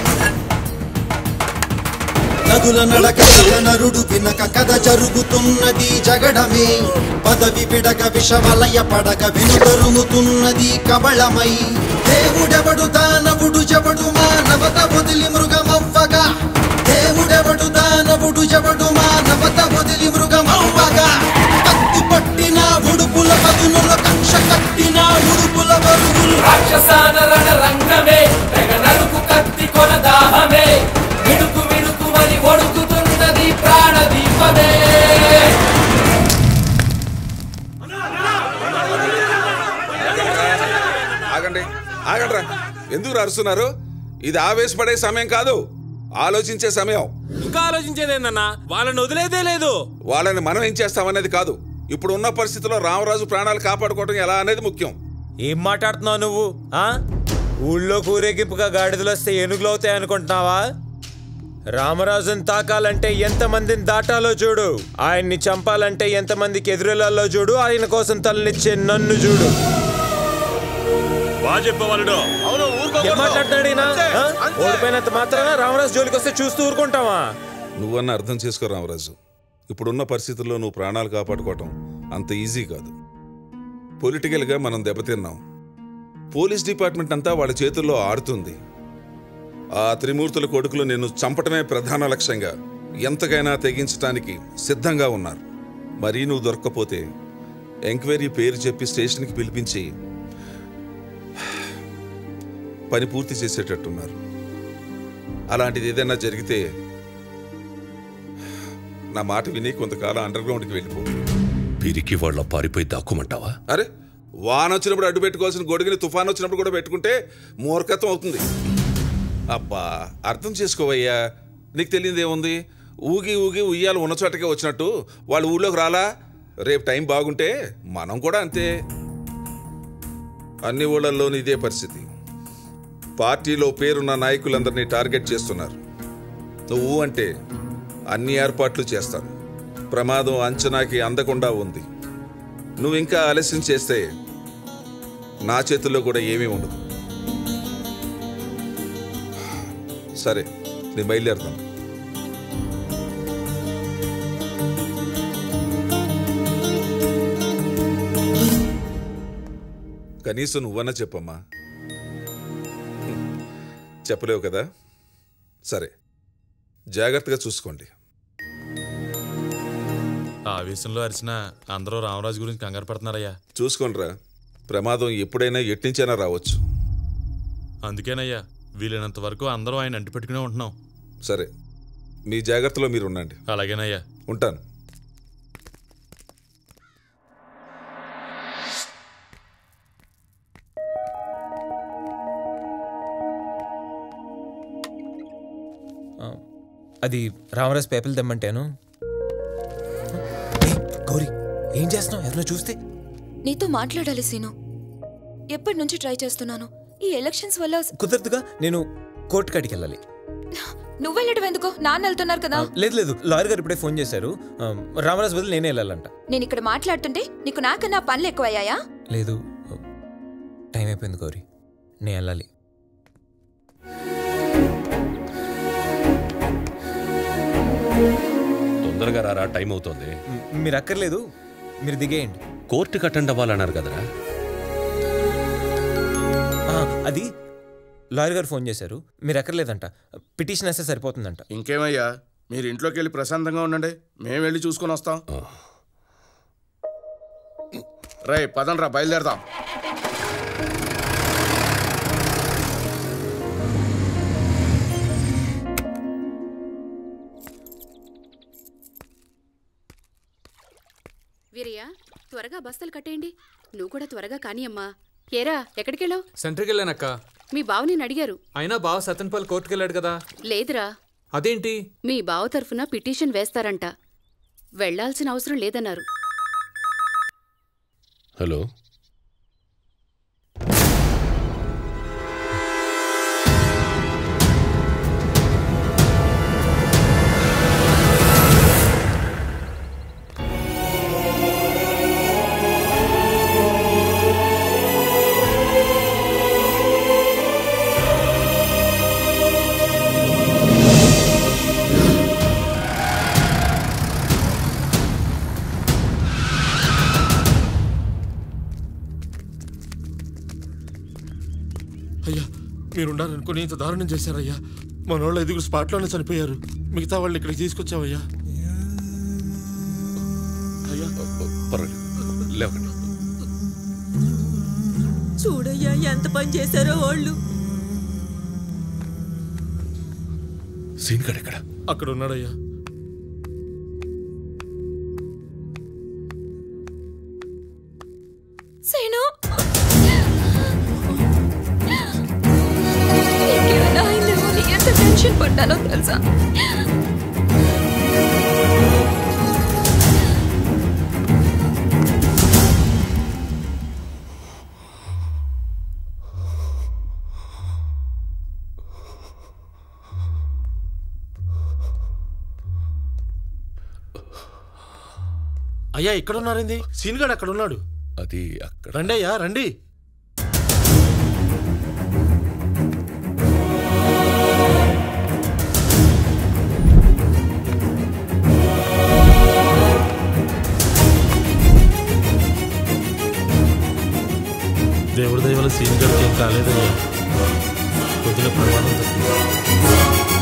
నదుల నడక నరుడు పినక కథ జరుగుతున్నది జగడమే పదవి విడక విషవలయ పడక వినుతరుముతున్నది కబళమై దేవుడెవడు దానవుడు జబడు మానవత వదిలి మృగమవ్వగా దేవుడెవడు దానవుడు జబడు మానవత వదిలి మృగమవ్వగా కత్తి పట్టిన ఉడుపుల పదునుల కక్ష కట్టిన ఉడుపుల బరుగులు రాక్షసాన రణ రంగమే తెగ నరుకు కత్తి కొన దాహమే మిడుకు మిడుకుమని ఒడుకుతున్నది ప్రాణదీపమే ఆగండి ఆగండ్రా ఎందుకు అరుస్తున్నారు ఇది ఆవేశపడే సమయం కాదు ఆలోచించే సమయం ఇంకా ఆలోచించేదేందన్నా వాళ్ళని వదిలేదే లేదు వాళ్ళని మనం ఏం చేస్తామనేది కాదు ఇప్పుడు ఉన్న పరిస్థితిలో రామరాజు ప్రాణాలు కాపాడుకోవడం ఎలా అనేది ముఖ్యం ఏం మాట్లాడుతున్నావు నువ్వు ఆ ఊళ్ళో కూరేగింపుగా గాడిదలు వస్తే ఏనుగులు అవుతాయి అనుకుంటున్నావా రామరాజుని తాకాలంటే ఎంతమందిని దాటాలో చూడు ఆయన్ని చంపాలంటే ఎంతమందికి ఎదురెళ్లాలో చూడు ఆయన కోసం తలనిచ్చే నన్ను చూడు బాగా చెప్పేవాళ్ళు ఏం మాట్లాడతాడు ఈయన? ఆ? ఓడిపోయినంత మాత్రాన రామరాజు జోలికి వస్తే చూస్తూ ఊరుకుంటావా నువ్వన్న అర్థం చేసుకో రామరాజు ఇప్పుడున్న పరిస్థితుల్లో నువ్వు ప్రాణాలు కాపాడుకోవటం అంత ఈజీ కాదు పొలిటికల్గా మనం దెబ్బతిన్నాం పోలీస్ డిపార్ట్మెంట్ అంతా వాళ్ళ చేతుల్లో ఆడుతుంది ఆ త్రిమూర్తుల కొడుకులు నిన్ను చంపటమే ప్రధాన లక్ష్యంగా ఎంతకైనా తెగించడానికి సిద్ధంగా ఉన్నారు మరీ నువ్వు దొరక్కపోతే ఎంక్వైరీ పేరు చెప్పి స్టేషన్కి పిలిపించి పని పూర్తి చేసేటట్టున్నారు అలాంటిది ఏదైనా జరిగితే నా మాట విని కొంతకాలం అండర్ గ్రౌండ్కి వెళ్ళిపో పిరికి వాళ్ళ పారిపోయి దాక్కోమంటావా అరే వాన వచ్చినప్పుడు అడ్డు పెట్టుకోవాల్సిన గొడుగుని తుఫాన్ వచ్చినప్పుడు కూడా పెట్టుకుంటే మూర్ఖత్వం అవుతుంది అబ్బా అర్థం చేసుకోవయ్యా నీకు తెలియదు ఏముంది ఊగి ఊగి ఉయ్యాలు ఉన్న చోటకే వచ్చినట్టు వాళ్ళు ఊళ్ళోకి రాలా రేపు టైం బాగుంటే మనం కూడా అంతే అన్ని ఊళ్ళల్లోనూ ఇదే పరిస్థితి పార్టీలో పేరున్న నాయకులందరినీ టార్గెట్ చేస్తున్నారు నువ్వు అంటే అన్ని ఏర్పాట్లు చేస్తాను ప్రమాదం అంచనాకి అందకుండా ఉంది నువ్వు ఇంకా ఆలస్యం చేస్తే నా చేతుల్లో కూడా ఏమీ ఉండదు సరే నేను బయలుదేరుతాను కనీసం నువ్వన్నా చెప్పమ్మా చెప్పలేవు కదా సరే జాగ్రత్తగా చూసుకోండి ఆవేశంలో అరిచిన అందరూ రామరాజు గురించి కంగారు పడుతున్నారయ్యా చూసుకోండిరా ప్రమాదం ఎప్పుడైనా ఎట్టించైనా రావచ్చు అందుకేనయ్యా వీలైనంత వరకు అందరూ ఆయన అంటిపెట్టుకునే ఉంటున్నాం సరే మీ జాగ్రత్తలో మీరు ఉండండి అలాగేనయ్యా ఉంటాను అది రామరాజ్ పేపర్లు తెమ్మంటాను ఏయ్, గౌరీ ఏం చేస్తున్నావు ఎవరినో చూస్తే నీతో మాట్లాడాలి సీను ఎప్పటి నుంచి ట్రై చేస్తున్నాను ఈ ఎలక్షన్స్ వల్ల కుదరదుగా నేను కోర్టు కాడికి వెళ్ళాలి నువ్వెళ్ళడం ఎందుకు నాన్న వెళ్తున్నారు కదా లేదు లేదు లాయర్ గారు ఇప్పుడే ఫోన్ చేశారు ఆ, రామరాజ్ బదులు నేనే వెళ్ళాలంట నేను ఇక్కడ మాట్లాడుతుంటే నీకు నాకన్నా పనులు ఎక్కువయ్యాయా లేదు టైం అయిపోయింది గౌరీ నేను వెళ్ళాలి తొందరగా రారా టైం అవుతోంది మ్, మీరు అక్కర్లేదు మీరు దిగేయండి కోర్టుకి అటెండ్ అవ్వాలన్నారు కదరా ఆ, అది లాయర్ గారు ఫోన్ చేశారు మీరు ఎక్కర్లేదంట పిటిషన్ వేస్తే సరిపోతుందంట ఇంకేమయ్యా మీరు ఇంట్లోకి వెళ్ళి ప్రశాంతంగా ఉండండి మేము వెళ్ళి చూసుకొని వస్తాం రే పదండ్రా బయలుదేరదాం వీరయ్య త్వరగా బస్తాలు కట్టేయండి నువ్వు కూడా త్వరగా కానీ అమ్మా ఏరా ఎక్కడికెళ్ళావు సెంటర్కి వెళ్ళానక్క మీ బావ నేను అడిగారు అయినా బావ సతన్పల్లి కోర్టుకు వెళ్ళాడు కదా లేదురా అదేంటి మీ బావ తరఫున పిటిషన్ వేస్తారంట వెళ్లాల్సిన అవసరం లేదన్నారు హలో అయ్యా మీరుండాలనుకుని ఇంత దారుణం చేశారయ్యా మన వాళ్ళు ఐదుగురు స్పాట్లోనే చనిపోయారు మిగతా వాళ్ళని ఇక్కడికి తీసుకొచ్చావయ్యా అయ్యా పర్వాలేదు లేవండి చూడయ్యా ఎంత పని చేశారో వాళ్ళు సీన్ గడ్ ఎక్కడ అక్కడ ఉన్నాడయ్యా సేను నీకేమైనా అయిందేమో అని ఎంత టెన్షన్ పడ్డానో తెలుసా అయ్యా ఇక్కడ ఉన్నారేంది సీన్ గడ్ అక్కడ ఉన్నాడు అది అక్కడ రండి అయ్యా రండి దేవుడి దయ వల్ల సీన్ గడికి ఏం కాలేదయ్యా కొద్దిగా ప్రమాదం తప్పింది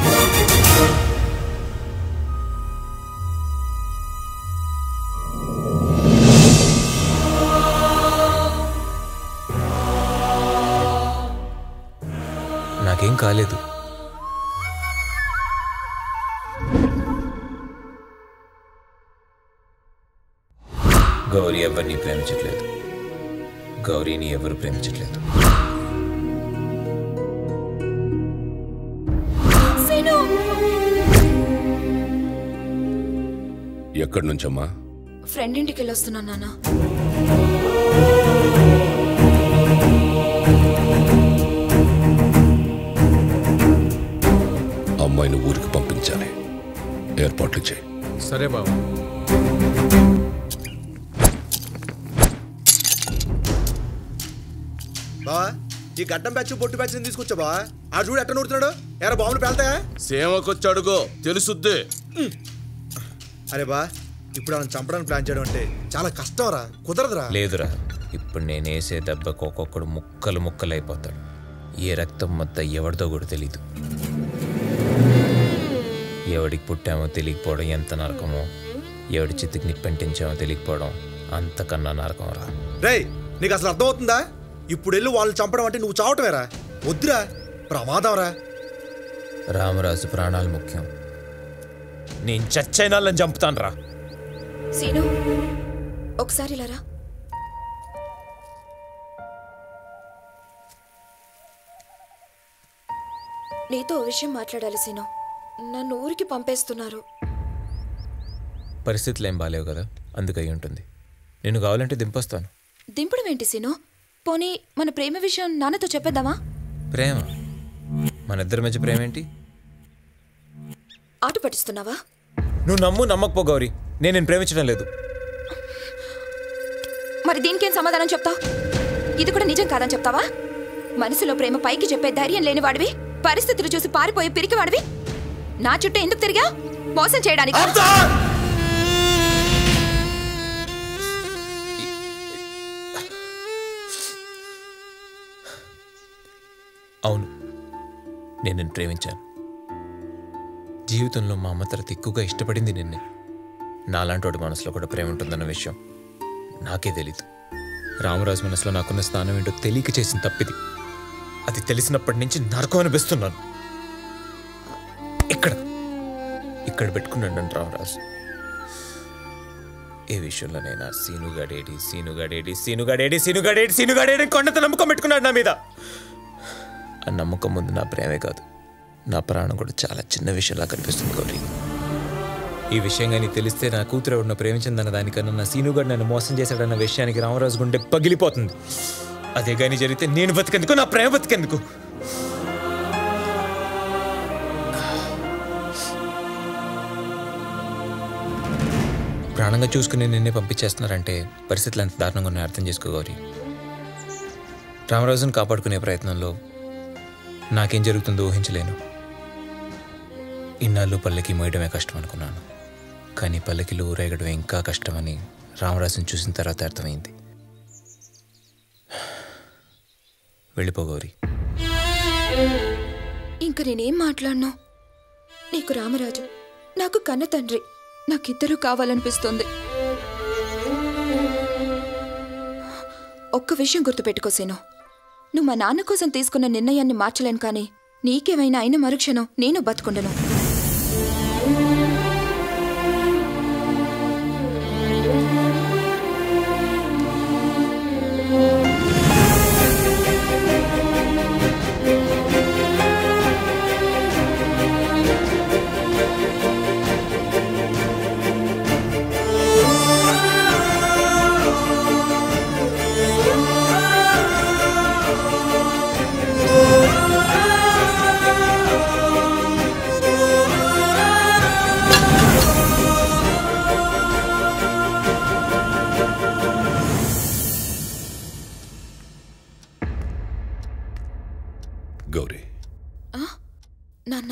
నాకేం కాలేదు గౌరీ ఎవరిని ప్రేమించట్లేదు గౌరీని ఎవరు ప్రేమించట్లేదు సేను ఎక్కడి నుంచమ్మా ఫ్రెండ్ ఇంటికి వెళ్ళొస్తున్నాను నాన్న అమ్మాయిని ఊరికి పంపించాలి ఏర్పాట్లు చేయి సరే బాబు బావా ఈ గడ్డం బ్యాచ్ పొట్టు బ్యాచ్ తీసుకొచ్చా బావా ఆ చూడు ఎట్ట నూరుతున్నాడు ఎరా బాబులు పెళ్తాయా సేవకొచ్చి అడుగు తెలుసుద్ది అరే బా ఇప్పుడు ఆయన చంపడానికి ప్లాన్ చేయడం అంటే చాలా కష్టం రా కుదరదురా లేదురా ఇప్పుడు నేను వేసే దెబ్బకు ఒక్కొక్కడు ముక్కలు ముక్కలు అయిపోతాడు ఏ రక్తం మొత్తం ఎవరిదో కూడా తెలీదు ఎవడికి పుట్టామో తెలియకపోవడం ఎంత నరకమో ఎవడి చిత్తుకి నిప్పంటించామో తెలియకపోవడం అంతకన్నా నరకం రా రేయ్ నీకు అసలు అర్థమవుతుందా ఇప్పుడు వెళ్ళి వాళ్ళని చంపడం అంటే నువ్వు చావటమేరా వద్దురా ప్రమాదం రా రామరాజు ప్రాణాలు ముఖ్యం నేను చచ్చైనా వాళ్ళని చంపుతాను రా సీను ఒకసారి ఇలా రా నీతో ఓ విషయం మాట్లాడాలి సీను నన్ను ఊరికి పంపేస్తున్నారు పరిస్థితులు ఏం బాలేవు కదా అందుకై ఉంటుంది నేను కావాలంటే దింపొస్తాను దింపడం ఏంటి సీను పోనీ మన ప్రేమ విషయం నాన్నతో చెప్పేద్దామా ప్రేమ మన ఇద్దరి మధ్య ప్రేమ ఏంటి ఆట పట్టిస్తున్నావా నువ్వు నమ్ము నమ్మకపో గౌరీ నేను నేను ప్రేమించడం లేదు మరి దీనికేం సమాధానం చెప్తావు ఇది కూడా నిజం కాదని చెప్తావా మనసులో ప్రేమ పైకి చెప్పే ధైర్యం లేనివాడివి పరిస్థితులు చూసి పారిపోయే పిరికివాడివి నా చుట్టూ ఎందుకు తిరిగా మోసం చేయడానికి అవును నేను నిన్ను ప్రేమించాను జీవితంలో మా అమ్మ తర్వాత ఎక్కువగా ఇష్టపడింది నిన్నే నాలాంటి వాడి మనసులో కూడా ప్రేమ ఉంటుందన్న విషయం నాకే తెలీదు రామరాజు మనసులో నాకున్న స్థానం ఏంటో తెలియక చేసిన తప్పిది అది తెలిసినప్పటి నుంచి నరకం అనిపిస్తున్నాను ఇక్కడ ఇక్కడ పెట్టుకున్నాడు నన్ను రామరాజు ఏ విషయంలోనైనా సీనుగాడేడి సీనుగాడేడి సీనుగాడేడి సీనుగాడేడి సీనుగాడేడి కొండంత నమ్మకం పెట్టుకున్నాడు నా మీద ఆ నమ్మకం ముందు నా ప్రేమే కాదు నా ప్రాణం కూడా చాలా చిన్న విషయంలా కనిపిస్తుంది గౌరీ ఈ విషయం కానీ తెలిస్తే నా కూతురు ఎవరినో ప్రేమించిందన్న దానికన్నా నా సీనుగాడు నన్ను మోసం చేశాడన్న విషయానికి రామరాజు గుండె పగిలిపోతుంది అదే కానీ జరిగితే నేను బతికెందుకు నా ప్రేమ బతికెందుకు ప్రాణంగా చూసుకుని నిన్నే పంపించేస్తున్నారంటే పరిస్థితులు ఎంత దారుణంగా ఉన్నాయో అర్థం చేసుకో గౌరీ రామరాజును కాపాడుకునే ప్రయత్నంలో నాకేం జరుగుతుందో ఊహించలేను ఇన్నాళ్ళు పల్లకి మోయడమే కష్టం అనుకున్నాను కానీ పల్లకిలో ఊరేగడం ఇంకా కష్టమని రామరాజుని చూసిన తర్వాత అర్థమైంది వెళ్ళిపో గౌరీ ఇంక నేనేం మాట్లాడను నీకు రామరాజు నాకు కన్న తండ్రి నాకిద్దరూ కావాలనిపిస్తుంది ఒక్క విషయం గుర్తుపెట్టుకోసేను నువ్వు మా నాన్న కోసం తీసుకున్న నిర్ణయాన్ని మార్చలేను కానీ నీకేమైనా అయిన మరుక్షణం నేను బతుకుండను గౌరీ నాన్న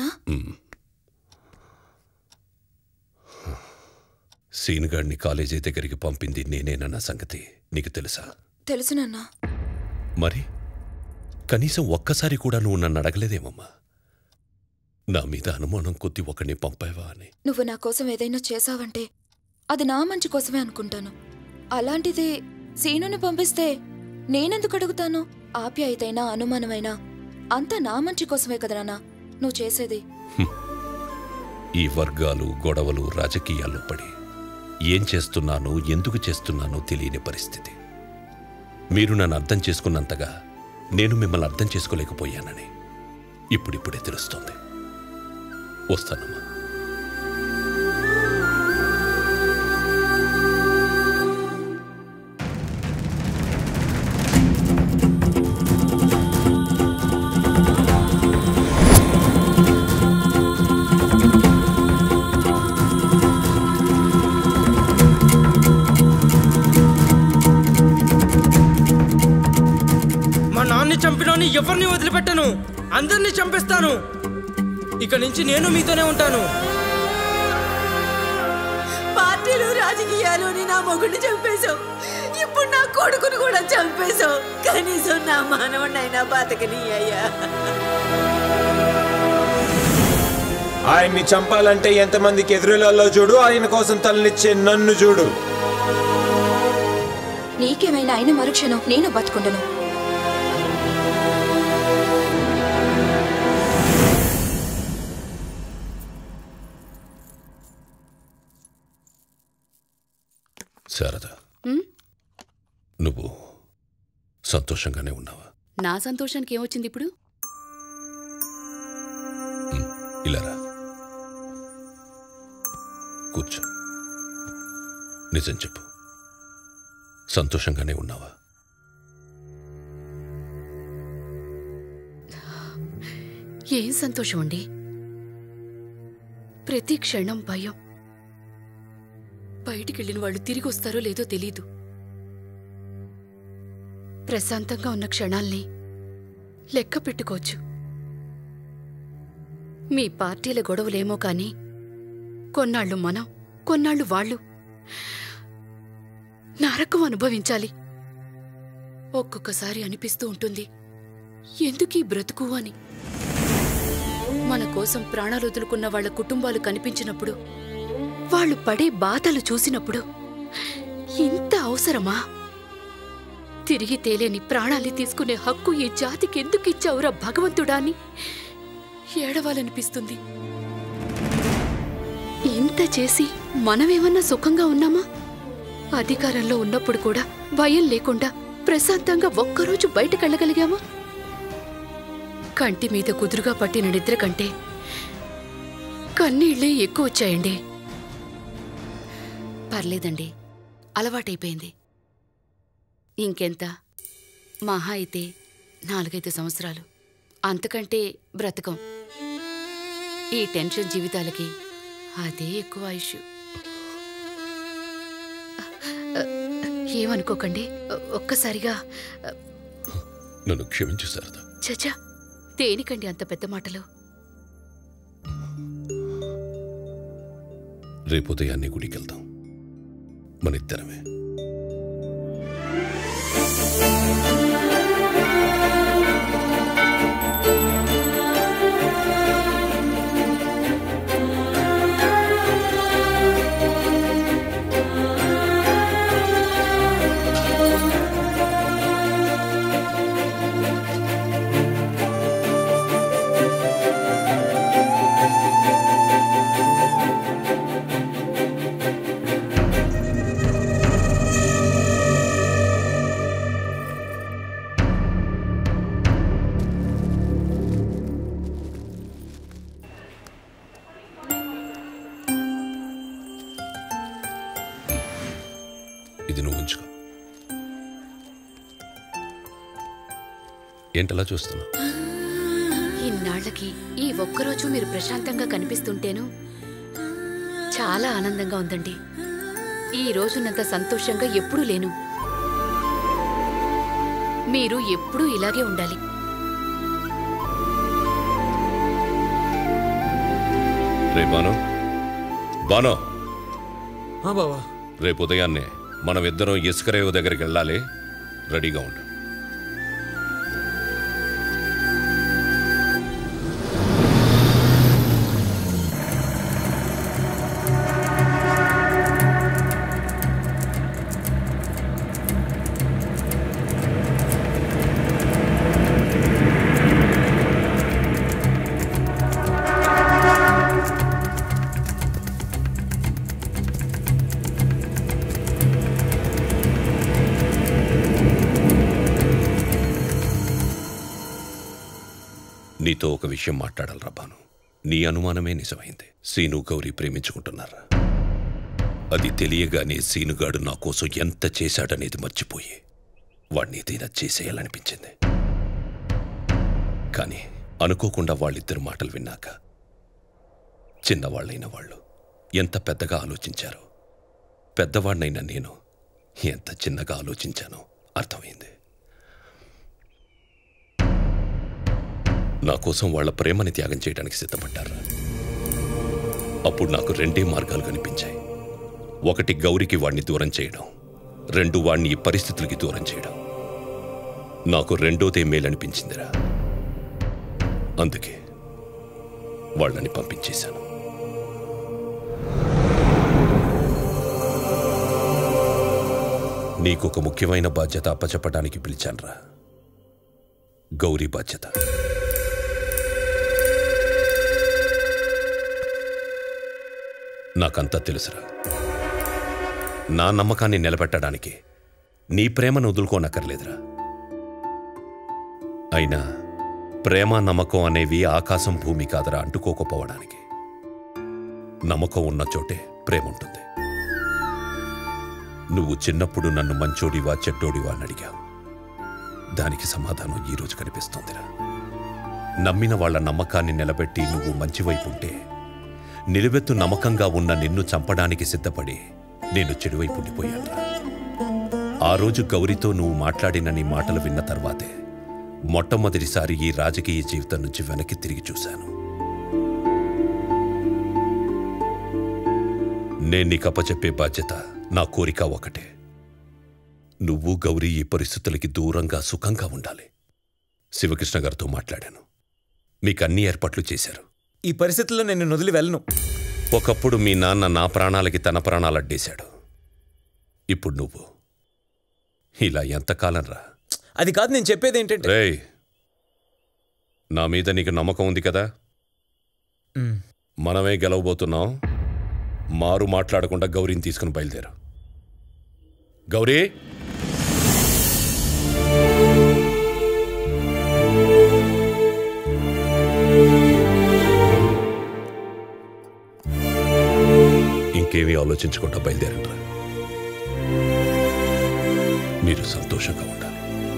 సీనుగాడిని కాలేజీ దగ్గరికి పంపింది నేనేనన్న సంగతి నీకు తెలుసా తెలుసు నాన్న మరి కనీసం ఒక్కసారి కూడా నువ్వు నన్ను అడగలేదేమమ్మా నా మీద అనుమానం కొద్ది ఒకరిని పంపావా అని నువ్వు నా కోసం ఏదైనా చేశావంటే అది నా మంచి కోసమే అనుకుంటాను అలాంటిది సీనుని పంపిస్తే నేనెందుకు అడుగుతాను ఆప్యాయతైనా అనుమానమైనా అంతా నా మంచి కోసమే కదా నాన్న నువ్వు చేసేది ఈ వర్గాలు గొడవలు రాజకీయాల్లో పడి ఏం చేస్తున్నానో ఎందుకు చేస్తున్నానో తెలియని పరిస్థితి మీరు నన్ను అర్థం చేసుకున్నంతగా నేను మిమ్మల్ని అర్థం చేసుకోలేకపోయానని ఇప్పుడిప్పుడే తెలుస్తోంది వస్తానమ్మా మా నాన్ని చంపినోని ఎవరిని వదిలిపెట్టను అందరినీ చంపేస్తాను ఇక నుంచి నేను మీతోనే ఉంటాను పార్టీలు రాజకీయాలు నా మొగుడిని చంపేశావు ఇప్పుడు నా కొడుకును కూడా చంపేశావు కనీసం నా మానవుడినైనా బతకని అయ్యా ఆయన్ని చంపాలంటే ఎంతమందికి ఎదురులలో చూడు ఆయన కోసం తలనిచ్చే నన్ను చూడు నీకేమైనా అయిన మరుక్షణం నేను బతుకుండను శారద ఉమ్, నువ్వు సంతోషంగానే ఉన్నావా నా సంతోషానికి ఏమొచ్చింది ఇప్పుడు ఇలా రా కూర్చో నిజం చెప్పు సంతోషంగానే ఉన్నావా ఏం సంతోషం అండి ప్రతి క్షణం భయం బయటికెళ్ళిన వాళ్ళు తిరిగి వస్తారో లేదో తెలీదు ప్రశాంతంగా ఉన్న క్షణాల్ని లెక్క పెట్టుకోవచ్చు మీ పార్టీల గొడవలేమో కాని కొన్నాళ్ళు మనం కొన్నాళ్ళు వాళ్ళు నరకం అనుభవించాలి ఒక్కొక్కసారి అనిపిస్తూ ఉంటుంది ఎందుకీ బ్రతుకు అని మన కోసం ప్రాణాలు వదులుకున్న వాళ్ళ కుటుంబాలు కనిపించినప్పుడు వాళ్ళు పడే బాధలు చూసినప్పుడు ఇంత అవసరమా తిరిగి తేలేని ప్రాణాల్ని తీసుకునే హక్కు ఈ జాతికి ఎందుకు ఇచ్చావురా భగవంతుడా అని ఏడవాలనిపిస్తుంది ఇంత చేసి మనమేమన్నా సుఖంగా ఉన్నామా అధికారంలో ఉన్నప్పుడు కూడా భయం లేకుండా ప్రశాంతంగా ఒక్కరోజు బయటకెళ్ళగలిగామా కంటి మీద కుదురుగా పట్టిన నిద్ర కంటే కన్నీళ్లే ఎక్కువ వచ్చాయండి పర్లేదండి అలవాటైపోయింది ఇంకెంత మహా అయితే నాలుగైదు సంవత్సరాలు అంతకంటే బ్రతకం ఈ టెన్షన్ జీవితాలకి అదే ఎక్కువ ఆయుష్ ఏమనుకోకండి ఒక్కసారిగా నన్ను క్షమించు శారద చచా దేనికండి అంత పెద్ద మాటలు రేపు ఉదయాన్నే గుడికి వెళ్దాం మన ఇద్దరమే ఇది నువ్వు ఉంచుకో ఏంటలా చూస్తున్నా ఇన్నాళ్లకి ఈ ఒక్కరోజు మీరు ప్రశాంతంగా కనిపిస్తుంటేను చాలా ఆనందంగా ఉందండి ఈ రోజునంత సంతోషంగా ఎప్పుడూ లేను మీరు ఎప్పుడూ ఇలాగే ఉండాలి రే బాను బాను బావా రేపు ఉదయాన్నే మనం ఇద్దరం ఇసుక రేవు దగ్గరికి వెళ్ళాలి రెడీగా ఉండు నీతో ఒక విషయం మాట్లాడాలి రబ్బాను నీ అనుమానమే నిజమైంది సీను గౌరీ ప్రేమించుకుంటున్నారా అది తెలియగానే సీనుగాడు నా కోసం ఎంత చేశాడనేది మర్చిపోయి వాడిని ఏదైనా చేసేయాలనిపించింది కానీ అనుకోకుండా వాళ్ళిద్దరు మాటలు విన్నాక చిన్నవాళ్ళైన వాళ్ళు ఎంత పెద్దగా ఆలోచించారో పెద్దవాడినైనా నేను ఎంత చిన్నగా ఆలోచించానో అర్థమైంది నా కోసం వాళ్ళ ప్రేమని త్యాగం చేయడానికి సిద్ధపడ్డారు అప్పుడు నాకు రెండే మార్గాలు కనిపించాయి ఒకటి గౌరికి వాణ్ణి దూరం చేయడం రెండు వాణ్ణి ఈ పరిస్థితులకి దూరం చేయడం నాకు రెండోదే మేలనిపించిందిరా అందుకే వాళ్ళని పంపించేశాను నీకొక ముఖ్యమైన బాధ్యత అప్పచెప్పడానికి పిలిచానురా గౌరీ బాధ్యత నాకంతా తెలుసురా నా నమ్మకాన్ని నిలబెట్టడానికి నీ ప్రేమను వదులుకోనక్కర్లేదురా అయినా ప్రేమ నమ్మకం అనేవి ఆకాశం భూమి కాదరా అంటుకోకపోవడానికి నమ్మకం ఉన్న చోటే ప్రేమ ఉంటుంది నువ్వు చిన్నప్పుడు నన్ను మంచోడివా చెట్టోడివా అని అడిగావు దానికి సమాధానం ఈరోజు కనిపిస్తోందిరా నమ్మిన వాళ్ళ నమ్మకాన్ని నిలబెట్టి నువ్వు మంచివైపు ఉంటే నిలువెత్తు నమ్మకంగా ఉన్న నిన్ను చంపడానికి సిద్ధపడి నేను చెడువైపు ఉండిపోయానురా ఆ రోజు గౌరితో నువ్వు మాట్లాడిన నీ మాటలు విన్న తర్వాతే మొట్టమొదటిసారి ఈ రాజకీయ జీవితం నుంచి వెనక్కి తిరిగి చూశాను నేను నీకు అప్పచెప్పే బాధ్యత నా కోరిక ఒకటే నువ్వు గౌరీ ఈ పరిస్థితులకి దూరంగా సుఖంగా ఉండాలి శివకృష్ణ గారితో మాట్లాడాను మీకు అన్ని ఏర్పాట్లు చేశారు ఈ పరిస్థితుల్లో నేను నిన్ను వదిలి వెళ్ళను ఒకప్పుడు మీ నాన్న నా ప్రాణాలకి తన ప్రాణాలు అడ్డేశాడు ఇప్పుడు నువ్వు ఇలా ఎంతకాలం రా అది కాదు నేను చెప్పేది ఏంటంటే రేయ్ నా మీద నీకు నమ్మకం ఉంది కదా మ్. మనమే గెలవబోతున్నాం మారు మాట్లాడకుండా గౌరీని తీసుకుని బయలుదేరు గౌరీ ఇంకేమీ ఆలోచించకుండా బయలుదేరండి మీరు సంతోషంగా ఉండాలి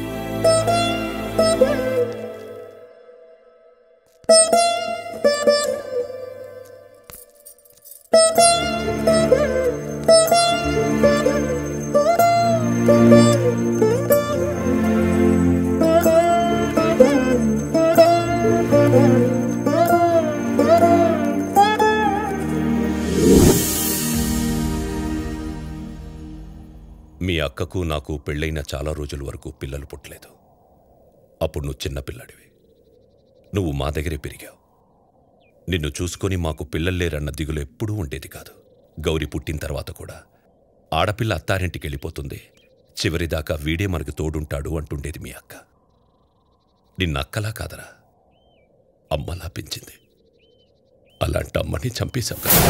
మీ అక్కకు నాకు పెళ్ళైన చాలా రోజుల వరకు పిల్లలు పుట్టలేదు అప్పుడు నువ్వు చిన్న పిల్లాడివి నువ్వు మా దగ్గరే పెరిగావు నిన్ను చూసుకొని మాకు పిల్లలు లేరన్న దిగులు ఎప్పుడూ ఉండేది కాదు గౌరి పుట్టిన తర్వాత కూడా ఆడపిల్ల అత్తారింటికి వెళ్ళిపోతుంది చివరిదాకా వీడే మనకు తోడుంటాడు అంటుండేది మీ అక్క నిన్న అక్కలా కాదరా అమ్మలా పెంచింది అలాంటి అమ్మని చంపేశావు కదా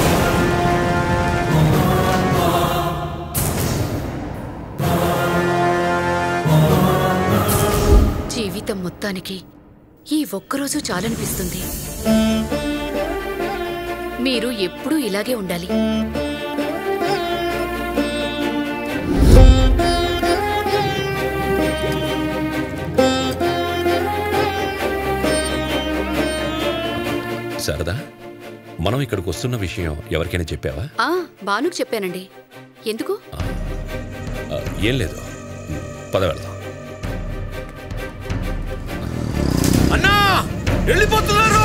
జీవితం మొత్తానికి ఈ ఒక్కరోజు చాలనిపిస్తుంది మీరు ఎప్పుడూ ఇలాగే ఉండాలి సరదా మనం ఇక్కడికి వస్తున్న విషయం ఎవరికైనా చెప్పావా ఆ బానుకు చెప్పానండి ఎందుకు ఆ, ఏం లేదు పద వెళ్దాం అన్నా వెళ్ళిపోతున్నారు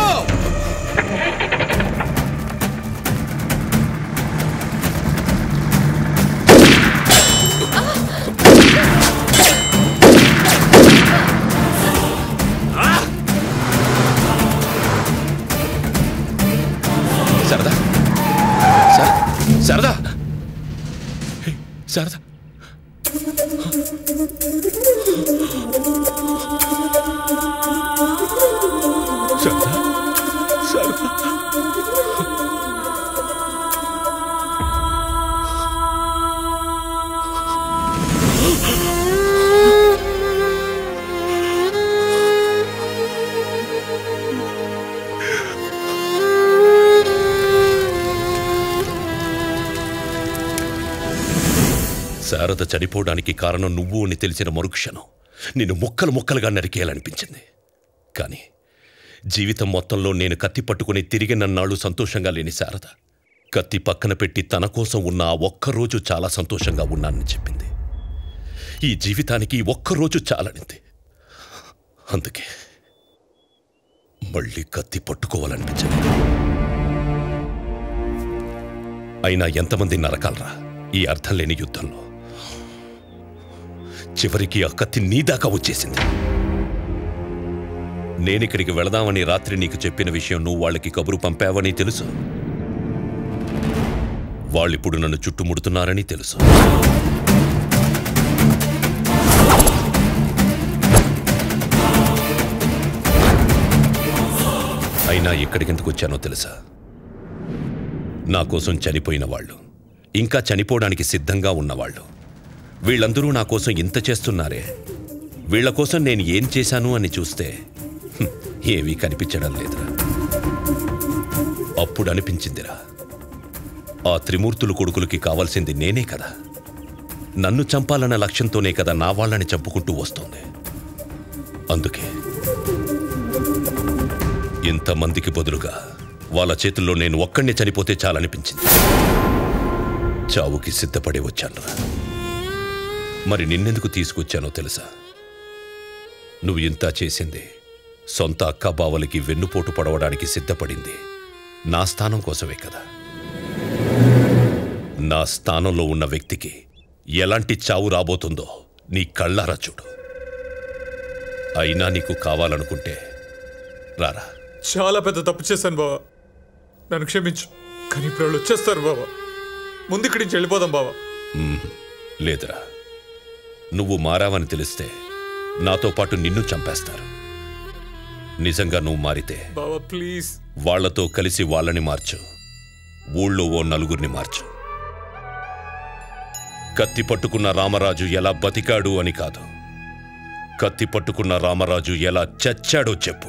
సరదా సర- సరదా హే, సరదా సరదా సరదా శారద చనిపోవడానికి కారణం నువ్వు అని తెలిసిన మరుక్షణం నిన్ను ముక్కలు ముక్కలుగా నరికేయాలనిపించింది కానీ జీవితం మొత్తంలో నేను కత్తి పట్టుకుని తిరిగి నన్నాళ్ళు సంతోషంగా లేని శారద కత్తి పక్కన పెట్టి తన కోసం ఉన్న ఆ ఒక్కరోజు చాలా సంతోషంగా ఉన్నానని చెప్పింది ఈ జీవితానికి ఈ ఒక్కరోజు చాలనింది అందుకే మళ్ళీ కత్తి పట్టుకోవాలనిపించింది అయినా ఎంతమంది నరకాలరా ఈ అర్థం లేని యుద్ధంలో చివరికి ఆ కత్తి నీ దాకా వచ్చేసింది నేనిక్కడికి వెళదామని రాత్రి నీకు చెప్పిన విషయం నువ్వు వాళ్ళకి కబురు పంపావని తెలుసు వాళ్ళిప్పుడు నన్ను చుట్టుముడుతున్నారని తెలుసు అయినా ఎక్కడికెందుకు వచ్చానో తెలుసా నా కోసం చనిపోయిన వాళ్ళు ఇంకా చనిపోవడానికి సిద్ధంగా ఉన్నవాళ్ళు వీళ్ళందరూ నా కోసం ఇంత చేస్తున్నారే వీళ్ళ కోసం నేను ఏం చేశాను అని చూస్తే హ్మ్, ఏమీ కనిపించడం లేదురా అప్పుడు అనిపించిందిరా ఆ త్రిమూర్తులు కొడుకులకి కావాల్సింది నేనే కదా నన్ను చంపాలన్న లక్ష్యంతోనే కదా నా వాళ్ళని చంపుకుంటూ వస్తోంది అందుకే ఇంతమందికి బదులుగా వాళ్ళ చేతుల్లో నేను ఒక్కడినే చనిపోతే చాలనిపించింది చావుకి సిద్ధపడే వచ్చానురా మరి నిన్నెందుకు తీసుకొచ్చానో తెలుసా నువ్వు ఇంత చేసింది సొంత అక్క బావలకి వెన్నుపోటు పడవడానికి సిద్ధపడింది నా స్థానం కోసమే కదా నా స్థానంలో ఉన్న వ్యక్తికి ఎలాంటి చావు రాబోతుందో నీ కళ్ళారా చూడు అయినా నీకు కావాలనుకుంటే రారా చాలా పెద్ద తప్పు చేశాను బావా నన్ను క్షమించు కానీ ఇప్పుడు వాళ్ళు వచ్చేస్తారు బావా ముందు ఇక్కడి నుంచి వెళ్ళిపోదాం బావా మ్మ్. లేదురా నువ్వు మారావని తెలిస్తే నాతో పాటు నిన్ను చంపేస్తారు నిజంగా నువ్వు మారితే బావా ప్లీజ్ వాళ్లతో కలిసి వాళ్ళని మార్చు ఊళ్ళో ఓ నలుగురిని మార్చు కత్తి పట్టుకున్న రామరాజు ఎలా బతికాడు అని కాదు కత్తి పట్టుకున్న రామరాజు ఎలా చచ్చాడో చెప్పు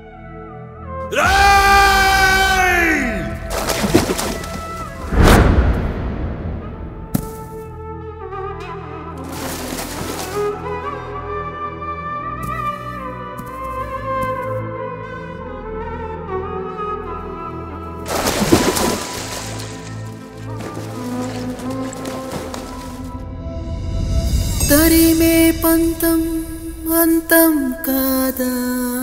తరిమే పంతం అంతం కాదా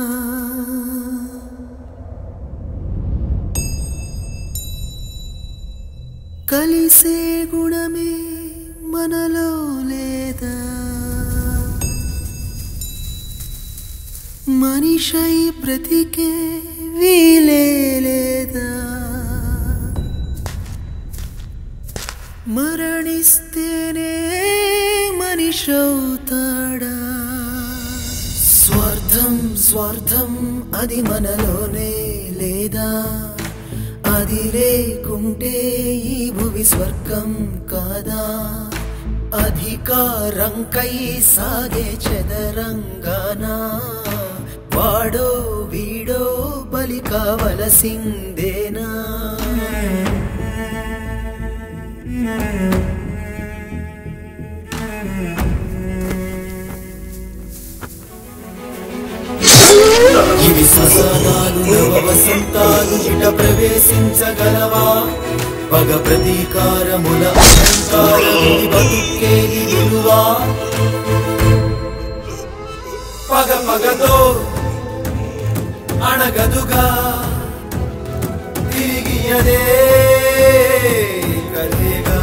కలిసే గుణమే మనలో లేదా మనిషై బ్రతికే వీలే లేదా మరణిస్తేనే మనిషవుతాడా స్వార్థం స్వార్థం అది మనలోనే లేదా అది లేకుంటే ఈ భువి స్వర్గం కాదా అధికారంకై సాగే చదరంగానా వాడో వీడో బలి కావలసిందేనా ఇవి శ్మశానాలు నవ వసంతాలు ఇట ప్రవేశించగలవా పగ ప్రతీకారముల అలంకారముని బతుకేది విలువా పగ పగతో అణగదుగా తిరిగి అదే కదేగా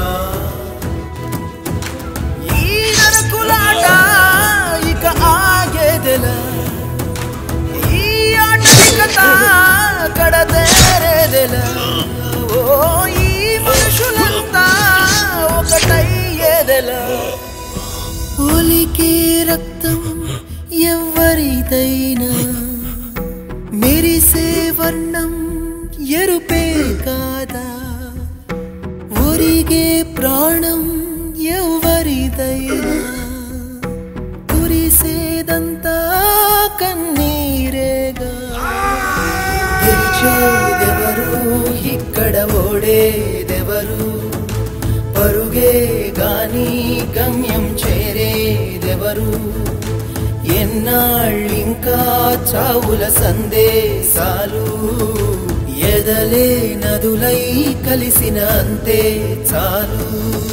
ఈ నరకులాట ఇక ఆగేదెలా ఈ ఆట ఇక కడతేరేదెలా ఓ ఈ మనుషులంతా ఒకటయ్యేదెలా ఒలికే రక్తం ఎవరిదైనా మెరిసే వర్ణం ఎరుపే కాదా ఒరిగే ప్రాణం ఎవరిదైనా కురిసేదంతా కన్నీరేగా గెలిచేదెవరు ఇక్కడ ఓడేదెవరు పరుగే గాని గమ్యం చేరేదెవరు ఎన్నాళ్ళింకా చావుల సందేశాలు ఎదలే నదులై కలిసిన అంతే చాలు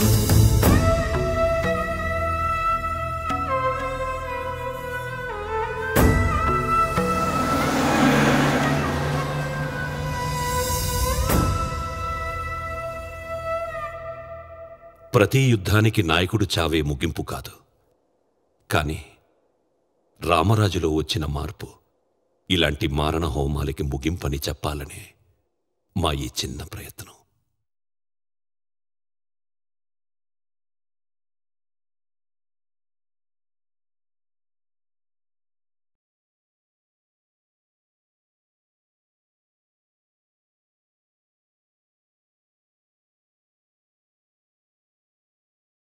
ప్రతి యుద్ధానికి నాయకుడు చావే ముగింపు కాదు కానీ రామరాజులో వచ్చిన మార్పు ఇలాంటి మారణ హోమాలకి ముగింపని చెప్పాలనే మా ఈ చిన్న ప్రయత్నం